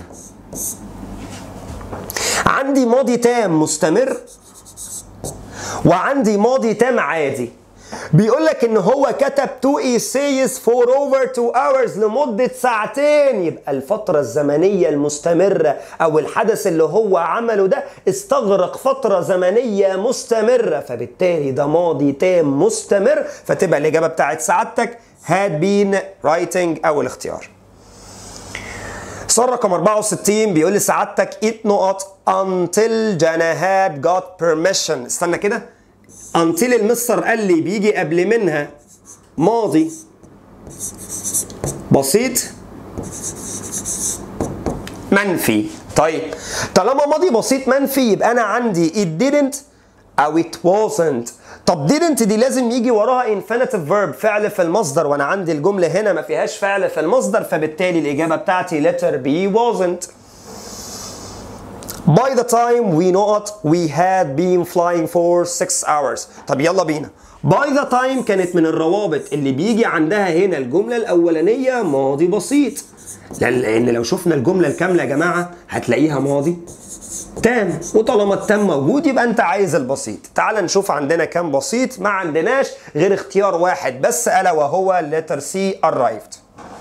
Speaker 1: عندي ماضي تام مستمر وعندي ماضي تام عادي بيقول لك ان هو كتب تو ايسيز فور اوفر تو اورز لمده ساعتين يبقى الفتره الزمنيه المستمره او الحدث اللي هو عمله ده استغرق فتره زمنيه مستمره فبالتالي ده ماضي تام مستمر فتبقى الاجابه بتاعت سعادتك had been writing اول اختيار سؤال رقم 64 بيقول لي سعادتك eat نقط until Jana had got permission استنى كده until المستر قال لي بيجي قبل منها ماضي بسيط منفي طيب طالما ماضي بسيط منفي يبقى انا عندي it didn't او it wasn't طب didn't دي لازم يجي وراها infinitive verb فعل في المصدر وانا عندي الجمله هنا ما فيهاش فعل في المصدر فبالتالي الاجابه بتاعتي letter B wasn't By the time we know it we had been flying for 6 hours طب يلا بينا By the time كانت من الروابط اللي بيجي عندها هنا الجملة الأولانية ماضي بسيط لأن لو شفنا الجملة الكاملة يا جماعة هتلاقيها ماضي تام وطالما التام موجود يبقى انت عايز البسيط تعال نشوف عندنا كام بسيط ما عندناش غير اختيار واحد بس الا وهو letter C arrived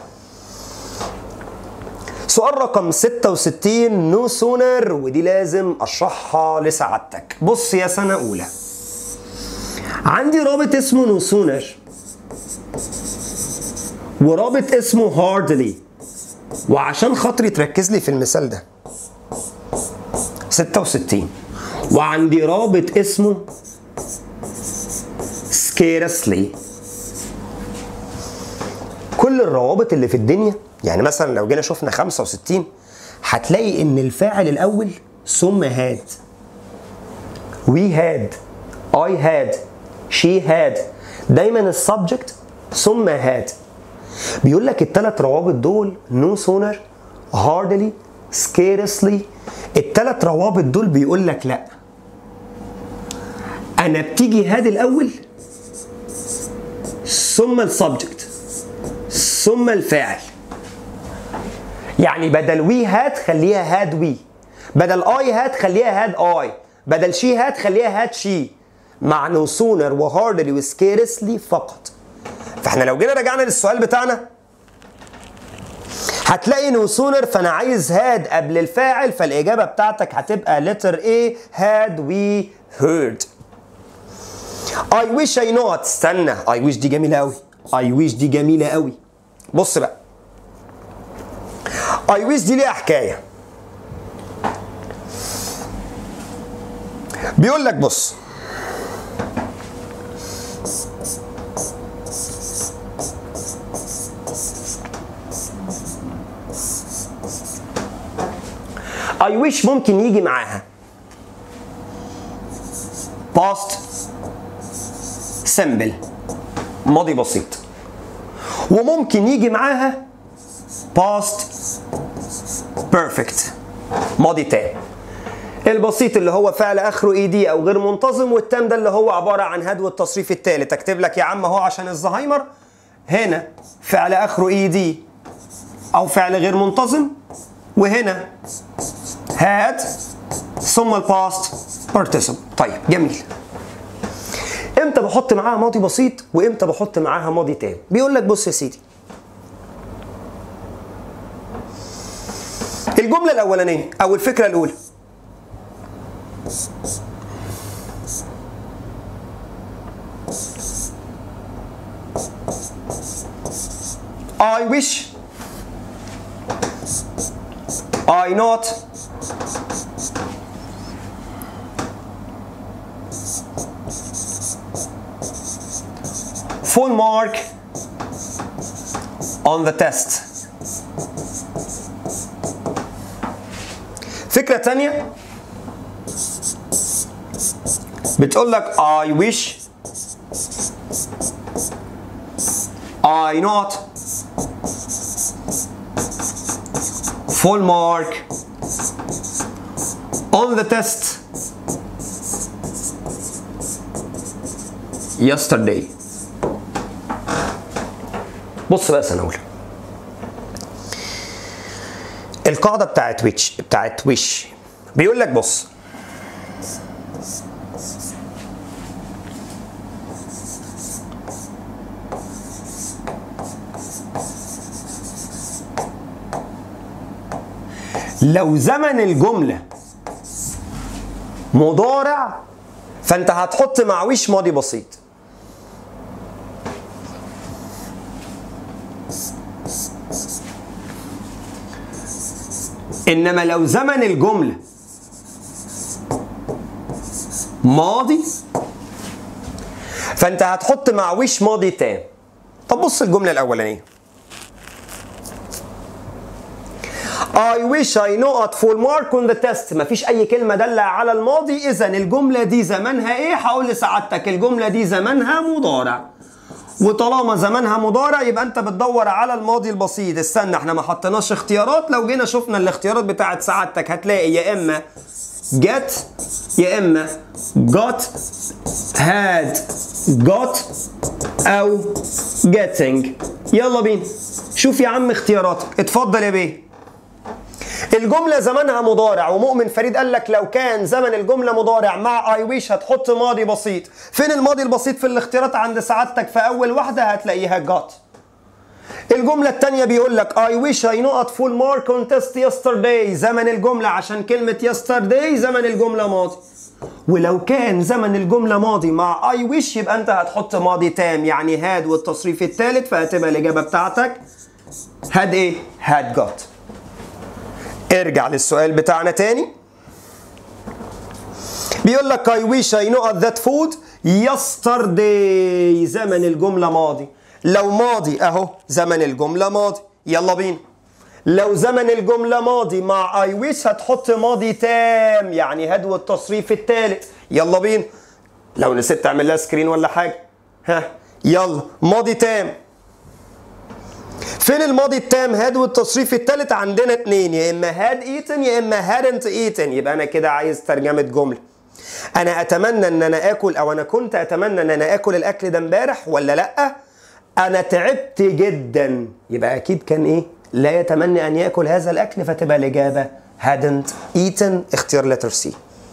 Speaker 1: سؤال رقم 66 نو سونر ودي لازم اشرحها لسعادتك بص يا سنة أولى عندي رابط اسمه نو سونر ورابط اسمه هاردلي وعشان خاطري تركز لي في المثال ده 66 وعندي رابط اسمه سكيرسلي كل الروابط اللي في الدنيا يعني مثلا لو جينا شفنا 65 هتلاقي ان الفاعل الاول ثم هاد we had I had she had دايما السبجكت ثم had بيقول لك الثلاث روابط دول no sooner hardly scarcely الثلاث روابط دول بيقول لك لا انا بتيجي هاد الاول ثم السبجكت ثم الفاعل يعني بدل وي هات خليها هاد وي بدل اي هات خليها هاد اي بدل شي هات خليها هات شي مع نو سونر وهاردلي وسكيرسلي فقط فاحنا لو جينا رجعنا للسؤال بتاعنا هتلاقي نو سونر فانا عايز هاد قبل الفاعل فالاجابه بتاعتك هتبقى letter A had we heard I wish I know استنى I wish دي جميله قوي I wish دي جميله قوي بص بقى I wish دي ليها حكايه بيقول لك بص I wish ممكن يجي معاها past simple ماضي بسيط وممكن يجي معاها past perfect ماضي تام البسيط اللي هو فعل اخره اي دي او غير منتظم والتام ده اللي هو عباره عن هدو التصريف الثالث اكتب لك يا عم اهو عشان الزهايمر هنا فعل اخره اي دي او فعل غير منتظم وهنا had ثم الباست participle طيب جميل امتى بحط معاها ماضي بسيط وامتى بحط معاها ماضي تام بيقول لك بص يا سيدي الجمله الاولانيه او الفكره الاولى I wish I not full mark on the test فكرة تانية بتقول لك I wish I not full mark on the test yesterday بص بقى سنة أولى القاعدة بتاعت ويتش بتاعت ويش بيقول لك بص لو زمن الجملة مضارع فانت هتحط مع ويش ماضي بسيط انما لو زمن الجمله ماضي فانت هتحط مع وش ماضي تام طب بص الجمله الاولانيه I wish I know at full mark on the test مفيش أي كلمة دالة على الماضي إذا الجملة دي زمانها إيه؟ هقول لسعادتك الجملة دي زمانها مضارع وطالما زمانها مضارع يبقى انت بتدور على الماضي البسيط استنى احنا ما حطيناش اختيارات لو جينا شفنا الاختيارات بتاعت سعادتك هتلاقي يا اما get يا اما got had got او getting يلا بينا شوف يا عم اختياراتك اتفضل يا بيه الجملة زمانها مضارع ومؤمن فريد قال لك لو كان زمن الجملة مضارع مع اي ويش هتحط ماضي بسيط فين الماضي البسيط في الاختيارات عند سعادتك في اول واحدة هتلاقيها جات الجملة التانية بيقول لك I wish I know at full mark on test yesterday زمن الجملة عشان كلمة yesterday زمن الجملة ماضي ولو كان زمن الجملة ماضي مع I wish يبقى انت هتحط ماضي تام يعني هاد والتصريف الثالث فهتبقى الإجابة بتاعتك هاد ايه؟ هاد got ارجع للسؤال بتاعنا تاني بيقول لك I wish I know at that food yesterday زمن الجملة ماضي لو ماضي اهو زمن الجملة ماضي يلا بينا لو زمن الجملة ماضي مع I wish هتحط ماضي تام يعني هدو التصريف الثالث يلا بينا لو نسيت تعمل لها سكرين ولا حاجة ها يلا ماضي تام فين الماضي التام هاد والتصريف الثالث عندنا اتنين يا اما هاد ايتن يا اما هادنت ايتن يبقى انا كده عايز ترجمه جمله انا اتمنى ان انا اكل او انا كنت اتمنى ان انا اكل الاكل ده امبارح ولا لا انا تعبت جدا يبقى اكيد كان ايه لا يتمنى ان ياكل هذا الاكل فتبقى الاجابه hadn't eaten اختيار لتر سي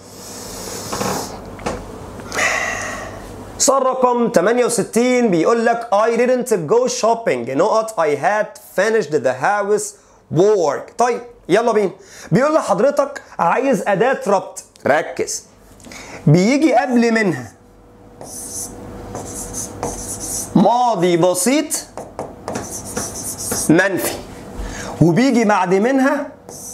Speaker 1: سؤال رقم 68 بيقول لك I didn't go shopping نقط I had finished the house work طيب يلا بينا بيقول لحضرتك عايز أداة ربط ركز بيجي قبل منها ماضي بسيط منفي وبيجي بعد منها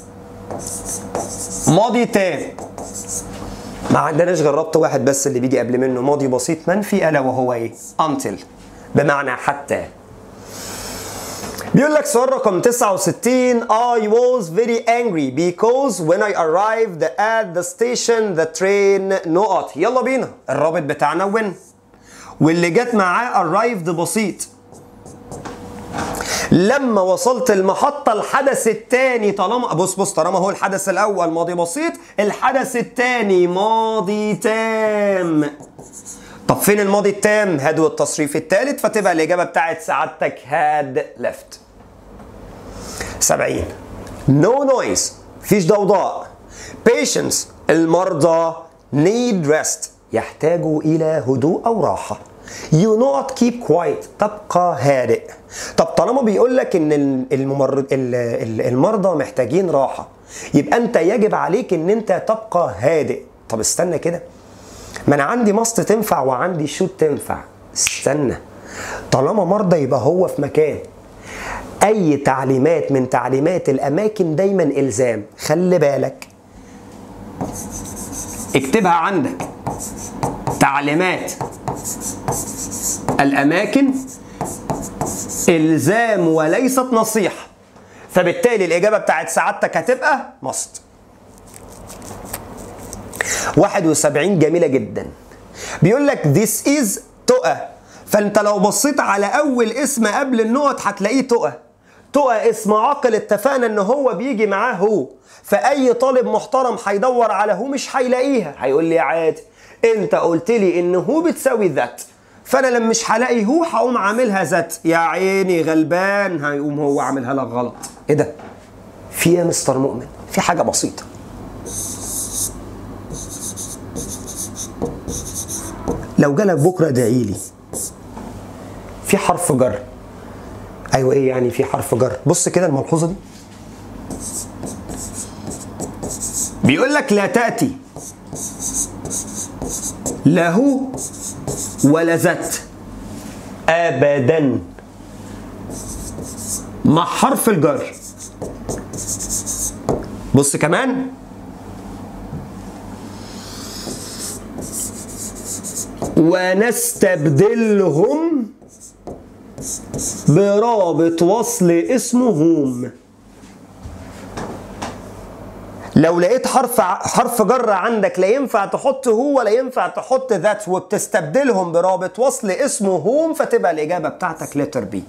Speaker 1: ماضي تام ما عندناش غير ربط واحد بس اللي بيجي قبل منه ماضي بسيط منفي الا وهو ايه؟ until بمعنى حتى بيقول لك سؤال رقم 69 I was very angry because when I arrived at the station the train نقط يلا بينا الرابط بتاعنا when واللي جت معاه arrived بسيط لما وصلت المحطة الحدث الثاني طالما بص بص طالما هو الحدث الأول ماضي بسيط الحدث الثاني ماضي تام طب فين الماضي التام؟ هاد والتصريف الثالث فتبقى الإجابة بتاعت سعادتك هاد ليفت 70 no noise مفيش ضوضاء patients المرضى need rest يحتاجوا إلى هدوء أو راحة You not keep quiet تبقى هادئ طب طالما بيقول لك ان الممرض المرضى محتاجين راحه يبقى انت يجب عليك ان انت تبقى هادئ طب استنى كده ما انا عندي ماست تنفع وعندي شوت تنفع استنى طالما مرضى يبقى هو في مكان اي تعليمات من تعليمات الاماكن دايما الزام خلي بالك اكتبها عندك تعليمات الأماكن إلزام وليست نصيحة فبالتالي الإجابة بتاعت سعادتك هتبقى ماست 71 جميلة جدا بيقول لك this is تقى فانت لو بصيت على اول اسم قبل النقط هتلاقيه تقى تقى اسم عاقل اتفقنا ان هو بيجي معاه هو فاي طالب محترم هيدور على هو مش هيلاقيها هيقول لي عادي انت قلت لي ان هو بتساوي ذات فانا لما مش هلاقي هو هقوم عاملها ذات يا عيني غلبان هيقوم هو عاملها لك غلط ايه ده في يا مستر مؤمن في حاجه بسيطه لو جالك بكره ادعي لي في حرف جر ايوه ايه يعني في حرف جر بص كده الملحوظه دي بيقول لك لا تاتي له ولا ذات ابدا مع حرف الجر بص كمان ونستبدلهم برابط وصل اسمه هوم لو لقيت حرف حرف جر عندك لا ينفع تحط هو ولا ينفع تحط ذات وبتستبدلهم برابط وصل اسمه هوم فتبقى الاجابه بتاعتك لتر بي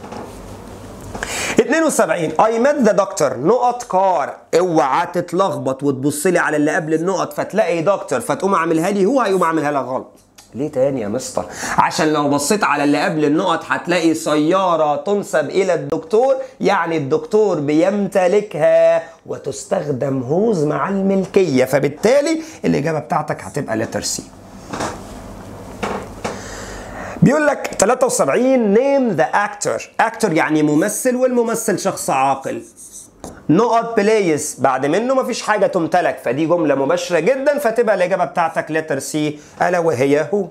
Speaker 1: 72 I met the doctor نقط كار اوعى تتلخبط وتبص لي على اللي قبل النقط فتلاقي دكتور فتقوم عاملها لي هو هيقوم عاملها لك غلط ليه تاني يا مستر عشان لو بصيت على اللي قبل النقط هتلاقي سيارة تنسب إلى الدكتور يعني الدكتور بيمتلكها وتستخدم هوز مع الملكية فبالتالي الإجابة بتاعتك هتبقى لتر سي بيقول لك 73 نيم ذا اكتور اكتور يعني ممثل والممثل شخص عاقل نقط بلايس بعد منه مفيش حاجه تمتلك فدي جمله مباشره جدا فتبقى الاجابه بتاعتك لتر سي الا وهي هو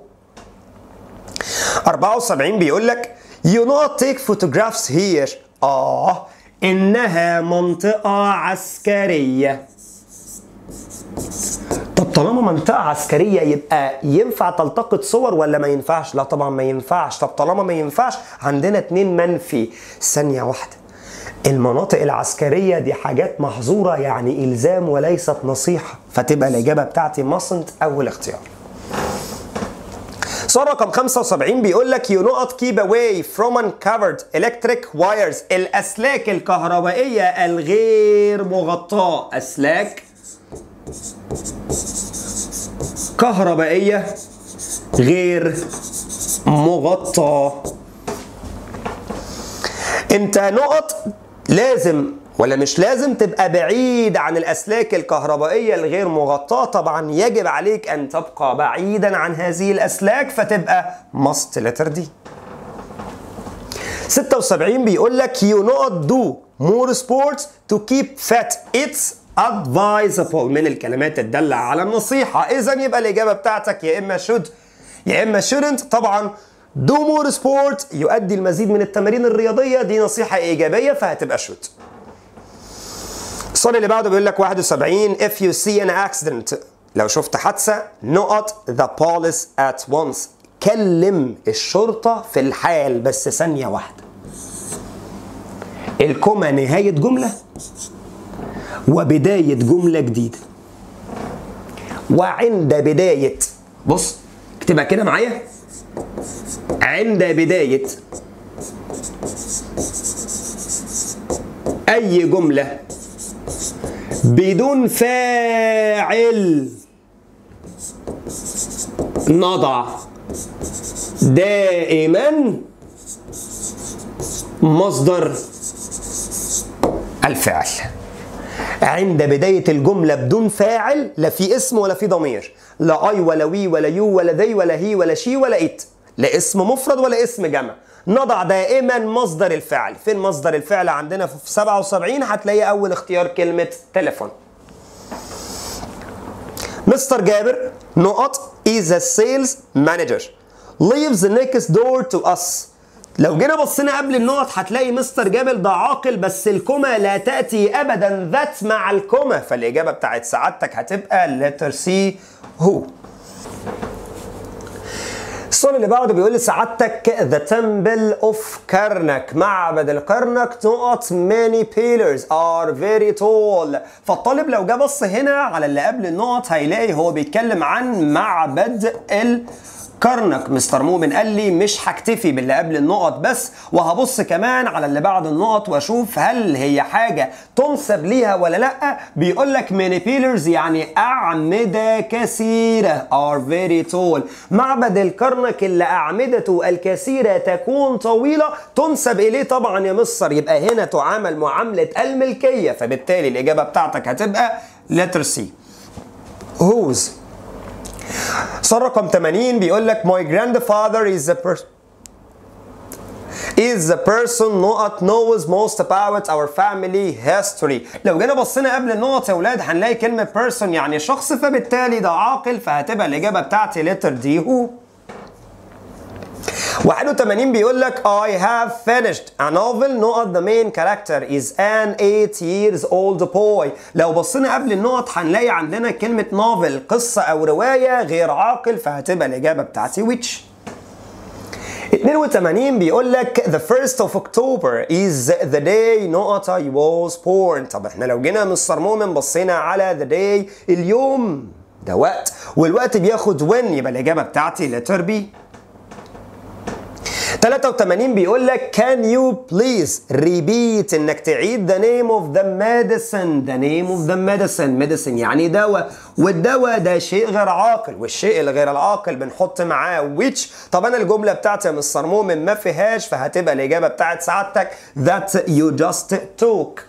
Speaker 1: 74 بيقول لك you not take photographs here اه انها منطقه عسكريه طب طالما منطقة عسكرية يبقى ينفع تلتقط صور ولا ما ينفعش؟ لا طبعا ما ينفعش، طب طالما ما ينفعش عندنا اتنين منفي، ثانية واحدة. المناطق العسكرية دي حاجات محظورة يعني إلزام وليست نصيحة، فتبقى الإجابة بتاعتي mustn't أول اختيار. سؤال رقم 75 بيقول لك you not keep away from uncovered electric wires الأسلاك الكهربائية الغير مغطاة أسلاك كهربائية غير مغطاة انت نقط لازم ولا مش لازم تبقى بعيد عن الأسلاك الكهربائية الغير مغطاة طبعا يجب عليك أن تبقى بعيدا عن هذه الأسلاك فتبقى must letter دي 76 بيقول لك you not do more sports to keep fit it's advisable من الكلمات الدالة على النصيحة إذا يبقى الإجابة بتاعتك يا إما should يا إما shouldn't طبعا do more sport يؤدي المزيد من التمارين الرياضية دي نصيحة إيجابية فهتبقى should السؤال اللي بعده بيقول لك 71 if you see an accident لو شفت حادثة نقط the police at once كلم الشرطة في الحال بس ثانية واحدة الكومة نهاية جملة وبداية جملة جديدة وعند بداية بص اكتبها كده معايا عند بداية أي جملة بدون فاعل نضع دائما مصدر الفعل عند بداية الجملة بدون فاعل لا في اسم ولا في ضمير لا اي ولا وي ولا يو ولا ذي ولا هي ولا شي ولا ات لا اسم مفرد ولا اسم جمع نضع دائما مصدر الفعل فين مصدر الفعل عندنا في 77 هتلاقي اول اختيار كلمة تليفون مستر جابر نقط is a sales manager lives next door to us لو جينا بصينا قبل النقط هتلاقي مستر جابل ده عاقل بس الكوما لا تأتي أبدا ذات مع الكوما فالإجابة بتاعت سعادتك هتبقى letter C هو السؤال اللي بعده بيقول لي سعادتك ذا تمبل اوف كرنك معبد الكرنك نقط many pillars are very tall فالطالب لو جه بص هنا على اللي قبل النقط هيلاقي هو بيتكلم عن معبد ال كرنك مستر مؤمن قال لي مش هكتفي باللي قبل النقط بس وهبص كمان على اللي بعد النقط واشوف هل هي حاجه تنسب ليها ولا لا بيقول لك many pillars يعني اعمده كثيره are very tall معبد الكرنك اللي اعمدته الكثيره تكون طويله تنسب اليه طبعا يا مصر يبقى هنا تعامل معامله الملكيه فبالتالي الاجابه بتاعتك هتبقى letter C whose سؤال رقم 80 بيقول لك my grandfather is the person is the person نقط knows most about our family history لو جينا بصينا قبل النقط يا ولاد هنلاقي كلمة person يعني شخص فبالتالي ده عاقل فهتبقى الإجابة بتاعتي letter D هو 81 بيقول لك I have finished a novel نقط the main character is an 8 years old boy لو بصينا قبل النقط هنلاقي عندنا كلمة novel قصة أو رواية غير عاقل فهتبقى الإجابة بتاعتي which 82 بيقول لك the first of October is the day نقط I was born طب احنا لو جينا مستر مؤمن بصينا على the day اليوم ده وقت والوقت بياخد when يبقى الإجابة بتاعتي letter B 83 بيقول لك can you please repeat انك تعيد the name of the medicine the name of the medicine medicine يعني دواء والدواء ده شيء غير عاقل والشيء الغير العاقل بنحط معاه which طب انا الجمله بتاعتي يا مستر مؤمن ما فيهاش فهتبقى الاجابه بتاعت سعادتك that you just took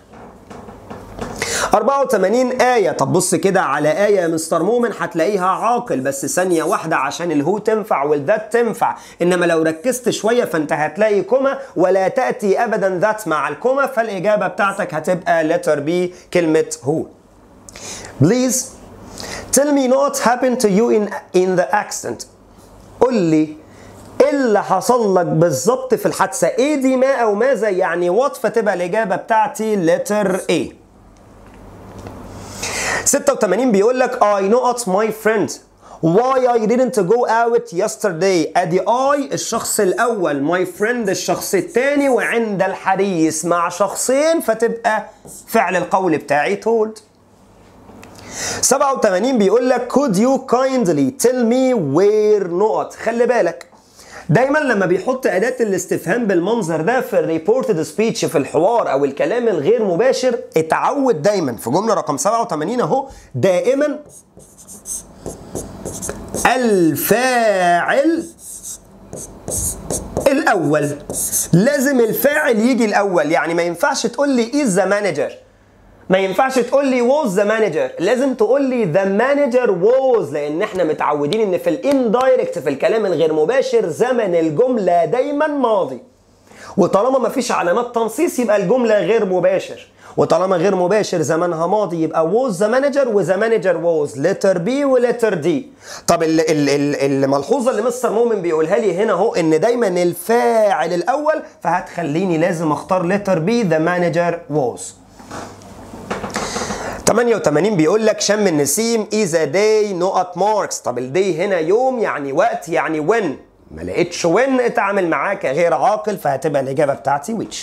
Speaker 1: 84 آية طب بص كده على آية يا مستر مؤمن هتلاقيها عاقل بس ثانية واحدة عشان الهو تنفع والذات تنفع إنما لو ركزت شوية فأنت هتلاقي كوما ولا تأتي أبدا ذات مع الكوما فالإجابة بتاعتك هتبقى letter B كلمة هو Please tell me what happened to you in, in the accident قول لي ايه اللي حصل لك بالظبط في الحادثه ايه دي ما او ماذا يعني وات فتبقى الاجابه بتاعتي letter A 86 بيقول لك I not my friend why I didn't go out yesterday ادي I الشخص الاول my friend الشخص الثاني وعند الحديث مع شخصين فتبقى فعل القول بتاعي told 87 بيقول لك could you kindly tell me where نقط خلي بالك دايما لما بيحط اداه الاستفهام بالمنظر ده في الريبورتد سبيتش في الحوار او الكلام الغير مباشر اتعود دايما في جمله رقم 87 اهو دائما الفاعل الاول لازم الفاعل يجي الاول يعني ما ينفعش تقول لي از ذا مانجر ما ينفعش تقول لي was the manager لازم تقول لي the manager was لان احنا متعودين ان في الاندايركت في الكلام الغير مباشر زمن الجمله دايما ماضي وطالما ما فيش علامات تنصيص يبقى الجمله غير مباشر وطالما غير مباشر زمانها ماضي يبقى was the manager و the manager was letter B و letter D طب ال ال ال الملحوظه اللي مستر مؤمن بيقولها لي هنا اهو ان دايما الفاعل الاول فهتخليني لازم اختار letter B the manager was 88 بيقول لك شم النسيم is a day نقط ماركس طب الدي هنا يوم يعني وقت يعني when ما لقيتش when اتعامل معاه كغير عاقل فهتبقى الاجابه بتاعتي which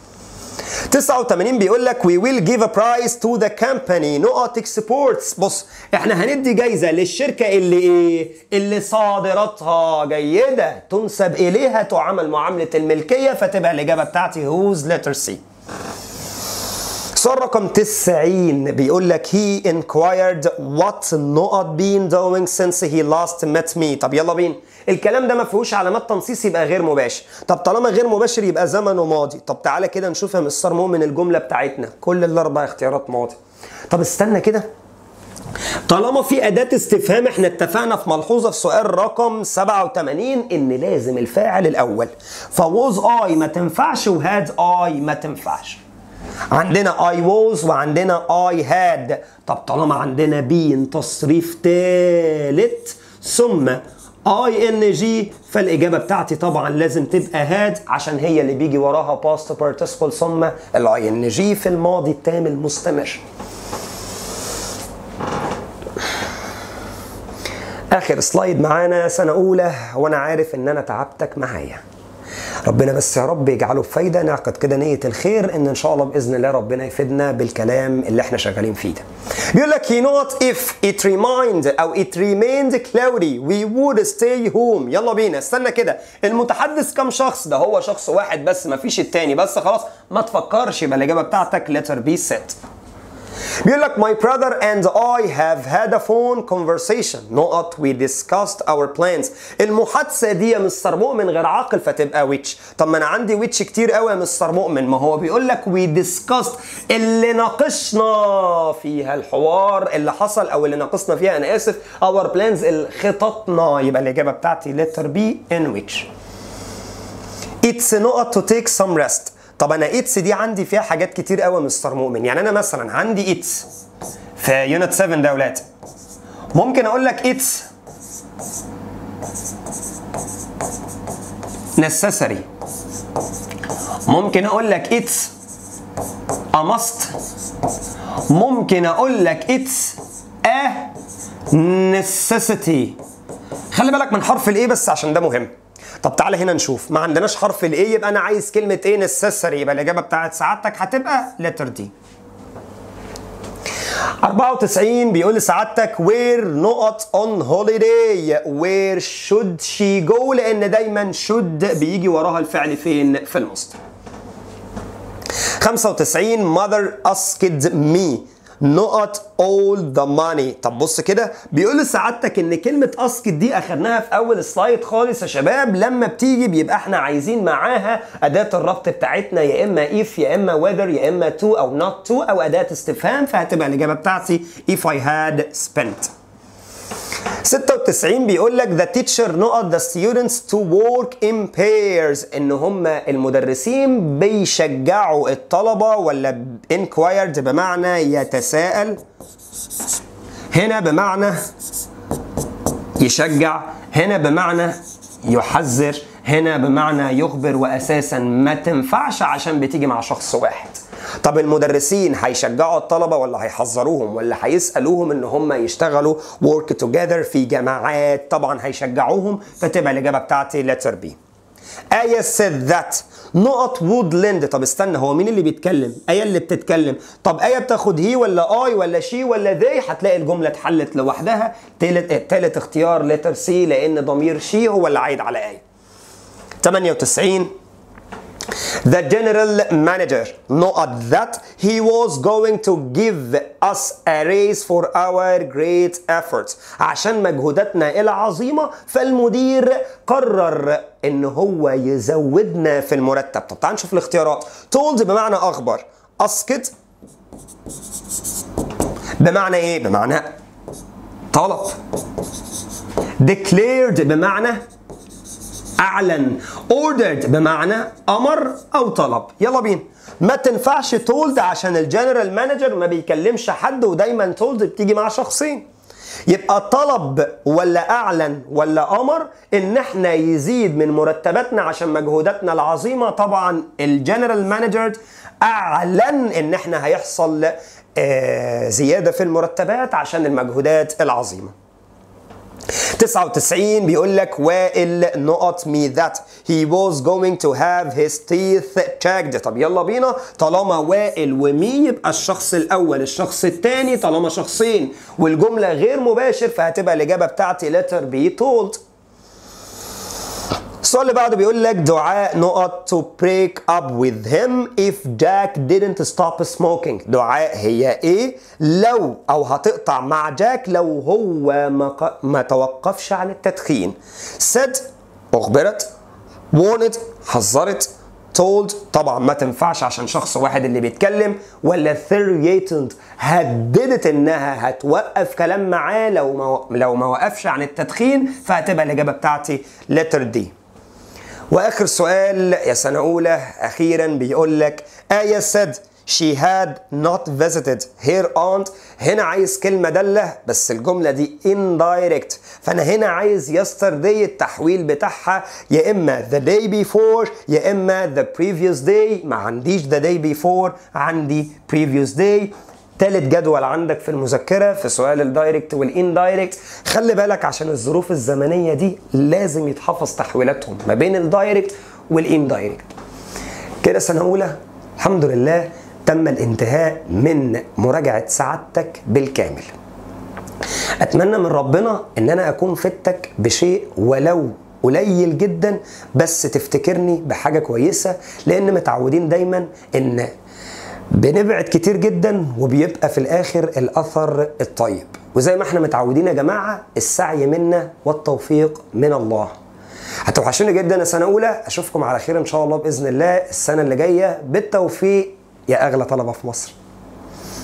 Speaker 1: 89 بيقول لك we will give a prize to the company نقط exports بص احنا هندي جايزه للشركه اللي ايه اللي صادراتها جيده تنسب اليها تعامل معامله الملكيه فتبقى الاجابه بتاعتي whose letter C سؤال رقم 90 بيقول لك he inquired what نقط been doing since he last met me طب يلا بينا الكلام ده ما فيهوش علامات تنصيص يبقى غير مباشر طب طالما غير مباشر يبقى زمنه ماضي طب تعالى كده نشوف يا مستر مؤمن الجمله بتاعتنا كل الاربع اختيارات ماضي طب استنى كده طالما في أداة استفهام احنا اتفقنا في ملحوظة في سؤال رقم 87 إن لازم الفاعل الأول فوز اي ما تنفعش وهاد اي ما تنفعش عندنا I was وعندنا I had طب طالما عندنا بين تصريف ثالث ثم ing فالإجابة بتاعتي طبعا لازم تبقى had عشان هي اللي بيجي وراها past participle ثم ال ing في الماضي التام المستمر اخر سلايد معانا سنه اولى وانا عارف ان انا تعبتك معايا ربنا بس يا رب يجعله بفايده نعقد كده نيه الخير ان ان شاء الله باذن الله ربنا يفيدنا بالكلام اللي احنا شغالين فيه ده. بيقول لك he not if it remained او it remained cloudy we would stay home يلا بينا استنى كده المتحدث كم شخص ده هو شخص واحد بس ما فيش التاني بس خلاص ما تفكرش يبقى الاجابه بتاعتك letter B set. بيقول لك my brother and I have had a phone conversation نقط we discussed our plans المحادثة دي يا مستر مؤمن غير عاقل فتبقى which طب ما انا عندي which كتير قوي يا مستر مؤمن ما هو بيقول لك we discussed اللي ناقشنا فيها الحوار اللي حصل او اللي ناقشنا فيها انا اسف our plans خططنا يبقى الاجابة بتاعتي letter B in which it's نقط to take some rest طب انا ايتس دي عندي فيها حاجات كتير قوي مستر مؤمن يعني انا مثلا عندي ايتس في يونت 7 ده ولاد ممكن اقول لك ايتس necessary ممكن اقول لك اتس a must ممكن اقول لك اتس a necessity خلي بالك من حرف الايه بس عشان ده مهم طب تعالى هنا نشوف ما عندناش حرف الايه يبقى انا عايز كلمه ايه necessary يبقى الاجابه بتاعت سعادتك هتبقى letter D 94 بيقول لسعادتك where نقط on holiday where should she go لان دايما should بيجي وراها الفعل فين في المصدر 95 mother asked me نقط all the money طب بص كده بيقول لسعادتك ان كلمة اسكت دي اخدناها في اول سلايد خالص يا شباب لما بتيجي بيبقى احنا عايزين معاها اداة الربط بتاعتنا يا اما if يا اما whether يا اما to او not to او اداة استفهام فهتبقى الاجابة بتاعتي if I had spent 96 بيقول لك the teacher نقط the students to work in pairs ان هم المدرسين بيشجعوا الطلبه ولا inquired بمعنى يتساءل هنا بمعنى يشجع هنا بمعنى يحذر هنا بمعنى يخبر واساسا ما تنفعش عشان بتيجي مع شخص واحد طب المدرسين هيشجعوا الطلبه ولا هيحذروهم ولا هيسالوهم ان هم يشتغلوا work together في جماعات طبعا هيشجعوهم فتبقى الاجابه بتاعتي letter B آية said that نقط woodland طب استنى هو مين اللي بيتكلم؟ آية اللي بتتكلم طب آية بتاخد هي ولا اي ولا شي ولا they هتلاقي الجملة اتحلت لوحدها تالت, تالت اختيار letter C لأن ضمير شي هو اللي عايد على آية 98 The general manager نقط that he was going to give us a raise for our great efforts عشان مجهوداتنا العظيمة فالمدير قرر ان هو يزودنا في المرتب طب تعال نشوف الاختيارات told بمعنى اخبر اسكت بمعنى ايه بمعنى طلب declared بمعنى اعلن ordered بمعنى امر او طلب يلا بينا ما تنفعش told عشان الجنرال مانجر ما بيكلمش حد ودايما told بتيجي مع شخصين يبقى طلب ولا اعلن ولا امر ان احنا يزيد من مرتباتنا عشان مجهوداتنا العظيمه طبعا الجنرال مانجر اعلن ان احنا هيحصل آه زياده في المرتبات عشان المجهودات العظيمه 99 بيقول لك وائل نقط me that he was going to have his teeth checked طب يلا بينا طالما وائل ومي يبقى الشخص الاول الشخص الثاني طالما شخصين والجمله غير مباشر فهتبقى الاجابه بتاعتي letter B told السؤال اللي بعده بيقول لك دعاء نقط to break up with him if Jack didn't stop smoking دعاء هي ايه لو او هتقطع مع جاك لو هو ما, ما توقفش عن التدخين said اخبرت warned حذرت told طبعا ما تنفعش عشان شخص واحد اللي بيتكلم ولا threatened هددت انها هتوقف كلام معاه لو ما لو ما وقفش عن التدخين فهتبقى الاجابه بتاعتي letter D واخر سؤال يا سنه اولى اخيرا بيقول لك ايه said she had not visited her aunt هنا عايز كلمه داله بس الجمله دي indirect فانا هنا عايز yesterday التحويل بتاعها يا اما the day before يا اما the previous day ما عنديش the day before عندي previous day تالت جدول عندك في المذكره في سؤال الدايركت والاندايركت خلي بالك عشان الظروف الزمنيه دي لازم يتحفظ تحويلاتهم ما بين الدايركت والاندايركت كده سنه اولى الحمد لله تم الانتهاء من مراجعه سعادتك بالكامل اتمنى من ربنا ان انا اكون فدتك بشيء ولو قليل جدا بس تفتكرني بحاجه كويسه لان متعودين دايما ان بنبعد كتير جدا وبيبقى في الاخر الاثر الطيب وزي ما احنا متعودين يا جماعه السعي منا والتوفيق من الله هتوحشوني جدا يا سنه اولى اشوفكم على خير ان شاء الله باذن الله السنه اللي جايه بالتوفيق يا اغلى طلبه في مصر